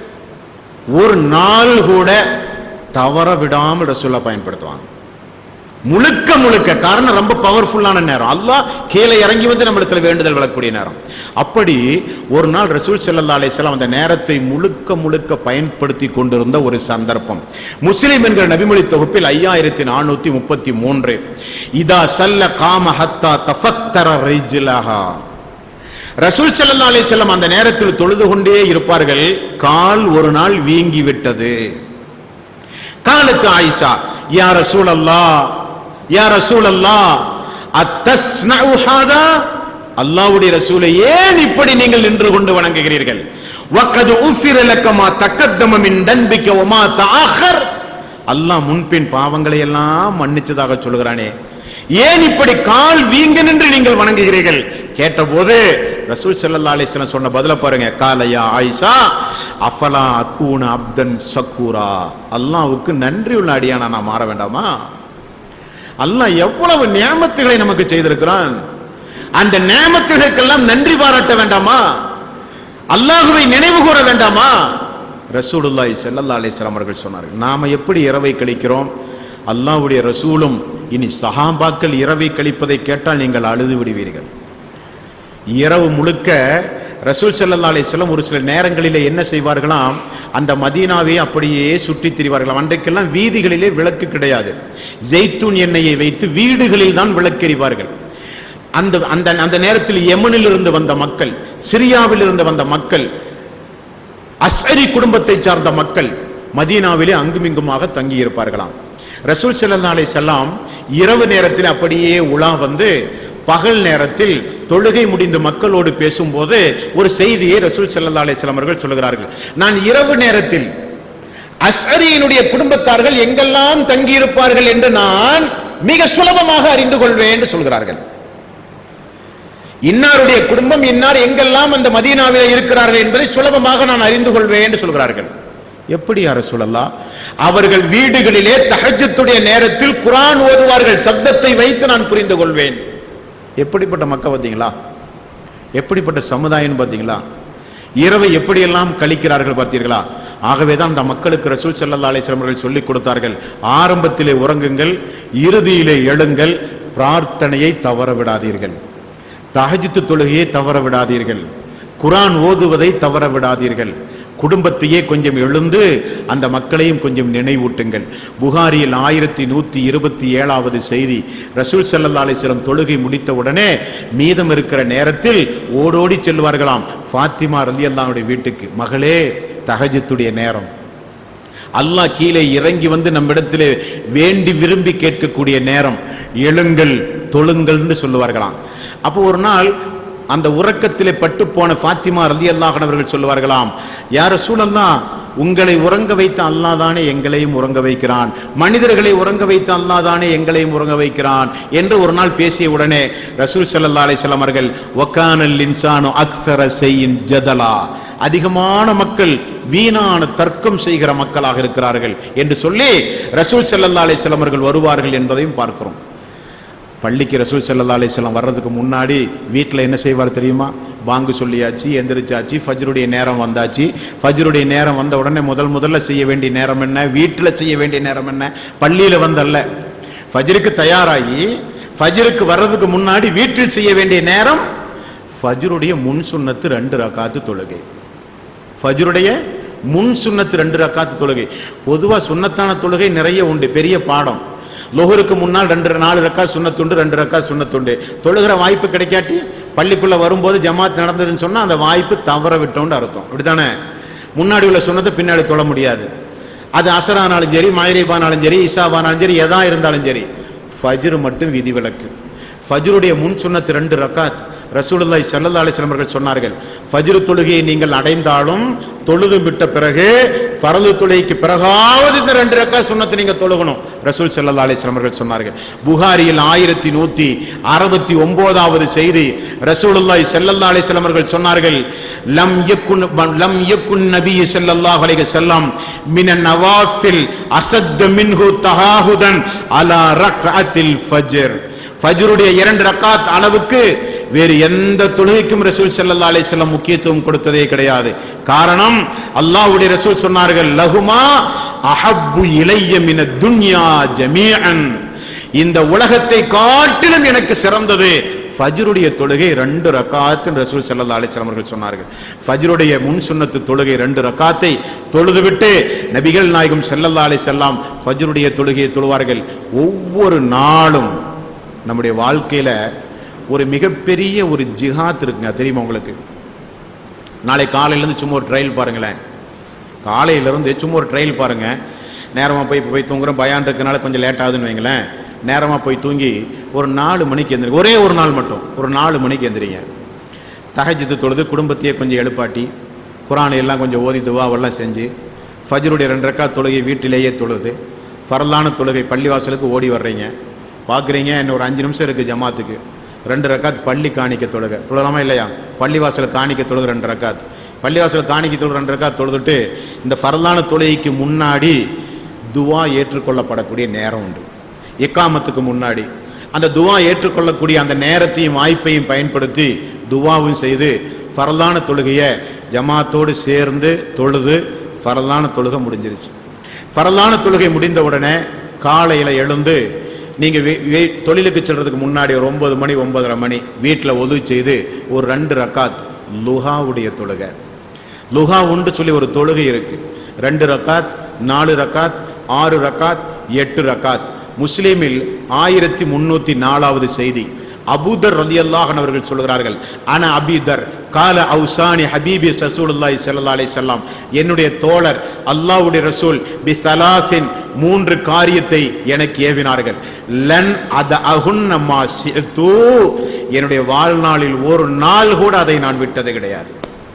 ஒரு நாள் கூட தவற விடாமல் ரசூலா பயன்படுத்துவாங்க முழுக்க முழுக்க காரணம் ரொம்ப பவர்ஃபுல்லான நேரம் அல்லாஹ் கீழே இறங்கி வந்து நம்ம இடத்துல வேண்டுதல் விளக்கக்கூடிய நேரம் அப்படி ஒரு நாள் ரசூல் ஸல்லல்லாஹு அலைஹி வஸல்லம் அந்த நேரத்தை முழுக்க முழுக்க பயன்படுத்தி கொண்டிருந்த ஒரு சந்தர்ப்பம் முஸ்லிம் என்கிற நபிமொழி தொகுப்பில் ஐயாயிரத்தி நானூத்தி முப்பத்தி மூன்று இதா சல்ல காம ஹத்தா தஃபத்தர ரிஜ்லஹா ரசூல் ஸல்லல்லாஹு அலைஹி வஸல்லம் அந்த நேரத்தில் தொழுது கொண்டே இருப்பார்கள் கால் ஒரு நாள் வீங்கி விட்டது காலத்து ஆயிஷா யா ரசூல் அல்லாஹ் யா ரசூல் அல்லாஹ் அத்தஸ்னஉ ஹாதா அல்லாஹ்வுடைய ரசூலை ஏன் இப்படி நீங்கள் நின்று கொண்டு வணங்குகிறீர்கள் வக்கது உஃபிர லக்கமா தக்கத்தம மின் தன்பிக்க ஒமா தஆஹர் அல்லாஹ் முன்பின் பாவங்களை எல்லாம் மன்னிச்சதாக சொல்கிறானே ஏன் இப்படி கால் வீங்க நின்று நீங்கள் வணங்குகிறீர்கள் கேட்டபோது ரசூல் ஸல்லல்லாஹு அலைஹி வஸல்லம் சொன்ன பதில பாருங்க காலையா ஆயிஷா அஃபலா அக்கூன அப்தன் சக்கூரா அல்லாஹ்வுக்கு நன்றி உள்ள அடியானா நான் மாற வேண்டாமா அல்லாஹ் எவ்வளவு நியாமத்துகளை நமக்கு செய்திருக்கிறான் அந்த நியாமத்துகளுக்கெல்லாம் நன்றி பாராட்ட வேண்டாமா அல்லாஹுவை நினைவு கூற வேண்டாமா ரசூலுல்லாஹி ஸல்லல்லாஹு அலைஹி வஸல்லம் அவர்கள் சொன்னார்கள் நாம எப்படி இரவை கழிக்கிறோம் அல்லாஹ்வுடைய ரசூலும் இனி சஹாபாக்கள் இரவை கழிப்பதை கேட்டால் நீங்கள் அழுது விடுவீர்கள் இரவு முழுக்க ரசூல் ஸல்லல்லாஹு அலைஹி வஸல்லம் ஒரு சில நேரங்களிலே என்ன செய்வார்களாம் அந்த மதீனாவை அப்படியே சுற்றித் திரிவார்களாம் அன்றைக்கெல்லாம் வீதிகளிலே விளக்கு கிடையாது ஜெய்தூன் எண்ணெயை வைத்து வீடுகளில் தான் விளக்கெறிவார்கள் அந்த அந்த அந்த நேரத்தில் யமனில் இருந்து வந்த மக்கள் சிரியாவில் இருந்து வந்த மக்கள் அஸ்அரி குடும்பத்தை சார்ந்த மக்கள் மதீனாவிலே அங்குமிங்குமாக தங்கி இருப்பார்களாம் ரசூல் ஸல்லல்லாஹு அலைஹி வஸல்லம் இரவு நேரத்தில் அப்படியே உலா வந்து பகல் நேரத்தில் தொழுகை முடிந்து மக்களோடு பேசும்போது ஒரு செய்தியை ரசூல் ஸல்லல்லாஹு அலைஹி வஸல்லம் அவர்கள் சொல்கிறார்கள் நான் இரவு நேரத்தில் அஸ்அரியினுடைய குடும்பத்தார்கள் எங்கெல்லாம் தங்கியிருப்பார்கள் என்று நான் மிக சுலபமாக அறிந்து கொள்வேன் என்று சொல்கிறார்கள் இன்னாருடைய குடும்பம் இன்னார் எங்கெல்லாம் அந்த மதீனாவிலே இருக்கிறார்கள் என்பதை சுலபமாக நான் அறிந்து கொள்வேன் என்று சொல்கிறார்கள் எப்படி யார சொல்லலாம் அவர்கள் வீடுகளிலே தஹஜ்ஜத்துடைய நேரத்தில் குர்ஆன் ஓதுவார்கள் சப்தத்தை வைத்து நான் புரிந்து கொள்வேன் எப்படிப்பட்ட மக்கள் பார்த்தீங்களா எப்படிப்பட்ட சமுதாயம் பார்த்தீங்களா இரவை எப்படியெல்லாம் கழிக்கிறார்கள் பார்த்தீர்களா ஆகவே தான் அந்த மக்களுக்கு ரசூல் ஸல்லல்லாஹு அலைஹி வஸல்லம் அவர்கள் சொல்லிக் கொடுத்தார்கள் ஆரம்பத்திலே உறங்குங்கள் இறுதியிலே எழுங்கள் பிரார்த்தனையை தவற விடாதீர்கள் தஹஜ்ஜுத் தொழுகையை தவற விடாதீர்கள் குர்ஆன் ஓதுவதை தவற விடாதீர்கள் குடும்பத்தையே கொஞ்சம் எழுந்து அந்த மக்களையும் கொஞ்சம் நினைவூட்டுங்கள் புகாரியில் ஆயிரத்தி நூத்தி இருபத்தி ஏழாவது செய்தி ரசூல் ஸல்லல்லாஹு அலைஹி வஸல்லம் தொழுகை முடித்த உடனே மீதம் இருக்கிற நேரத்தில் ஓடோடி செல்வார்களாம் ஃபாத்திமா ரலியல்லாஹுடைய வீட்டுக்கு மகளே தஹஜ்ஜுத்துடைய நேரம் அல்லாஹ் கீழே இறங்கி வந்து நம்மிடத்திலே வேண்டி விரும்பி கேட்கக்கூடிய நேரம் எழுங்கள் தொழுங்கள்னு சொல்லுவார்களாம் அப்போ ஒரு நாள் அந்த உறக்கத்திலே பட்டு போன ஃபாத்திமா ரலி அவர்கள் சொல்லுவார்களாம் யார சூழல்லாம் உங்களை உறங்க வைத்த அல்லாஹ் தானே எங்களையும் உறங்க வைக்கிறான் மனிதர்களை உறங்க வைத்த அல்லாஹ் தானே எங்களையும் உறங்க வைக்கிறான் என்று ஒரு நாள் பேசிய உடனே ரசூல் ஸல்லல்லாஹு அலைஹி வஸல்லம் அவர்கள் வக்கானல் இன்சானு அக்தர செய்யின் ஜதலா அதிகமான மக்கள் வீணான தர்க்கம் செய்கிற மக்களாக இருக்கிறார்கள் என்று சொல்லி ரசூல் ஸல்லல்லாஹு அலைஹி வஸல்லம் அவர்கள் வருவார்கள் என்பதையும் பார்க்கிறோம் பள்ளிக்கு ரசூல் ஸல்லல்லாஹு அலைஹி வஸல்லம் வர்றதுக்கு முன்னாடி வீட்டில் என்ன செய்வார் தெரியுமா பாங்கு சொல்லியாச்சு எந்திரிச்சாச்சு ஃபஜ்ருடைய நேரம் வந்தாச்சு ஃபஜ்ருடைய நேரம் வந்த உடனே முதல் முதல்ல செய்ய வேண்டிய நேரம் என்ன வீட்டில் செய்ய வேண்டிய நேரம் என்ன பள்ளியில் வந்தல்ல ஃபஜ்ருக்கு தயாராகி ஃபஜ்ருக்கு வர்றதுக்கு முன்னாடி வீட்டில் செய்ய வேண்டிய நேரம் ஃபஜ்ருடைய முன் சுன்னத்து ரெண்டு ரக்காத்து தொழுகை ஃபஜ்ருடைய முன் சுன்னத்து ரெண்டு ரக்காத்து தொழுகை பொதுவா சுன்னத்தான தொழுகை நிறைய உண்டு பெரிய பாடம் லொஹருக்கு முன்னால் ரெண்டு நாலு ரக்கா சுண்ணத்துண்டு ரெண்டு ரக்கா சுண்ணத்துண்டு தொழுகிற வாய்ப்பு கிடைக்காட்டி பள்ளிக்குள்ள வரும்போது ஜமாத் நடந்ததுன்னு சொன்னா அந்த வாய்ப்பு தவற விட்டோம்னு அர்த்தம் அப்படித்தானே முன்னாடி உள்ள சுண்ணத்தை பின்னாடி தொழ முடியாது அது அசரானாலும் சரி மயரீபானாலும் சரி இசாபானாலும் சரி எதா இருந்தாலும் சரி ஃபஜ்ரு மட்டும் விதிவிலக்கு ஃபஜ்ருடைய முன் சுன்னத்து ரெண்டு ரக்காத் ரசூலுல்லாஹி ஸல்லல்லாஹு அலைஹி வஸல்லம் அவர்கள் சொன்னார்கள் ஃபஜ்ரு தொழுகையை நீங்கள் அடைந்தாலும் தொழுது விட்ட பிறகு ஃபரது தொழுகைக்கு பிறகாவது இந்த ரெண்டு ரக்கா சுன்னத்தை நீங்க தொழுகணும் ரசூல் ஸல்லல்லாஹு அலைஹி வஸல்லம் அவர்கள் சொன்னார்கள் புகாரியில் ஆயிரத்தி நூத்தி அறுபத்தி ஒன்பதாவது செய்தி ரசூலுல்லாஹி ஸல்லல்லாஹு அலைஹி வஸல்லம் அவர்கள் சொன்னார்கள் லம் யக்குன் லம் யக்குன் நபி ஸல்லல்லாஹு அலைஹி வஸல்லம் மினன் நவாஃபில் அசத்த மின்ஹு தஹாஹுதன் அலா ரக்அத்தில் ஃபஜ்ர் ஃபஜ்ருடைய இரண்டு ரக்காத் அளவுக்கு வேறு எந்த தொழுகைக்கும் ரசூல் ஸல்லல்லாஹு அலைஹி வஸல்லம் முக்கியத்துவம் கொடுத்ததே கிடையாது காரணம் அல்லாஹ்வுடைய ரசூல் சொன்னார்கள் லஹுமா அஹப்பு இலைய மின துன்யா ஜமீஅன் இந்த உலகத்தை காட்டிலும் எனக்கு சிறந்தது ஃபஜ்ருடைய தொழுகை ரெண்டு ரக்காத்து ரசூல் ஸல்லல்லாஹு அலைஹி வஸல்லம் அவர்கள் சொன்னார்கள் ஃபஜ்ருடைய முன் சுன்னத்து தொழுகை ரெண்டு ரக்காத்தை தொழுதுவிட்டு நபிகள் நாயகம் ஸல்லல்லாஹு அலைஹி வஸல்லம் ஃபஜ்ருடைய தொழுகையை தொழுவார்கள் ஒவ்வொரு நாளும் நம்முடைய வாழ்க்கையில ஒரு மிகப்பெரிய ஒரு ஜிஹாத் இருக்குங்க தெரியுமா உங்களுக்கு நாளை காலையிலேருந்து சும்மா ஒரு ட்ரையல் பாருங்களேன் காலையிலேருந்து சும்மா ஒரு ட்ரையல் பாருங்க நேரமாக போய் இப்போ போய் தூங்குறோம் பயான் இருக்கனால கொஞ்சம் லேட் ஆகுதுன்னு வைங்களேன் நேரமாக போய் தூங்கி ஒரு நாலு மணிக்கு எந்திரிங்க ஒரே ஒரு நாள் மட்டும் ஒரு நாலு மணிக்கு எந்திரிங்க தஹஜ்ஜுது தொழுது குடும்பத்தையே கொஞ்சம் எழுப்பாட்டி குரானை எல்லாம் கொஞ்சம் ஓதி துவாவெல்லாம் செஞ்சு ஃபஜ்ருடைய ரெண்டு ரக்கா தொழுகை வீட்டிலேயே தொழுது ஃபரலான தொழுகை பள்ளிவாசலுக்கு ஓடி வர்றீங்க பார்க்குறீங்க இன்னும் ஒரு அஞ்சு நிமிஷம் இருக்குது ஜமாத்துக்கு ரெண்டு ரக்காத் பள்ளி காணிக்க தொழுக தொழலாமா இல்லையா பள்ளிவாசல் காணிக்க தொழுக ரெண்டு ரக்காத் பள்ளிவாசல் காணிக்கை தொழு ரெண்டு ரக்கா தொழுதுட்டு இந்த ஃபரலான தொழுகைக்கு முன்னாடி துவா ஏற்றுக்கொள்ளப்படக்கூடிய நேரம் உண்டு இக்காமத்துக்கு முன்னாடி அந்த துவா ஏற்றுக்கொள்ளக்கூடிய அந்த நேரத்தையும் வாய்ப்பையும் பயன்படுத்தி துவாவும் செய்து ஃபரலான தொழுகையை ஜமாத்தோடு சேர்ந்து தொழுது ஃபரலான தொழுகை முடிஞ்சிருச்சு ஃபரலான தொழுகை முடிந்த உடனே காலையில் எழுந்து நீங்கள் தொழிலுக்கு செல்றதுக்கு முன்னாடி ஒரு ஒன்பது மணி ஒன்பதரை மணி வீட்டில் ஒது செய்து ஒரு ரெண்டு ரக்காத் லுஹாவுடைய தொழுகை லுஹா உண்டு சொல்லி ஒரு தொழுகை இருக்கு ரெண்டு ரக்காத் நாலு ரக்காத் ஆறு ரக்காத் எட்டு ரக்காத் முஸ்லீமில் ஆயிரத்தி முன்னூத்தி நாலாவது செய்தி அபூதர் ரலியல்லாஹன் அவர்கள் சொல்கிறார்கள் ஆனா அபீதர் கால அவுசானி ஹபீபி சசூலுல்லாஹி ஸல்லல்லாஹு அலைஹி வஸல்லம் என்னுடைய தோழர் அல்லாஹ்வுடைய ரசூல் பி சலாசின் மூன்று காரியத்தை எனக்கு ஏவினார்கள் லன் அத அகுன் அம்மா என்னுடைய வாழ்நாளில் ஒரு நாள் கூட அதை நான் விட்டது கிடையாது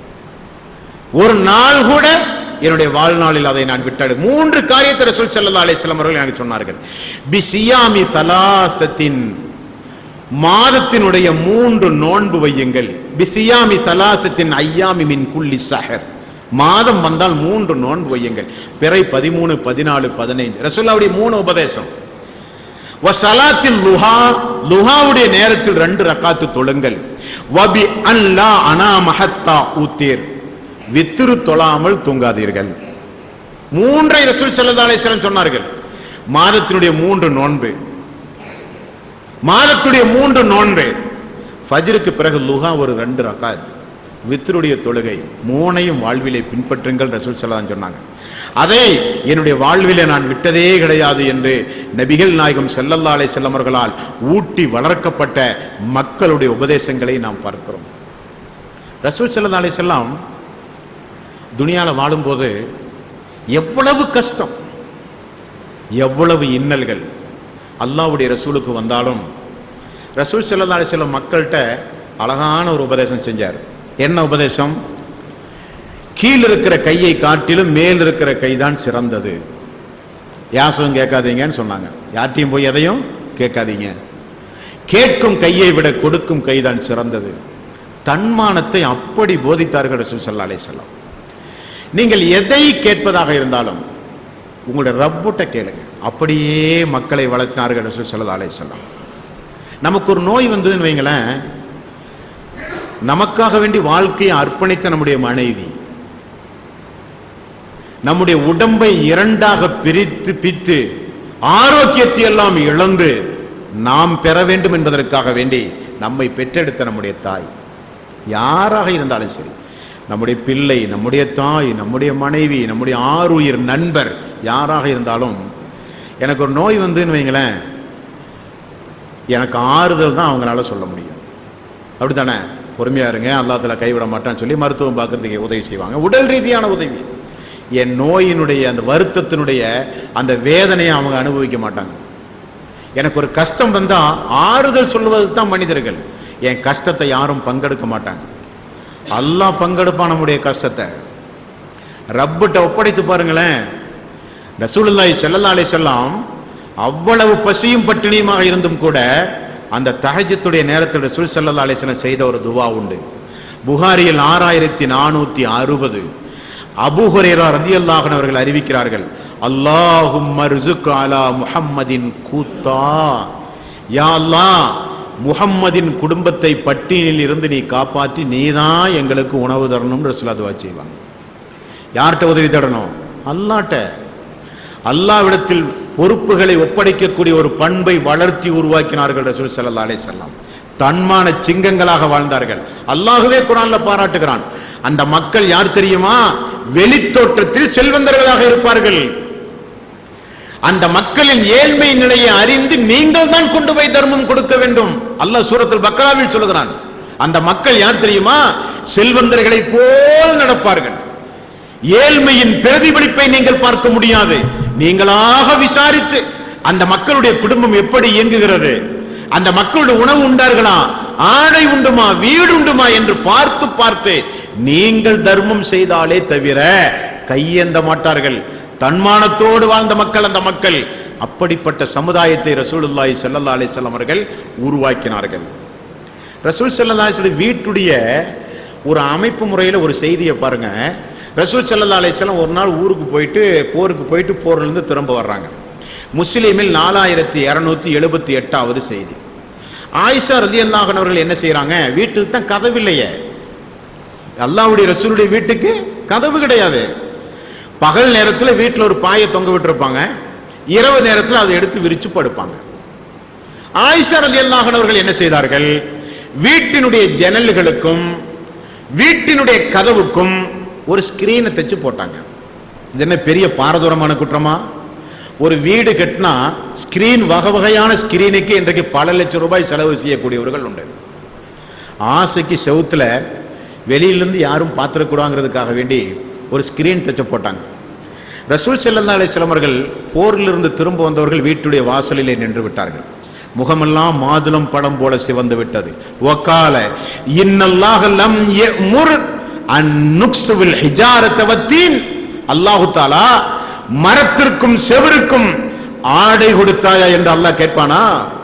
ஒரு நாள் கூட என்னுடைய வாழ்நாளில் அதை நான் விட்டது மூன்று காரியத்தை ரசூல் ஸல்லல்லாஹு அலைஹி வஸல்லம் அவர்கள் எனக்கு சொன்னார்கள் பி சியாமி தலாசத்தின் மாதத்தினுடைய மூன்று நோன்பு வையுங்கள் பிசியாமி சலாசத்தின் ஐயாமி மின் குல்லி சஹர் மாதம் வந்தால் மூன்று நோன்பு வையுங்கள் பிறை பதிமூணு பதினாலு பதினைந்து ரசூல்லாவுடைய மூணு உபதேசம் வசலாத்தில் லுஹா லுஹாவுடைய நேரத்தில் ரெண்டு ரக்காத்து தொழுங்கள் வபி அன்லா அனா மஹத்தா ஊத்தீர் வித்திரு தொழாமல் தூங்காதீர்கள் மூன்றை ரசூல் ஸல்லல்லாஹு அலைஹி வஸல்லம் சொன்னார்கள் மாதத்தினுடைய மூன்று நோன்பு மாதத்துடைய மூன்று நோன்பு ஃபஜ்ருக்கு பிறகு லுஹா ஒரு ரெண்டு ரக்காத் வித்தருடைய தொழுகை மூணையும் வாழ்விலே பின்பற்றுங்கள் ரசூல் சலாம் சொன்னாங்க அதை என்னுடைய வாழ்விலே நான் விட்டதே கிடையாது என்று நபிகள் நாயகம் செல்லல்லா அலை செல்லமர்களால் ஊட்டி வளர்க்கப்பட்ட மக்களுடைய உபதேசங்களை நாம் பார்க்கிறோம் ரசூல் சல்லா அலை செல்லாம் துனியாவில் வாழும்போது எவ்வளவு கஷ்டம் எவ்வளவு இன்னல்கள் அல்லாவுடைய ரசூலுக்கு வந்தாலும் ரசூல் ஸல்லல்லாஹு அலைஹி வஸல்லம் மக்கள்கிட்ட அழகான ஒரு உபதேசம் செஞ்சார் என்ன உபதேசம் கீழ் இருக்கிற கையை காட்டிலும் மேல் இருக்கிற கைதான் சிறந்தது யாசகம் கேட்காதீங்கன்னு சொன்னாங்க யார்ட்டையும் போய் எதையும் கேட்காதீங்க கேட்கும் கையை விட கொடுக்கும் கைதான் சிறந்தது தன்மானத்தை அப்படி போதித்தார்கள் ரசூல் ஸல்லல்லாஹு அலைஹி வஸல்லம் நீங்கள் எதை கேட்பதாக இருந்தாலும் உங்களுடைய ரப்புட்ட கேளுங்க அப்படியே மக்களை வளர்த்தினார்கள் ரசூல் ஸல்லல்லாஹு அலைஹி வஸல்லம் நமக்கு ஒரு நோய் வந்ததுன்னு வைங்களேன் நமக்காக வேண்டி வாழ்க்கையை அர்ப்பணித்த நம்முடைய மனைவி நம்முடைய உடம்பை இரண்டாக பிரித்து பித்து ஆரோக்கியத்தை எல்லாம் இழந்து நாம் பெற வேண்டும் என்பதற்காக வேண்டி நம்மை பெற்றெடுத்த நம்முடைய தாய் யாராக இருந்தாலும் சரி நம்முடைய பிள்ளை நம்முடைய தாய் நம்முடைய மனைவி நம்முடைய ஆறுயிர் நண்பர் யாராக இருந்தாலும் எனக்கு ஒரு நோய் வந்துன்னு வைங்களேன் எனக்கு ஆறுதல் தான் அவங்களால சொல்ல முடியும் அப்படித்தானே பொறுமையா இருங்க அல்லாத்துல கைவிட மாட்டான்னு சொல்லி மருத்துவம் பார்க்கறதுக்கு உதவி செய்வாங்க உடல் ரீதியான உதவி என் நோயினுடைய அந்த வருத்தத்தினுடைய அந்த வேதனையை அவங்க அனுபவிக்க மாட்டாங்க எனக்கு ஒரு கஷ்டம் வந்தா ஆறுதல் சொல்லுவது தான் மனிதர்கள் என் கஷ்டத்தை யாரும் பங்கெடுக்க மாட்டாங்க அல்லாஹ் பங்கெடுப்பான் நம்முடைய கஷ்டத்தை ரப்பிட்ட ஒப்படைத்து பாருங்களேன் ரசூலுல்லாஹி ஸல்லல்லாஹு அலைஹி வஸல்லம் அவ்வளவு பசியும் பட்டினியுமாக இருந்தும் கூட அந்த தஹஜத்துடைய நேரத்தில் ரசூல் ஸல்லல்லாஹு அலைஹி வஸல்லம் செய்த ஒரு துவா உண்டு புகாரியில் ஆறாயிரத்தி நானூத்தி அறுபது அபூ ஹுரைரா ரலியல்லாஹு அன்ஹு அவர்கள் அறிவிக்கிறார்கள் அல்லாஹும் மர்சுக் அலா முஹம்மதின் கூத்தா யா அல்லாஹ் முஹம்மதின் குடும்பத்தை பட்டியலில் இருந்து நீ காப்பாற்றி நீதான் எங்களுக்கு உணவு தரணும்னு ரசூலா துவா செய்வாங்க யார்கிட்ட உதவி தரணும் அல்லாட்ட அல்லாவிடத்தில் பொறுப்புகளை ஒப்படைக்கக்கூடிய ஒரு பண்பை வளர்த்தி உருவாக்கினார்கள் ரசூல் ஸல்லல்லாஹு அலைஹி வஸல்லம் தன்மான சிங்கங்களாக வாழ்ந்தார்கள் அல்லாஹ்வே குரான்ல பாராட்டுகிறான் அந்த மக்கள் யார் தெரியுமா வெளித்தோற்றத்தில் செல்வந்தர்களாக இருப்பார்கள் அந்த மக்களின் ஏழ்மை நிலையை அறிந்து நீங்கள் தான் கொண்டு போய் தர்மம் கொடுக்க வேண்டும் அல்லாஹ் சூரத்தில் பக்ராவில் சொல்லுகிறான் அந்த மக்கள் யார் தெரியுமா செல்வந்தர்களை போல் நடப்பார்கள் ஏழ்மையின் பிரதிபலிப்பை நீங்கள் பார்க்க முடியாது நீங்களாக விசாரித்து அந்த மக்களுடைய குடும்பம் எப்படி இயங்குகிறது அந்த மக்களுடைய உணவு உண்டார்களா ஆடை உண்டுமா வீடு உண்டுமா என்று பார்த்து பார்த்து நீங்கள் தர்மம் செய்தாலே தவிர கையேந்த மாட்டார்கள் தன்மானத்தோடு வாழ்ந்த மக்கள் அந்த மக்கள் அப்படிப்பட்ட சமுதாயத்தை ரசூலுல்லாஹி ஸல்லல்லாஹு அலைஹி வஸல்லம் அவர்கள் உருவாக்கினார்கள் ரசூல் ஸல்லல்லாஹு அலைஹி வஸல்லம் வீட்டுடைய ஒரு அமைப்பு முறையில் ஒரு செய்தியை பாருங்க ரசூல் ஸல்லல்லாஹு அலைஹி வஸல்லம் ஒரு நாள் ஊருக்கு போயிட்டு போருக்கு போயிட்டு போர்லேருந்து திரும்ப வர்றாங்க முஸ்லீமில் நாலாயிரத்தி இரநூத்தி எழுபத்தி எட்டாவது செய்தி ஆயிஷா ரலியல்லாஹு அன்ஹா அவர்கள் என்ன செய்றாங்க வீட்டுக்கு தான் கதவு இல்லையே அல்லாஹ்வுடைய ரசூலுடைய வீட்டுக்கு கதவு கிடையாது பகல் நேரத்தில் வீட்டில் ஒரு பாயை தொங்க விட்டுருப்பாங்க இரவு நேரத்தில் அதை எடுத்து விரிச்சு படுப்பாங்க ஆயிஷா ரலியல்லாஹு அன்ஹா அவர்கள் என்ன செய்தார்கள் வீட்டினுடைய ஜன்னல்களுக்கும் வீட்டினுடைய கதவுக்கும் ஒரு ஸ்கிரீனை தைச்சு போட்டாங்க இது என்ன பெரிய பாரதூரமான குற்றமா ஒரு வீடு கட்டினா ஸ்கிரீன் வகை வகையான ஸ்கிரீனுக்கு இன்றைக்கு பல லட்சம் ரூபாய் செலவு செய்யக்கூடியவர்கள் உண்டு ஆசைக்கு செவுத்துல வெளியிலிருந்து யாரும் பார்த்துடக்கூடாங்கிறதுக்காக வேண்டி ஒரு ஸ்கிரீன் தைச்சு போட்டாங்க ரசூல் ஸல்லல்லாஹு அலைஹி வஸல்லம் அவர்கள் போரிலிருந்து திரும்ப வந்தவர்கள் வீட்டுடைய வாசலிலே நின்று விட்டார்கள் முகமெல்லாம் மாதுளம் படம் போல சிவந்து விட்டது வக்கால இன்னல்லாஹ லம் யமுர் அன் நுக்ஸுல் ஹிஜாரத வத்தீன் அல்லாஹு தஆலா மரத்திற்கும் செவருக்கும் ஆடை கொடுத்தாயா என்று அல்லாஹ் கேட்பானா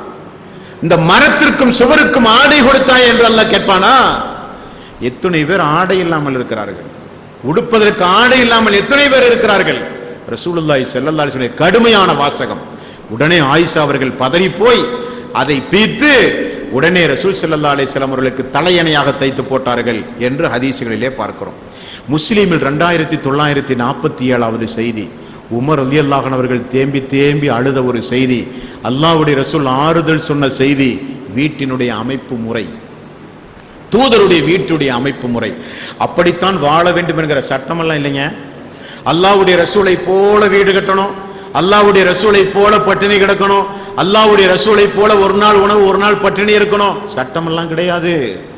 இந்த மரத்திற்கும் சுவருக்கும் ஆடை கொடுத்தாய் என்று அல்லாஹ் கேட்பானா எத்தனை பேர் ஆடை இல்லாமல் இருக்கிறார்கள் உடுப்பதற்கு ஆடை இல்லாமல் எத்தனை பேர் இருக்கிறார்கள் ரசூலுல்லாஹி ஸல்லல்லாஹு அலைஹி வஸல்லம் கடுமையான வாசகம் உடனே ஆயிஷா அவர்கள் பதறி போய் அதை பீத்து உடனே ரசூல் ஸல்லல்லாஹு அலைஹி வஸல்லம் அவர்களுக்கு தலையணையாக தைத்து போட்டார்கள் என்று ஹதீசுகளிலே பார்க்கிறோம் முஸ்லீமில் ரெண்டாயிரத்தி தொள்ளாயிரத்தி நாற்பத்தி ஏழாவது செய்தி உமர் ரலியல்லாஹு அவர்கள் தேம்பி தேம்பி அழுத ஒரு செய்தி அல்லாஹ்வுடைய ரசூல் ஆறுதல் சொன்ன செய்தி வீட்டினுடைய அமைப்பு முறை தூதருடைய வீட்டுடைய அமைப்பு முறை அப்படித்தான் வாழ வேண்டும் என்கிற சட்டமெல்லாம் இல்லைங்க அல்லாஹ்வுடைய ரசூலை போல வீடு கட்டணும் அல்லாஹ்வுடைய ரசூலை போல பட்டினி கிடக்கணும் அல்லாஹ்வுடைய ரசூலை போல ஒரு நாள் உணவு ஒரு நாள் பட்டினி இருக்கணும் சட்டமெல்லாம் கிடையாது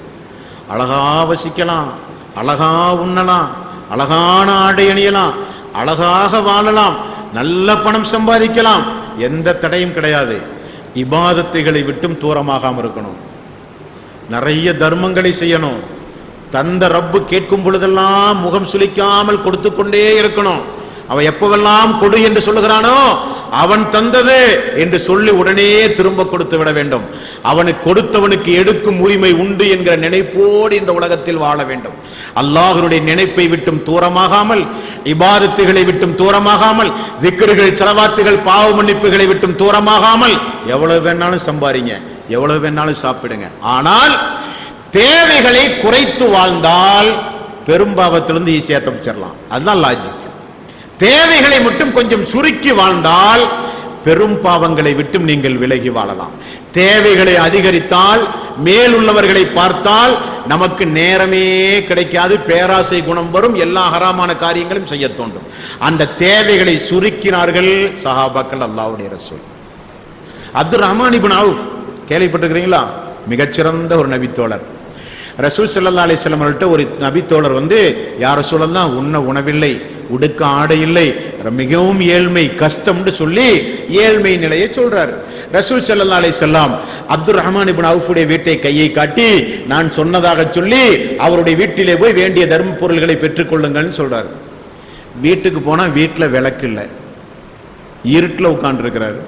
அழகா வசிக்கலாம் அழகா உண்ணலாம் அழகான ஆடை அணியலாம் அழகாக வாழலாம் நல்ல பணம் சம்பாதிக்கலாம் எந்த தடையும் கிடையாது இபாதத்தைகளை விட்டும் தூரமாகாம இருக்கணும் நிறைய தர்மங்களை செய்யணும் தந்த ரப்பு கேட்கும் பொழுதெல்லாம் முகம் சுளிக்காமல் கொடுத்து கொண்டே இருக்கணும் அவன் எப்பவெல்லாம் கொடு என்று சொல்லுகிறானோ அவன் தந்தது என்று சொல்லி உடனே திரும்ப கொடுத்து விட வேண்டும் அவனுக்கு கொடுத்தவனுக்கு எடுக்கும் உரிமை உண்டு என்கிற நினைப்போடு இந்த உலகத்தில் வாழ வேண்டும் அல்லாஹ்வுடைய நினைப்பை விட்டும் தூரமாகாமல் இபாதத்துகளை விட்டும் தூரமாகாமல் திக்கர்கள் செலவாத்துகள் பாவ மன்னிப்புகளை விட்டும் தூரமாகாமல் எவ்வளவு வேணாலும் சம்பாரிங்க எவ்வளவு வேணாலும் சாப்பிடுங்க ஆனால் தேவைகளை குறைத்து வாழ்ந்தால் பெரும்பாவத்திலிருந்து ஈஸியா தப்பிச்சிடலாம் அதுதான் லாஜிக் தேவைகளை மட்டும் கொஞ்சம் சுருக்கி வாழ்ந்தால் பெரும் பாவங்களை விட்டும் நீங்கள் விலகி வாழலாம் தேவைகளை அதிகரித்தால் மேலுள்ளவர்களை பார்த்தால் நமக்கு நேரமே கிடைக்காது பேராசை குணம் வரும் எல்லா ஹராமான காரியங்களும் செய்ய தோன்றும் அந்த தேவைகளை சுருக்கினார்கள் சஹாபாக்கள் அல்லாஹ்வுடைய ரசூல் அப்துல் ரஹ்மான் இப்னு அவுஃப் கேள்விப்பட்டிருக்கிறீங்களா மிகச்சிறந்த ஒரு நபித்தோழர் ரசூல் ஸல்லல்லாஹு அலைஹி வஸல்லம் அவர்கள்ட்ட ஒரு நபித்தோழர் வந்து யார் சொல்லலாம் உண்ண உணவில்லை உடுக்க ஆடை இல்லை மிகவும் ஏழ்மை கஷ்டம்னு சொல்லி ஏழ்மை நிலையை சொல்றாரு ரசூல் ஸல்லல்லாஹு அலைஹி வஸல்லம் அப்துல் ரஹ்மான் இப்னு அவுஃபுடைய வீட்டை கையை காட்டி நான் சொன்னதாக சொல்லி அவருடைய வீட்டிலே போய் வேண்டிய தர்ம பொருள்களை பெற்றுக்கொள்ளுங்கள்னு சொல்றாரு வீட்டுக்கு போனா வீட்டில் விளக்கு இல்லை இருட்டில் உட்கார்ந்துருக்கிறாரு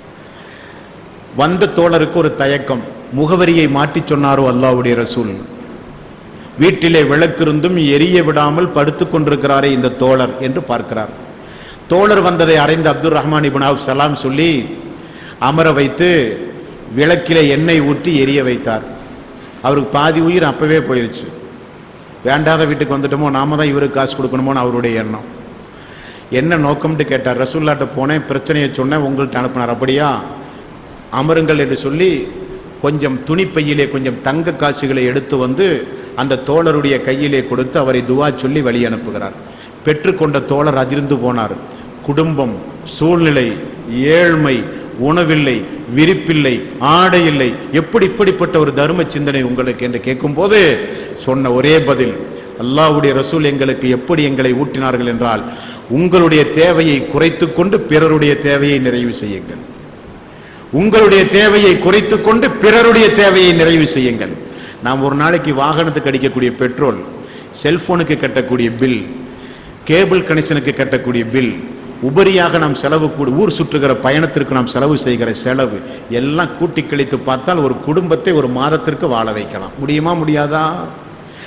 வந்த தோழருக்கு ஒரு தயக்கம் முகவரியை மாற்றிச் சொன்னாரோ அல்லாஹ்வுடைய ரசூல் வீட்டிலே விளக்கிருந்தும் எரிய விடாமல் படுத்துக் கொண்டிருக்கிறாரே இந்த தோழர் என்று பார்க்கிறார் தோழர் வந்ததை அறிந்த அப்துல் ரஹ்மான் இப்னு அவுஃப் சலாம் சொல்லி அமர வைத்து விளக்கிலே எண்ணெய் ஊற்றி எரிய வைத்தார் அவருக்கு பாதி உயிர் அப்பவே போயிருச்சு வேண்டாத வீட்டுக்கு வந்துட்டோமோ நாம தான் இவருக்கு காசு கொடுக்கணுமோன்னு அவருடைய எண்ணம் என்ன நோக்கம்னு கேட்டார் ரசூல்லாட்ட போனேன் பிரச்சனையை சொன்னேன் உங்கள்கிட்ட அனுப்பினார் அப்படியா அமருங்கள் என்று சொல்லி கொஞ்சம் துணிப்பையிலே கொஞ்சம் தங்க காசுகளை எடுத்து வந்து அந்த தோழருடைய கையிலே கொடுத்து அவரை துவா சொல்லி வழி அனுப்புகிறார் பெற்றுக்கொண்ட தோழர் அதிர்ந்து போனார் குடும்பம் சூழ்நிலை ஏழ்மை உணவில்லை விரிப்பில்லை ஆடை இல்லை எப்படி இப்படிப்பட்ட ஒரு தர்ம சிந்தனை உங்களுக்கு என்று கேட்கும்போது சொன்ன ஒரே பதில் அல்லாஹ்வுடைய ரசூல் எங்களுக்கு எப்படி எங்களை ஊட்டினார்கள் என்றால் உங்களுடைய தேவையை குறைத்துக் கொண்டு பிறருடைய தேவையை நிறைவு செய்யுங்கள் உங்களுடைய தேவையை குறைத்துக் கொண்டு பிறருடைய தேவையை நிறைவு செய்யுங்கள் நாம் ஒரு நாளைக்கு வாகனத்துக்கு அடிக்கக்கூடிய பெட்ரோல் செல்போனுக்கு கட்டக்கூடிய பில் கேபிள் கனெக்ஷனுக்கு கட்டக்கூடிய பில் உபரியாக நாம் செலவு கூடி ஊர் சுற்றுகிற பயணத்திற்கு நாம் செலவு செய்கிற செலவு எல்லாம் கூட்டி கழித்து பார்த்தால் ஒரு குடும்பத்தை ஒரு மாதத்திற்கு வாழ வைக்கலாம் முடியுமா முடியாதா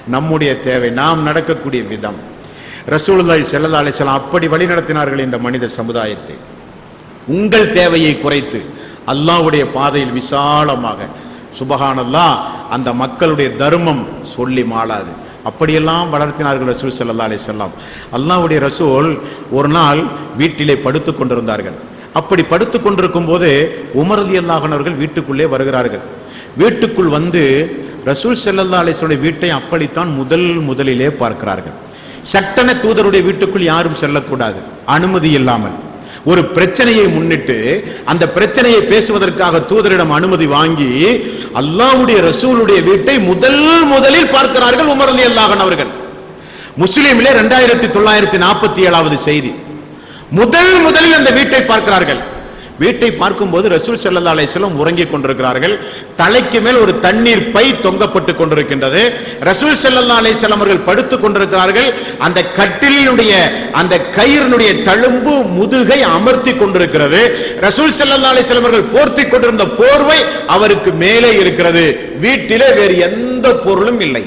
நம்முடைய தேவை நாம் நடக்கக்கூடிய விதம் ரசூலுல்லாஹி ஸல்லல்லாஹு அலைஹி வஸல்லம் அப்படி வழிநடத்தினார்கள் இந்த மனித சமுதாயத்தை உங்கள் தேவையை குறைத்து அல்லாஹ்வுடைய பாதையில் விசாலமாக சுபஹானல்லாஹ் அந்த மக்களுடைய தர்மம் சொல்லி மாளாது அப்படியெல்லாம் வளர்த்தினார்கள் ரசூல் ஸல்லல்லாஹு அலைஹி வஸல்லம் அல்லாஹ்வுடைய ரசூல் ஒரு நாள் வீட்டிலே படுத்துக் கொண்டிருந்தார்கள் அப்படி படுத்துக் கொண்டிருக்கும் போது உமர் ரலியல்லாஹு அன்ஹு அவர்கள் வீட்டுக்குள்ளே வருகிறார்கள் வீட்டுக்குள் வந்து ரசூல் ஸல்லல்லாஹு அலைஹி வஸல்லம் வீட்டை அப்படித்தான் முதல் முதலிலே பார்க்கிறார்கள் சட்டன தூதருடைய வீட்டுக்குள் யாரும் செல்லக்கூடாது அனுமதி இல்லாமல் ஒரு பிரச்சனையை முன்னிட்டு அந்த பிரச்சனையை பேசுவதற்காக தூதரிடம் அனுமதி வாங்கி அல்லாஹ்வுடைய ரசூலுடைய வீட்டை முதல் முதலில் பார்க்கிறார்கள் உமர் அலி அல்லாஹன் அவர்கள் முஸ்லீமிலே ரெண்டாயிரத்தி தொள்ளாயிரத்தி நாற்பத்தி ஏழாவது செய்தி முதல் முதலில் அந்த வீட்டை பார்க்கிறார்கள் வீட்டை பார்க்கும்போது ரசூல் ஸல்லல்லாஹு அலைஹி வஸல்லம் உறங்கிக் கொண்டிருக்கிறார்கள் தலைக்கு மேல் ஒரு தண்ணீர் பை தொங்கப்பட்டு கொண்டிருக்கின்றது ரசூல் ஸல்லல்லாஹு அலைஹி வஸல்லம் அவர்கள் படுத்துக் கொண்டிருக்கிறார்கள் அந்த கட்டிலினுடைய அந்த கயிறினுடைய தழும்பு முதுகை அமர்த்தி கொண்டிருக்கிறது ரசூல் ஸல்லல்லாஹு அலைஹி வஸல்லம் அவர்கள் போர்த்தி கொண்டிருந்த போர்வை அவருக்கு மேலே இருக்கிறது வீட்டிலே வேறு எந்த பொருளும் இல்லை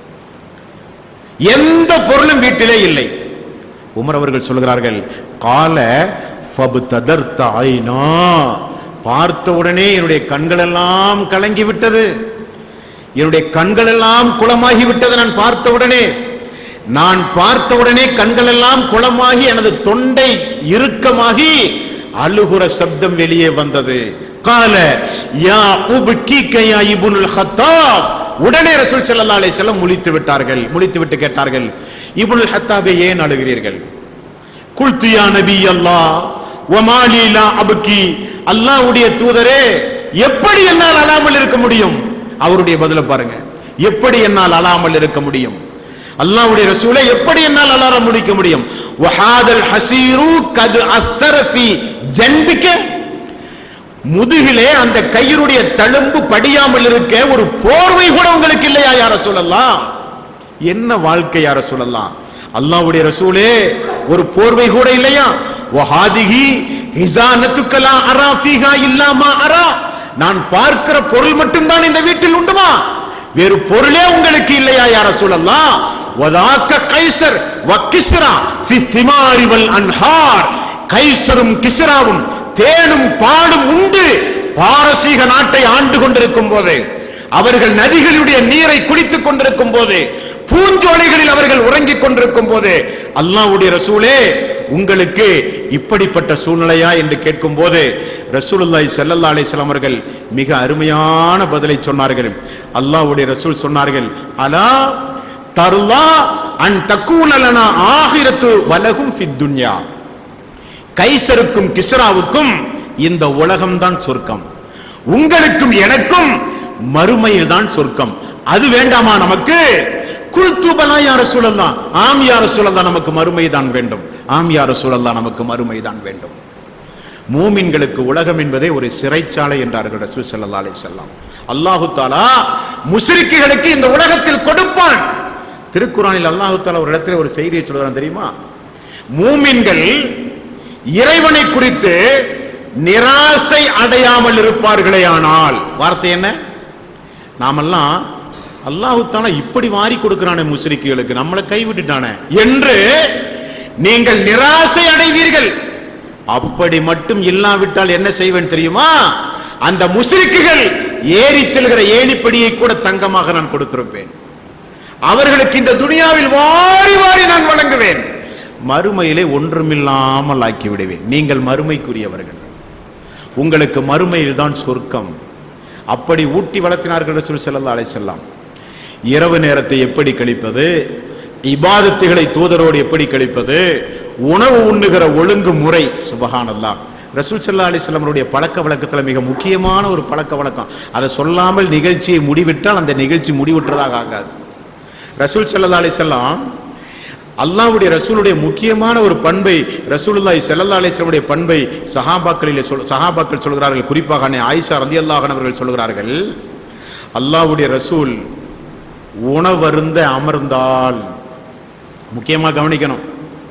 எந்த பொருளும் வீட்டிலே இல்லை உமர் அவர்கள் சொல்கிறார்கள் கால ஃபபுததர்த ஐனா பார்த்த உடனே என்னுடைய கண்கள் எல்லாம் கலங்கி விட்டது என்னுடைய கண்கள் எல்லாம் குளமாகி விட்டது நான் பார்த்த உடனே நான் பார்த்த உடனே கண்கள் எல்லாம் குளமாகி எனது தொண்டை இறுக்கமாகி அழுகுற சப்தம் வெளியே வந்தது கால யா உப்கீக யா இப்னுல் ஹத்தாப் உடனே ரசூல் ஸல்லல்லாஹு அலைஹி வஸல்லம் முழித்து விட்டார்கள் முழித்து விட்டு கேட்டார்கள் இப்னுல் ஹத்தாபே ஏன் அழுகிறீர்கள் குல்து யா நபி அல்லாஹ் வமாலி லா அப்கி அல்லாஹ்வுடைய தூதரே எப்படி என்னால் அழாமல் இருக்க முடியும் அவருடைய பதில பாருங்க எப்படி என்னால் அழாமல் இருக்க முடியும் அல்லாஹ்வுடைய ரசூலை எப்படி என்னால் அலார முடிக்க முடியும் வஹாதல் ஹசீரு கது அஸ்தர ஃபி ஜன்பிக்க முதுகிலே அந்த கயிறுடைய தழும்பு படியாமல் இருக்க ஒரு போர்வை கூட உங்களுக்கு இல்லையா யார சொல்லலாம் என்ன வாழ்க்கை யார சொல்லலாம் அல்லாஹ்வுடைய ரசூலே ஒரு போர்வை கூட இல்லையா வஹாதிஹி ஹிசானத்துக்கலா அரா ஃபீஹா இல்லாமா அரா நான் பார்க்கிற பொருள் மட்டும்தான் இந்த வீட்டில் உண்டுமா வேறு பொருளே உங்களுக்கு இல்லையா யார சொல்லலாம் வதாக்க கைசர் வக்கிஸ்ரா ஃபி திமாரி வல் அன்ஹார் கைசரும் கிஸ்ராவும் தேனும் பாலும் உண்டு பாரசீக நாட்டை ஆண்டு கொண்டிருக்கும் போது அவர்கள் நதிகளுடைய நீரை குடித்துக் கொண்டிருக்கும் போது பூஞ்சோலைகளில் அவர்கள் உறங்கிக் கொண்டிருக்கும் போது அல்லாஹ்வுடைய ரசூலே உங்களுக்கு இப்படிப்பட்ட சூழ்நிலையா என்று கேட்கும் போது ரசூலுல்லாஹி ஸல்லல்லாஹு அலைஹி வஸல்லம் அவர்கள் மிக அருமையான பதிலை சொன்னார்கள் அல்லாஹ்வுடைய ரசூல் சொன்னார்கள் அலா தர்லா அன் தக்கூன லனா ஆகிரத்து வலகும் ஃபித் துன்யா கைசருக்கும் கிஸ்ராவுக்கும் இந்த உலகம்தான் சொர்க்கம் உங்களுக்கும் எனக்கும் மறுமையில் தான் சொர்க்கம் அது வேண்டாமா நமக்கு குல்துபலா யார சூழல்லாம் ஆம் யார சூழல்லாம் நமக்கு மறுமை தான் வேண்டும் ஆம் யார சூழல்லாம் நமக்கு மறுமை தான் வேண்டும் மூமின்களுக்கு உலகம் என்பதே ஒரு சிறைச்சாலை என்றார்கள் ரசூல் ஸல்லல்லாஹு அலைஹி வஸல்லம் அல்லாஹு தாலா முஸ்ரிக்குகளுக்கு இந்த உலகத்தில் கொடுப்பான் திருக்குறானில் அல்லாஹு தாலா ஒரு இடத்துல ஒரு செய்தியை சொல்றான் தெரியுமா மூமின்கள் இறைவனை குறித்து நிராசை அடையாமல் இருப்பார்களே ஆனால் வார்த்தை என்ன நாமெல்லாம் அல்லாஹு தாலா இப்படி வாரி கொடுக்கிறானே முஸ்ரிக்குகளுக்கு நம்மளை கைவிட்டுட்டானே என்று நீங்கள் நிராசை அடைவீர்கள் அப்படி மட்டும் இல்லாவிட்டால் என்ன செய்வேன் தெரியுமா அந்த முஸ்ரிக்குகள் ஏறி செல்கிற ஏணிப்படியை கூட தங்கமாக நான் கொடுத்திருப்பேன் அவர்களுக்கு இந்த துனியாவில் வாரி வாரி நான் வழங்குவேன் மறுமையிலே ஒன்றுமில்லாமல் ஆக்கி விடுவேன் நீங்கள் மறுமைக்குரியவர்கள் உங்களுக்கு மறுமையில் தான் சொர்க்கம் அப்படி ஊட்டி வளர்த்தினார்கள் ரசூல் ஸல்லல்லாஹு அலைஹி வஸல்லம் இரவு நேரத்தை எப்படி கழிப்பது இபாதத்துகளை தூதரோடு எப்படி கழிப்பது உணவு உண்ணுகிற ஒழுங்கு முறை சுபஹானல்லாஹ் ரசூல் ஸல்லல்லாஹு அலைஹி வஸல்லமருடைய பழக்க வழக்கத்துல மிக முக்கியமான ஒரு பழக்க வழக்கம் அதை சொல்லாமல் நிகழ்ச்சியை முடிவிட்டால் அந்த நிகழ்ச்சி முடிவுற்றதாக ஆகாது ரசூல் ஸல்லல்லாஹு அலைஹி வஸல்லம் அல்லாஹ்வுடைய ரசூலுடைய முக்கியமான ஒரு பண்பை ரசூலுல்லாஹி ஸல்லல்லாஹு அலைஹி வஸல்லமுடைய பண்பை சஹாபாக்களிலே சொல் சஹாபாக்கள் சொல்கிறார்கள் குறிப்பாக அன்னை ஆயிஷா ரலியல்லாஹு அன்ஹா அவர்கள் சொல்கிறார்கள் அல்லாஹ்வுடைய ரசூல் உணவருந்த அமர்ந்தால் முக்கியமா கவனிக்கணும்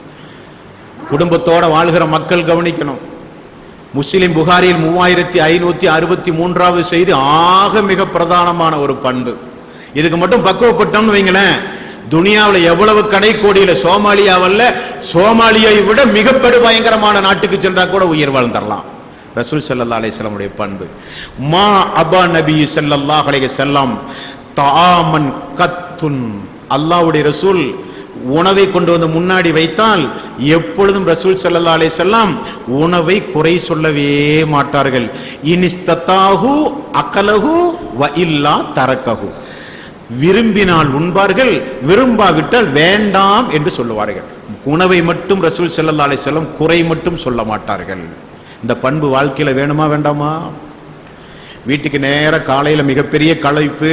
குடும்பத்தோட வாழ்கிற மக்கள் கவனிக்கணும் முஸ்லிம் புகாரில் மூவாயிரத்தி ஐநூத்தி அறுபத்தி மூன்றாவது செய்தி ஆக மிக பிரதானமான ஒரு பண்பு இதுக்கு மட்டும் பக்குவப்பட்டோம்னு வைங்களேன் துனியாவில் எவ்வளவு கடை கோடியில சோமாலியாவல்ல சோமாலியை விட மிகப்பெரு பயங்கரமான நாட்டுக்கு சென்றா கூட உயிர் வாழ்ந்துடலாம் ரசூல் ஸல்லல்லாஹு அலைஹி வஸல்லமுடைய பண்பு மா அபா நபி ஸல்லல்லாஹு அலைஹி வஸல்லம் தாமன் கத்துன் அல்லாஹ்வுடைய ரசூல் உணவை கொண்டு வந்து முன்னாடி வைத்தால் எப்பொழுதும் ரசூல் ஸல்லல்லாஹு அலைஹி வஸல்லம் உணவை குறை சொல்லவே மாட்டார்கள் இனிஸ்தத்தாஹு அகலஹு வ இல்லா தரக்கஹு விரும்பினால் உண்பார்கள் விரும்பாவிட்டால் வேண்டாம் என்று சொல்லுவார்கள் உணவை மட்டும் ரசூல் ஸல்லல்லாஹு அலைஹி வஸல்லம் குறை மட்டும் சொல்ல மாட்டார்கள் இந்த பண்பு வாழ்க்கையில வேணுமா வேண்டாமா வீட்டுக்கு நேர காலையில மிகப்பெரிய களைப்பு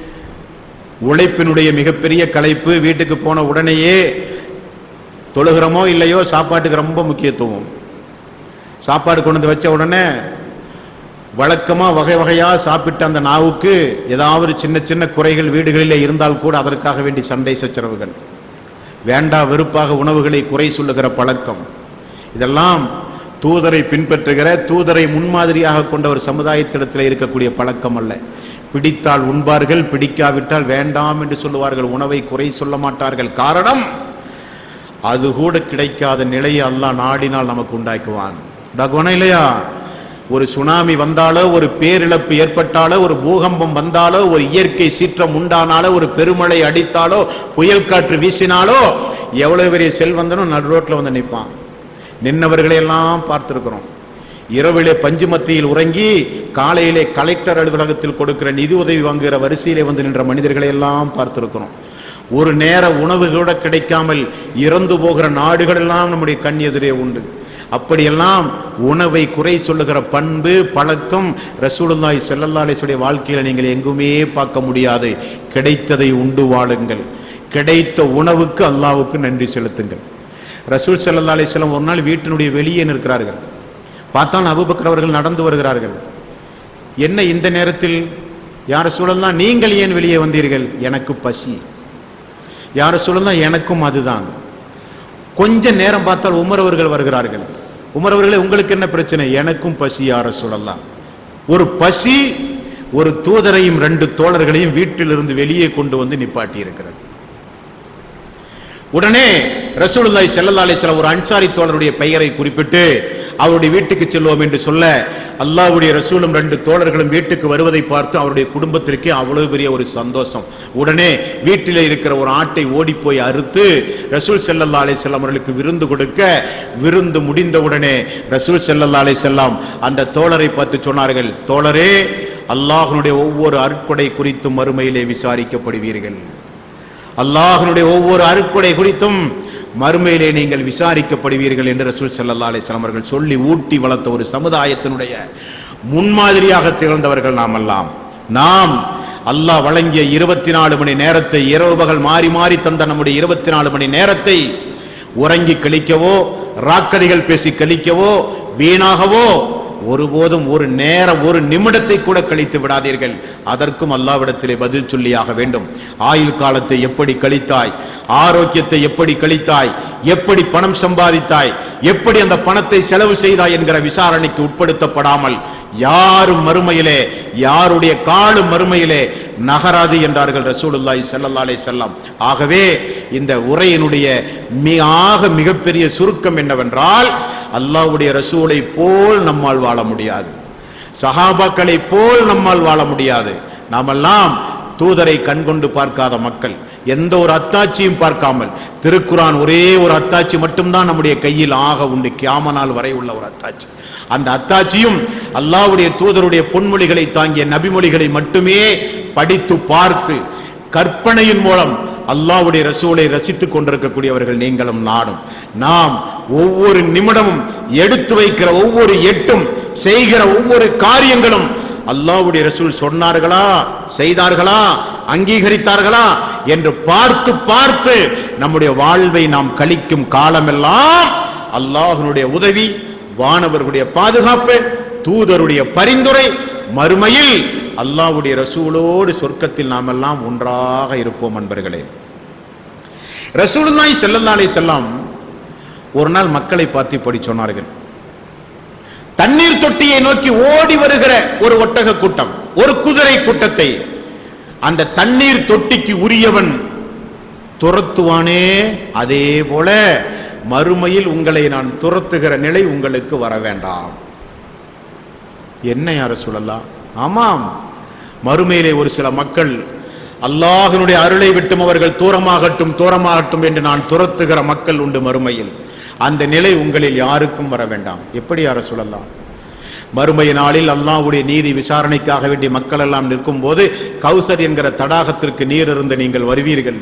உழைப்பினுடைய மிகப்பெரிய களைப்பு வீட்டுக்கு போன உடனேயே தொழுகிறோமோ இல்லையோ சாப்பாட்டுக்கு ரொம்ப முக்கியத்துவம் சாப்பாடு கொண்டு வந்து வச்ச உடனே வழக்கமா வகை வகையா சாப்பிட்ட அந்த நாவுக்கு ஏதாவது சின்ன சின்ன குறைகள் வீடுகளிலே இருந்தால் கூட அதற்காக வேண்டி சண்டை சச்சரவுகள் வேண்டா வெறுப்பாக உணவுகளை குறை சொல்லுகிற பழக்கம் இதெல்லாம் தூதரை பின்பற்றுகிற தூதரை முன்மாதிரியாக கொண்ட ஒரு சமுதாயத்திடத்தில் இருக்கக்கூடிய பழக்கம் அல்ல பிடித்தால் உண்பார்கள் பிடிக்காவிட்டால் வேண்டாம் என்று சொல்லுவார்கள் உணவை குறை சொல்ல மாட்டார்கள் காரணம் அது கூட கிடைக்காத நிலையை அல்லாஹ் நாடினால் நமக்கு உண்டாக்குவான் உண்டாக்குவானா இல்லையா ஒரு சுனாமி வந்தாலோ ஒரு பேரிழப்பு ஏற்பட்டாலோ ஒரு பூகம்பம் வந்தாலோ ஒரு இயற்கை சீற்றம் உண்டானாலோ ஒரு பெருமழை அடித்தாலோ புயல் காற்று வீசினாலோ எவ்வளவு பெரிய செல்வந்தனும் நடு ரோட்ல வந்து நிற்பான் நின்னவர்களை எல்லாம் பார்த்திருக்கிறோம் இரவிலே பஞ்சு மத்தியில் உறங்கி காலையிலே கலெக்டர் அலுவலகத்தில் கொடுக்கிற நிதி உதவி வாங்குகிற வரிசையிலே வந்து நின்ற மனிதர்களை எல்லாம் பார்த்திருக்கிறோம் ஒரு நேர உணவு கூட கிடைக்காமல் இறந்து போகிற நாடுகள் எல்லாம் நம்முடைய கண் எதிரே உண்டு அப்படியெல்லாம் உணவை குறை சொல்லுகிற பண்பு பழக்கம் ரசூலுல்லாஹி ஸல்லல்லாஹு அலைஹி வஸல்லம் வாழ்க்கையில நீங்கள் எங்குமே பார்க்க முடியாது கிடைத்ததை உண்டு வாழுங்கள் கிடைத்த உணவுக்கு அல்லாஹ்வுக்கு நன்றி செலுத்துங்கள் ரசூல் ஸல்லல்லாஹு அலைஹி வஸல்லம் ஒரு நாள் வீட்டினுடைய வெளியே நிற்கிறார்கள் பார்த்தால் அபூபக்கர் அவர்கள் நடந்து வருகிறார்கள் என்ன இந்த நேரத்தில் யார் சூழல்லாம் நீங்கள் ஏன் வெளியே வந்தீர்கள் எனக்கு பசி யார் சூழல்லாம் எனக்கும் அதுதான் கொஞ்ச நேரம் பார்த்தால் உமர் அவர்கள் வருகிறார்கள் உமர் அவர்களே உங்களுக்கு என்ன பிரச்சனை எனக்கும் பசி யார சொல்லலாம் ஒரு பசி ஒரு தூதரையும் ரெண்டு தோழர்களையும் வீட்டிலிருந்து வெளியே கொண்டு வந்து நிப்பாட்டி இருக்கிறது உடனே ரசூலுல்லாஹி ஸல்லல்லாஹு அலைஹி வஸல்லம் ஒரு அன்சாரி தோழருடைய பெயரை குறிப்பிட்டு அவருடைய வீட்டுக்கு செல்வோம் என்று சொல்ல அல்லாஹ்வுடைய ரசூலும் ரெண்டு தோழர்களும் வீட்டுக்கு வருவதை பார்த்து அவருடைய குடும்பத்திற்கே அவ்வளவு பெரிய ஒரு சந்தோஷம் உடனே வீட்டிலே இருக்கிற ஒரு ஆட்டை ஓடி போய் அறுத்து ரசூல் ஸல்லல்லாஹு அலைஹி வஸல்லம் அவர்களுக்கு விருந்து கொடுக்க விருந்து முடிந்த உடனே ரசூல் ஸல்லல்லாஹு அலைஹி வஸல்லம் அந்த தோழரை பார்த்து சொன்னார்கள் தோழரே அல்லாஹ்வுடைய ஒவ்வொரு அருட்கொடை குறித்தும் மறுமையிலே விசாரிக்கப்படுவீர்கள் அல்லாஹ்வுடைய ஒவ்வொரு அருட்கொடை குறித்தும் மறுமையிலே நீங்கள் விசாரிக்கப்படுவீர்கள் என்று ரசூல் ஸல்லல்லாஹு அலைஹி வஸல்லம் அவர்கள் சொல்லி ஊட்டி வளர்த்த ஒரு சமுதாயத்தினுடைய முன்மாதிரியாக திகழ்ந்தவர்கள் நாம் எல்லாம் நாம் அல்லாஹ் வழங்கிய இருபத்தி நாலு மணி நேரத்தை இரவு பகல் மாறி மாறி தந்த நம்முடைய இருபத்தி நாலு மணி நேரத்தை உறங்கி கழிக்கவோ ராக்கதிகள் பேசி கழிக்கவோ வீணாகவோ ஒருபோதும் ஒரு நேரம் ஒரு நிமிடத்தை கூட கழித்து விடாதீர்கள் அதற்கும் அல்லாவிடத்திலே பதில் சொல்லியாக வேண்டும் ஆயுள் காலத்தை எப்படி கழித்தாய் ஆரோக்கியத்தை எப்படி கழித்தாய் எப்படி பணம் சம்பாதித்தாய் எப்படி அந்த பணத்தை செலவு செய்தாய் என்கிற விசாரணைக்கு உட்படுத்தப்படாமல் யாரும் மறுமையிலே யாருடைய காலும் மறுமையிலே நகராது என்றார்கள் ரசூலுல்லாஹி ஸல்லல்லாஹு அலைஹி வஸல்லம் ஆகவே இந்த உரையினுடைய மிக மிகப்பெரிய சுருக்கம் என்னவென்றால் அல்லாஹ்வுடைய ரசூலை போல் நம்மால் வாழ முடியாது சஹாபாக்களை போல் நம்மால் வாழ முடியாது நாமெல்லாம் தூதரை கண்கொண்டு பார்க்காத மக்கள் எந்த ஒரு அத்தாட்சியும் பார்க்காமல் திருக்குரான் ஒரே ஒரு அத்தாட்சி மட்டும்தான் நம்முடைய கையில் ஆக உண்டு கியாம நாள் வரை உள்ள ஒரு அத்தாட்சி அந்த அத்தாட்சியும் அல்லாஹ்வுடைய தூதருடைய பொன்மொழிகளை தாங்கிய நபிமொழிகளை மட்டுமே படித்து பார்த்து கற்பனையின் மூலம் அல்லாஹ்வுடைய ரசூலை ரசித்துக் கொண்டிருக்கக்கூடியவர்கள் நீங்களும் நாடும் நாம் ஒவ்வொரு நிமிடமும் எடுத்து வைக்கிற ஒவ்வொரு எட்டும் செய்கிற ஒவ்வொரு காரியங்களும் அல்லாஹ்வுடைய ரசூல் சொன்னார்களா செய்தார்களா அங்கீகரித்தார்களா என்று பார்த்து பார்த்து நம்முடைய வாழ்வை நாம் கழிக்கும் காலமெல்லாம் அல்லாஹ்வினுடைய உதவி வானவர்களுடைய பாதுகாப்பு தூதருடைய பரிந்துரை மறுமையில் அல்லாஹ்வுடைய ரசூலோடு சொர்க்கத்தில் நாம் எல்லாம் ஒன்றாக இருப்போம் அன்பர்களே ரசூலுல்லாஹி ஸல்லல்லாஹு அலைஹி வஸல்லம் ஒரு நாள் மக்களை பார்த்து இப்படி சொன்னார்கள் தண்ணீர் தொட்டியை நோக்கி ஓடி வருகிற ஒரு ஒட்டக கூட்டம் ஒரு குதிரை கூட்டத்தை அந்த தண்ணீர் தொட்டிக்கு உரியவன் துரத்துவானே அதே போல மறுமையில் உங்களை நான் துரத்துகிற நிலை உங்களுக்கு வர வேண்டாம் என்ன யார சொல்லலாம் ஆமாம் மறுமையிலே ஒரு சில மக்கள் அல்லாஹினுடைய அருளை விட்டும் அவர்கள் தூரமாகட்டும் தூரமாகட்டும் என்று நான் துரத்துகிற மக்கள் உண்டு மறுமையில் அந்த நிலை உங்களில் யாருக்கும் வர வேண்டாம் எப்படி யார சொல்லலாம் மறுமை நாளில் அல்லாஹ்வுடைய நீதி விசாரணைக்காக வேண்டிய மக்கள் எல்லாம் நிற்கும் போது கௌசர் என்கிற தடாகத்திற்கு நீர் இருந்து நீங்கள் வருவீர்கள்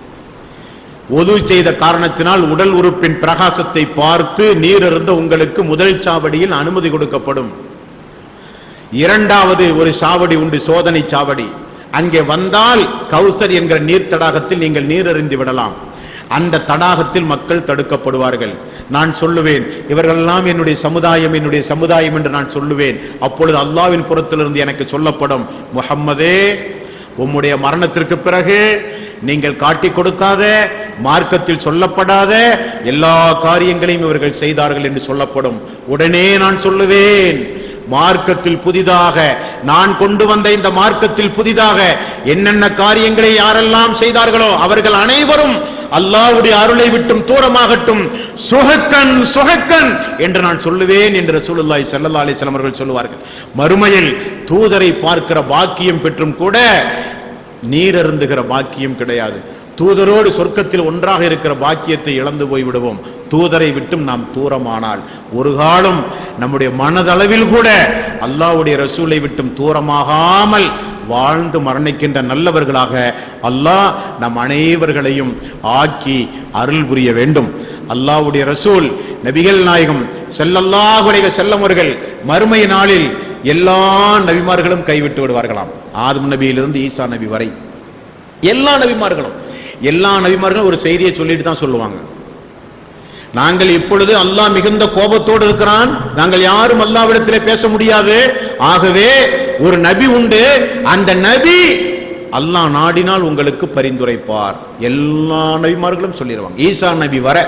ஒது செய்த காரணத்தினால் உடல் உறுப்பின் பிரகாசத்தை பார்த்து நீர் இருந்த உங்களுக்கு முதல் சாவடியில் அனுமதி கொடுக்கப்படும் இரண்டாவது ஒரு சாவடி உண்டு சோதனை சாவடி அங்கே வந்தால் கௌசர் என்கிற நீர் தடாகத்தில் நீங்கள் நீர் எறிந்து விடலாம் அந்த தடாகத்தில் மக்கள் தடுக்கப்படுவார்கள் நான் சொல்லுவேன் இவர்களெல்லாம் என்னுடைய சமுதாயம் என்னுடைய சமுதாயம் என்று நான் சொல்லுவேன் அப்பொழுது அல்லாவின் புறத்திலிருந்து எனக்கு சொல்லப்படும் முஹம்மதே உம்முடைய மரணத்திற்கு பிறகு நீங்கள் காட்டிக் கொடுக்காத மார்க்கத்தில் சொல்லப்படாத எல்லா காரியங்களையும் இவர்கள் செய்தார்கள் என்று சொல்லப்படும் உடனே நான் சொல்லுவேன் மார்க்கத்தில் புதிதாக நான் கொண்டு வந்த இந்த மார்க்கத்தில் புதிதாக என்னென்ன காரியங்களை யாரெல்லாம் செய்தார்களோ அவர்கள் அனைவரும் அல்லாஹ்வுடைய அருளை விட்டும் தூரமாகட்டும் சுகக்கன் சுகக்கன் என்று நான் சொல்லுவேன் என்று ரசூலுல்லாஹி ஸல்லல்லாஹு அலைஹி வஸல்லம் அவர்கள் சொல்லுவார்கள் மறுமையில் தூதரை பார்க்கிற பாக்கியம் பெற்றும் கூட நீர் அருந்துகிற பாக்கியம் கிடையாது தூதரோடு சொர்க்கத்தில் ஒன்றாக இருக்கிற பாக்கியத்தை இழந்து போய் விடுவோம் தூதரை விட்டும் நாம் தூரமானால் ஒரு காலம் நம்முடைய மனதளவில் கூட அல்லாஹ்வுடைய ரசூலை விட்டும் தூரமாகாமல் வாழ்ந்து மரணிக்கின்ற நல்லவர்களாக அல்லாஹ் நம் அனைவர்களையும் ஆக்கி அருள் புரிய வேண்டும் அல்லாஹ்வுடைய ரசூல் நபிகள் நாயகம் செல்லல்லாஹு அலைஹி செல்லமர்கள் மறுமை நாளில் எல்லா நபிமார்களும் கைவிட்டு விடுவார்களாம் ஆதம் நபியிலிருந்து ஈசா நபி வரை எல்லா நபிமார்களும் எல்லா நபிமார்களும் ஒரு செய்தியை சொல்லிட்டு தான் சொல்லுவாங்க நாங்கள் இப்பொழுது அல்லாஹ் மிகுந்த கோபத்தோடு இருக்கிறான் நாங்கள் யாரும் அல்லாவிடத்திலே பேச முடியாது ஆகவே ஒரு நபி உண்டு அந்த நபி அல்லாஹ் நாடினால் உங்களுக்கு பரிந்துரைப்பார் எல்லா நபிமார்களும் சொல்லிடுவாங்க ஈசா நபி வர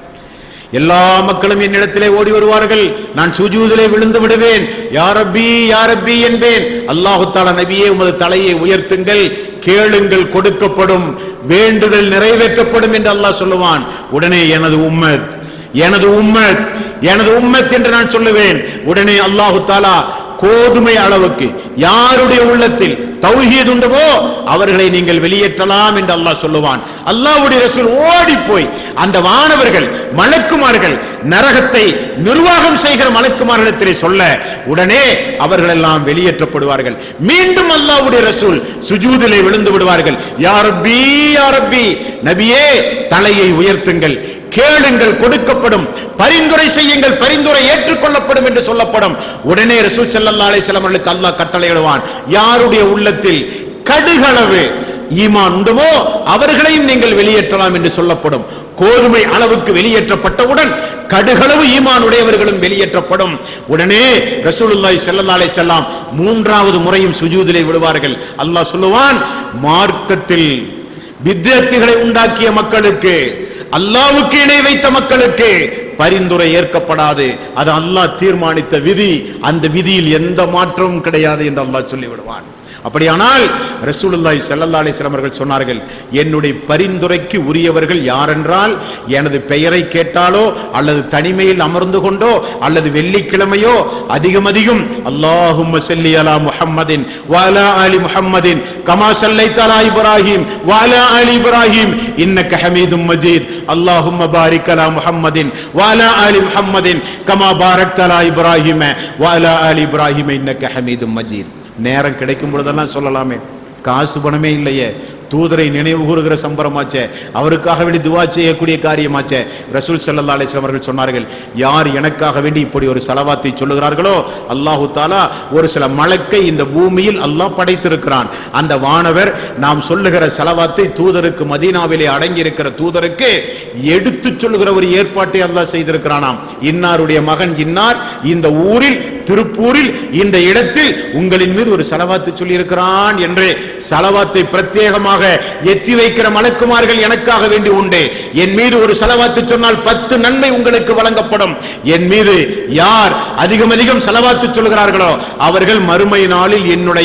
எல்லா மக்களும் என்னிடத்திலே ஓடி வருவார்கள் நான் சுஜூதிலே விழுந்து விடுவேன் யாரப்பி யாரப்பி என்பேன் அல்லாஹு தாலா நபியே உமது தலையை உயர்த்துங்கள் கேளுங்கள் கொடுக்கப்படும் வேண்டுதல் நிறைவேற்றப்படும் என்று அல்லாஹ் சொல்லுவான் உடனே எனது உம்மத் எனது உம்மத் எனது உம்மத் என்று நான் சொல்லுவேன் உடனே அல்லாஹு தாலா கோதுமை அளவுக்கு யாருடைய உள்ளத்தில் தௌஹீத் உண்டவோ அவர்களை நீங்கள் வெளியேற்றலாம் என்று அல்லாஹ் சொல்லுவான் அல்லாஹ்வுடைய ரசூல் ஓடி போய் அந்த வானவர்கள் மலக்குமார்கள் நரகத்தை நிர்வாகம் செய்கிற மலக்குமார்களிடத்திலே சொல்ல உடனே அவர்கள் எல்லாம் வெளியேற்றப்படுவார்கள் மீண்டும் அல்லாஹ்வுடைய ரசூல் சுஜூதிலே விழுந்து விடுவார்கள் யா ரப்பி யா ரப்பி நபியே தலையை உயர்த்துங்கள் கேளுங்கள் கொடுக்கப்படும் பரிந்துரை செய்யுங்கள் பரிந்துரை ஏற்றுக்கொள்ளப்படும் என்று சொல்லப்படும் உடனே ரசூல் ஸல்லல்லாஹு அலைஹி வஸல்லம் அவர்களுக்கு அல்லாஹ் கட்டளையிடுவான் யாருடைய உள்ளத்தில் கடுகளவு ஈமான் உண்டுமோ அவர்களையும் நீங்கள் வெளியேற்றலாம் என்று சொல்லப்படும் கோதுமை அளவுக்கு வெளியேற்றப்பட்டவுடன் கடுகளவு ஈமான் உடையவர்களும் வெளியேற்றப்படும் உடனே ரசூலுல்லாஹி ஸல்லல்லாஹு அலைஹி வஸல்லம் மூன்றாவது முறையும் சுஜூதிலே விடுவார்கள் அல்லாஹ் சொல்லுவான் மார்க்கத்தில் வித்தியார்த்திகளை உண்டாக்கிய மக்களுக்கு அல்லாவுக்கு இணை வைத்த மக்களுக்கு பரிந்துரை ஏற்கப்படாது அது அல்லாஹ் தீர்மானித்த விதி அந்த விதியில் எந்த மாற்றமும் கிடையாது என்று அல்லாஹ் சொல்லி விடுவான் அப்படியானால் ரசூலுல்லாஹி ஸல்லல்லாஹு அலைஹி வஸல்லம் அவர்கள் சொன்னார்கள் என்னுடைய பரிந்துரைக்கு உரியவர்கள் யாரென்றால் எனது பெயரை கேட்டாலோ அல்லது தனிமையில் அமர்ந்து கொண்டோ அல்லது வெள்ளிக்கிழமையோ அதிகம் அதிகம் அல்லாஹும்ம ஸல்லி அலா முஹம்மதின் வஅலா ஆலி முஹம்மதின் கமா ஸல்லைத அலா இப்ராஹிம் வஅலா ஆலி இப்ராஹிம் இன்னக ஹமீதும் மஜீத் அல்லாஹும்ம பாரிக் அலா முஹம்மதின் வஅலா ஆலி முஹம்மதின் கமா பாரக்த அலா இப்ராஹிம வஅலா ஆலி இப்ராஹிம இன்னக ஹமீதும் மஜீத் நேரம் கிடைக்கும் பொழுதெல்லாம் சொல்லலாமே காசு பணமே இல்லையே தூதரை நினைவு கூறுகிற சம்பரமாச்சே அவருக்காக வேண்டி துவா செய்யக்கூடிய காரியமாச்சே ரசூல் ஸல்லல்லாஹு அலைஹி வஸல்லம் அவர்கள் சொன்னார்கள் யார் எனக்காக வேண்டி இப்படி ஒரு சலவாத்தை சொல்லுகிறார்களோ அல்லாஹு தாலா ஒரு சில மலக்கை இந்த பூமியில் அல்லாஹ் படைத்திருக்கிறான் அந்த வானவர் நாம் சொல்லுகிற சலவாத்தை தூதருக்கு மதீனாவிலே அடங்கி இருக்கிற தூதருக்கு எடுத்து சொல்லுகிற ஒரு ஏற்பாட்டை அல்லாஹ் செய்திருக்கிறானாம் இன்னாருடைய மகன் இன்னார் இந்த ஊரில் திருப்பூரில் இந்த இடத்தில் உங்களின் மீது ஒரு சலவாத்து சொல்லியிருக்கிறான் என்று சலவாத்தை பிரத்யேகமாக எத்தி வைக்கிற மலக்குமார்கள் எனக்காக வேண்டி உண்டு என் மீது ஒரு சலவாத்து சொன்னால் பத்து நன்மை உங்களுக்கு வழங்கப்படும் என் மீது யார் அதிகம் அதிகம் செலவாத்து சொல்கிறார்களோ அவர்கள் மறுமை நாளில் என்னுடைய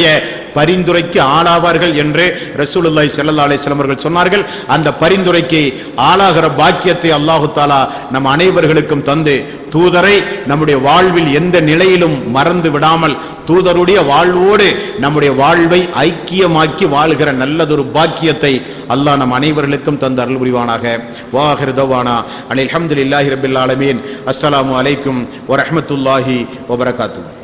பரிந்துரைக்கு ஆளாவார்கள் என்று ரசூலுல்லாஹி ஸல்லல்லாஹு அலைஹி வஸல்லம் அவர்கள் சொன்னார்கள் அந்த பரிந்துரைக்கு ஆளாகிற பாக்கியத்தை அல்லாஹு தாலா நம் அனைவர்களுக்கும் தந்து தூதரை நம்முடைய வாழ்வில் எந்த நிலையிலும் மறந்து விடாமல் தூதருடைய வாழ்வோடு நம்முடைய வாழ்வை ஐக்கியமாக்கி வாழ்கிற நல்லதொரு பாக்கியத்தை அல்லாஹ் நம் அனைவர்களுக்கும் தந்து அருள் புரிவானாக வாஹிர் தவானா அனில் அல்ஹம்துலில்லாஹி ரபில் ஆலமீன் அஸ்ஸலாமு அலைக்கும் வரஹ்மத்துல்லாஹி வபரகாத்துஹு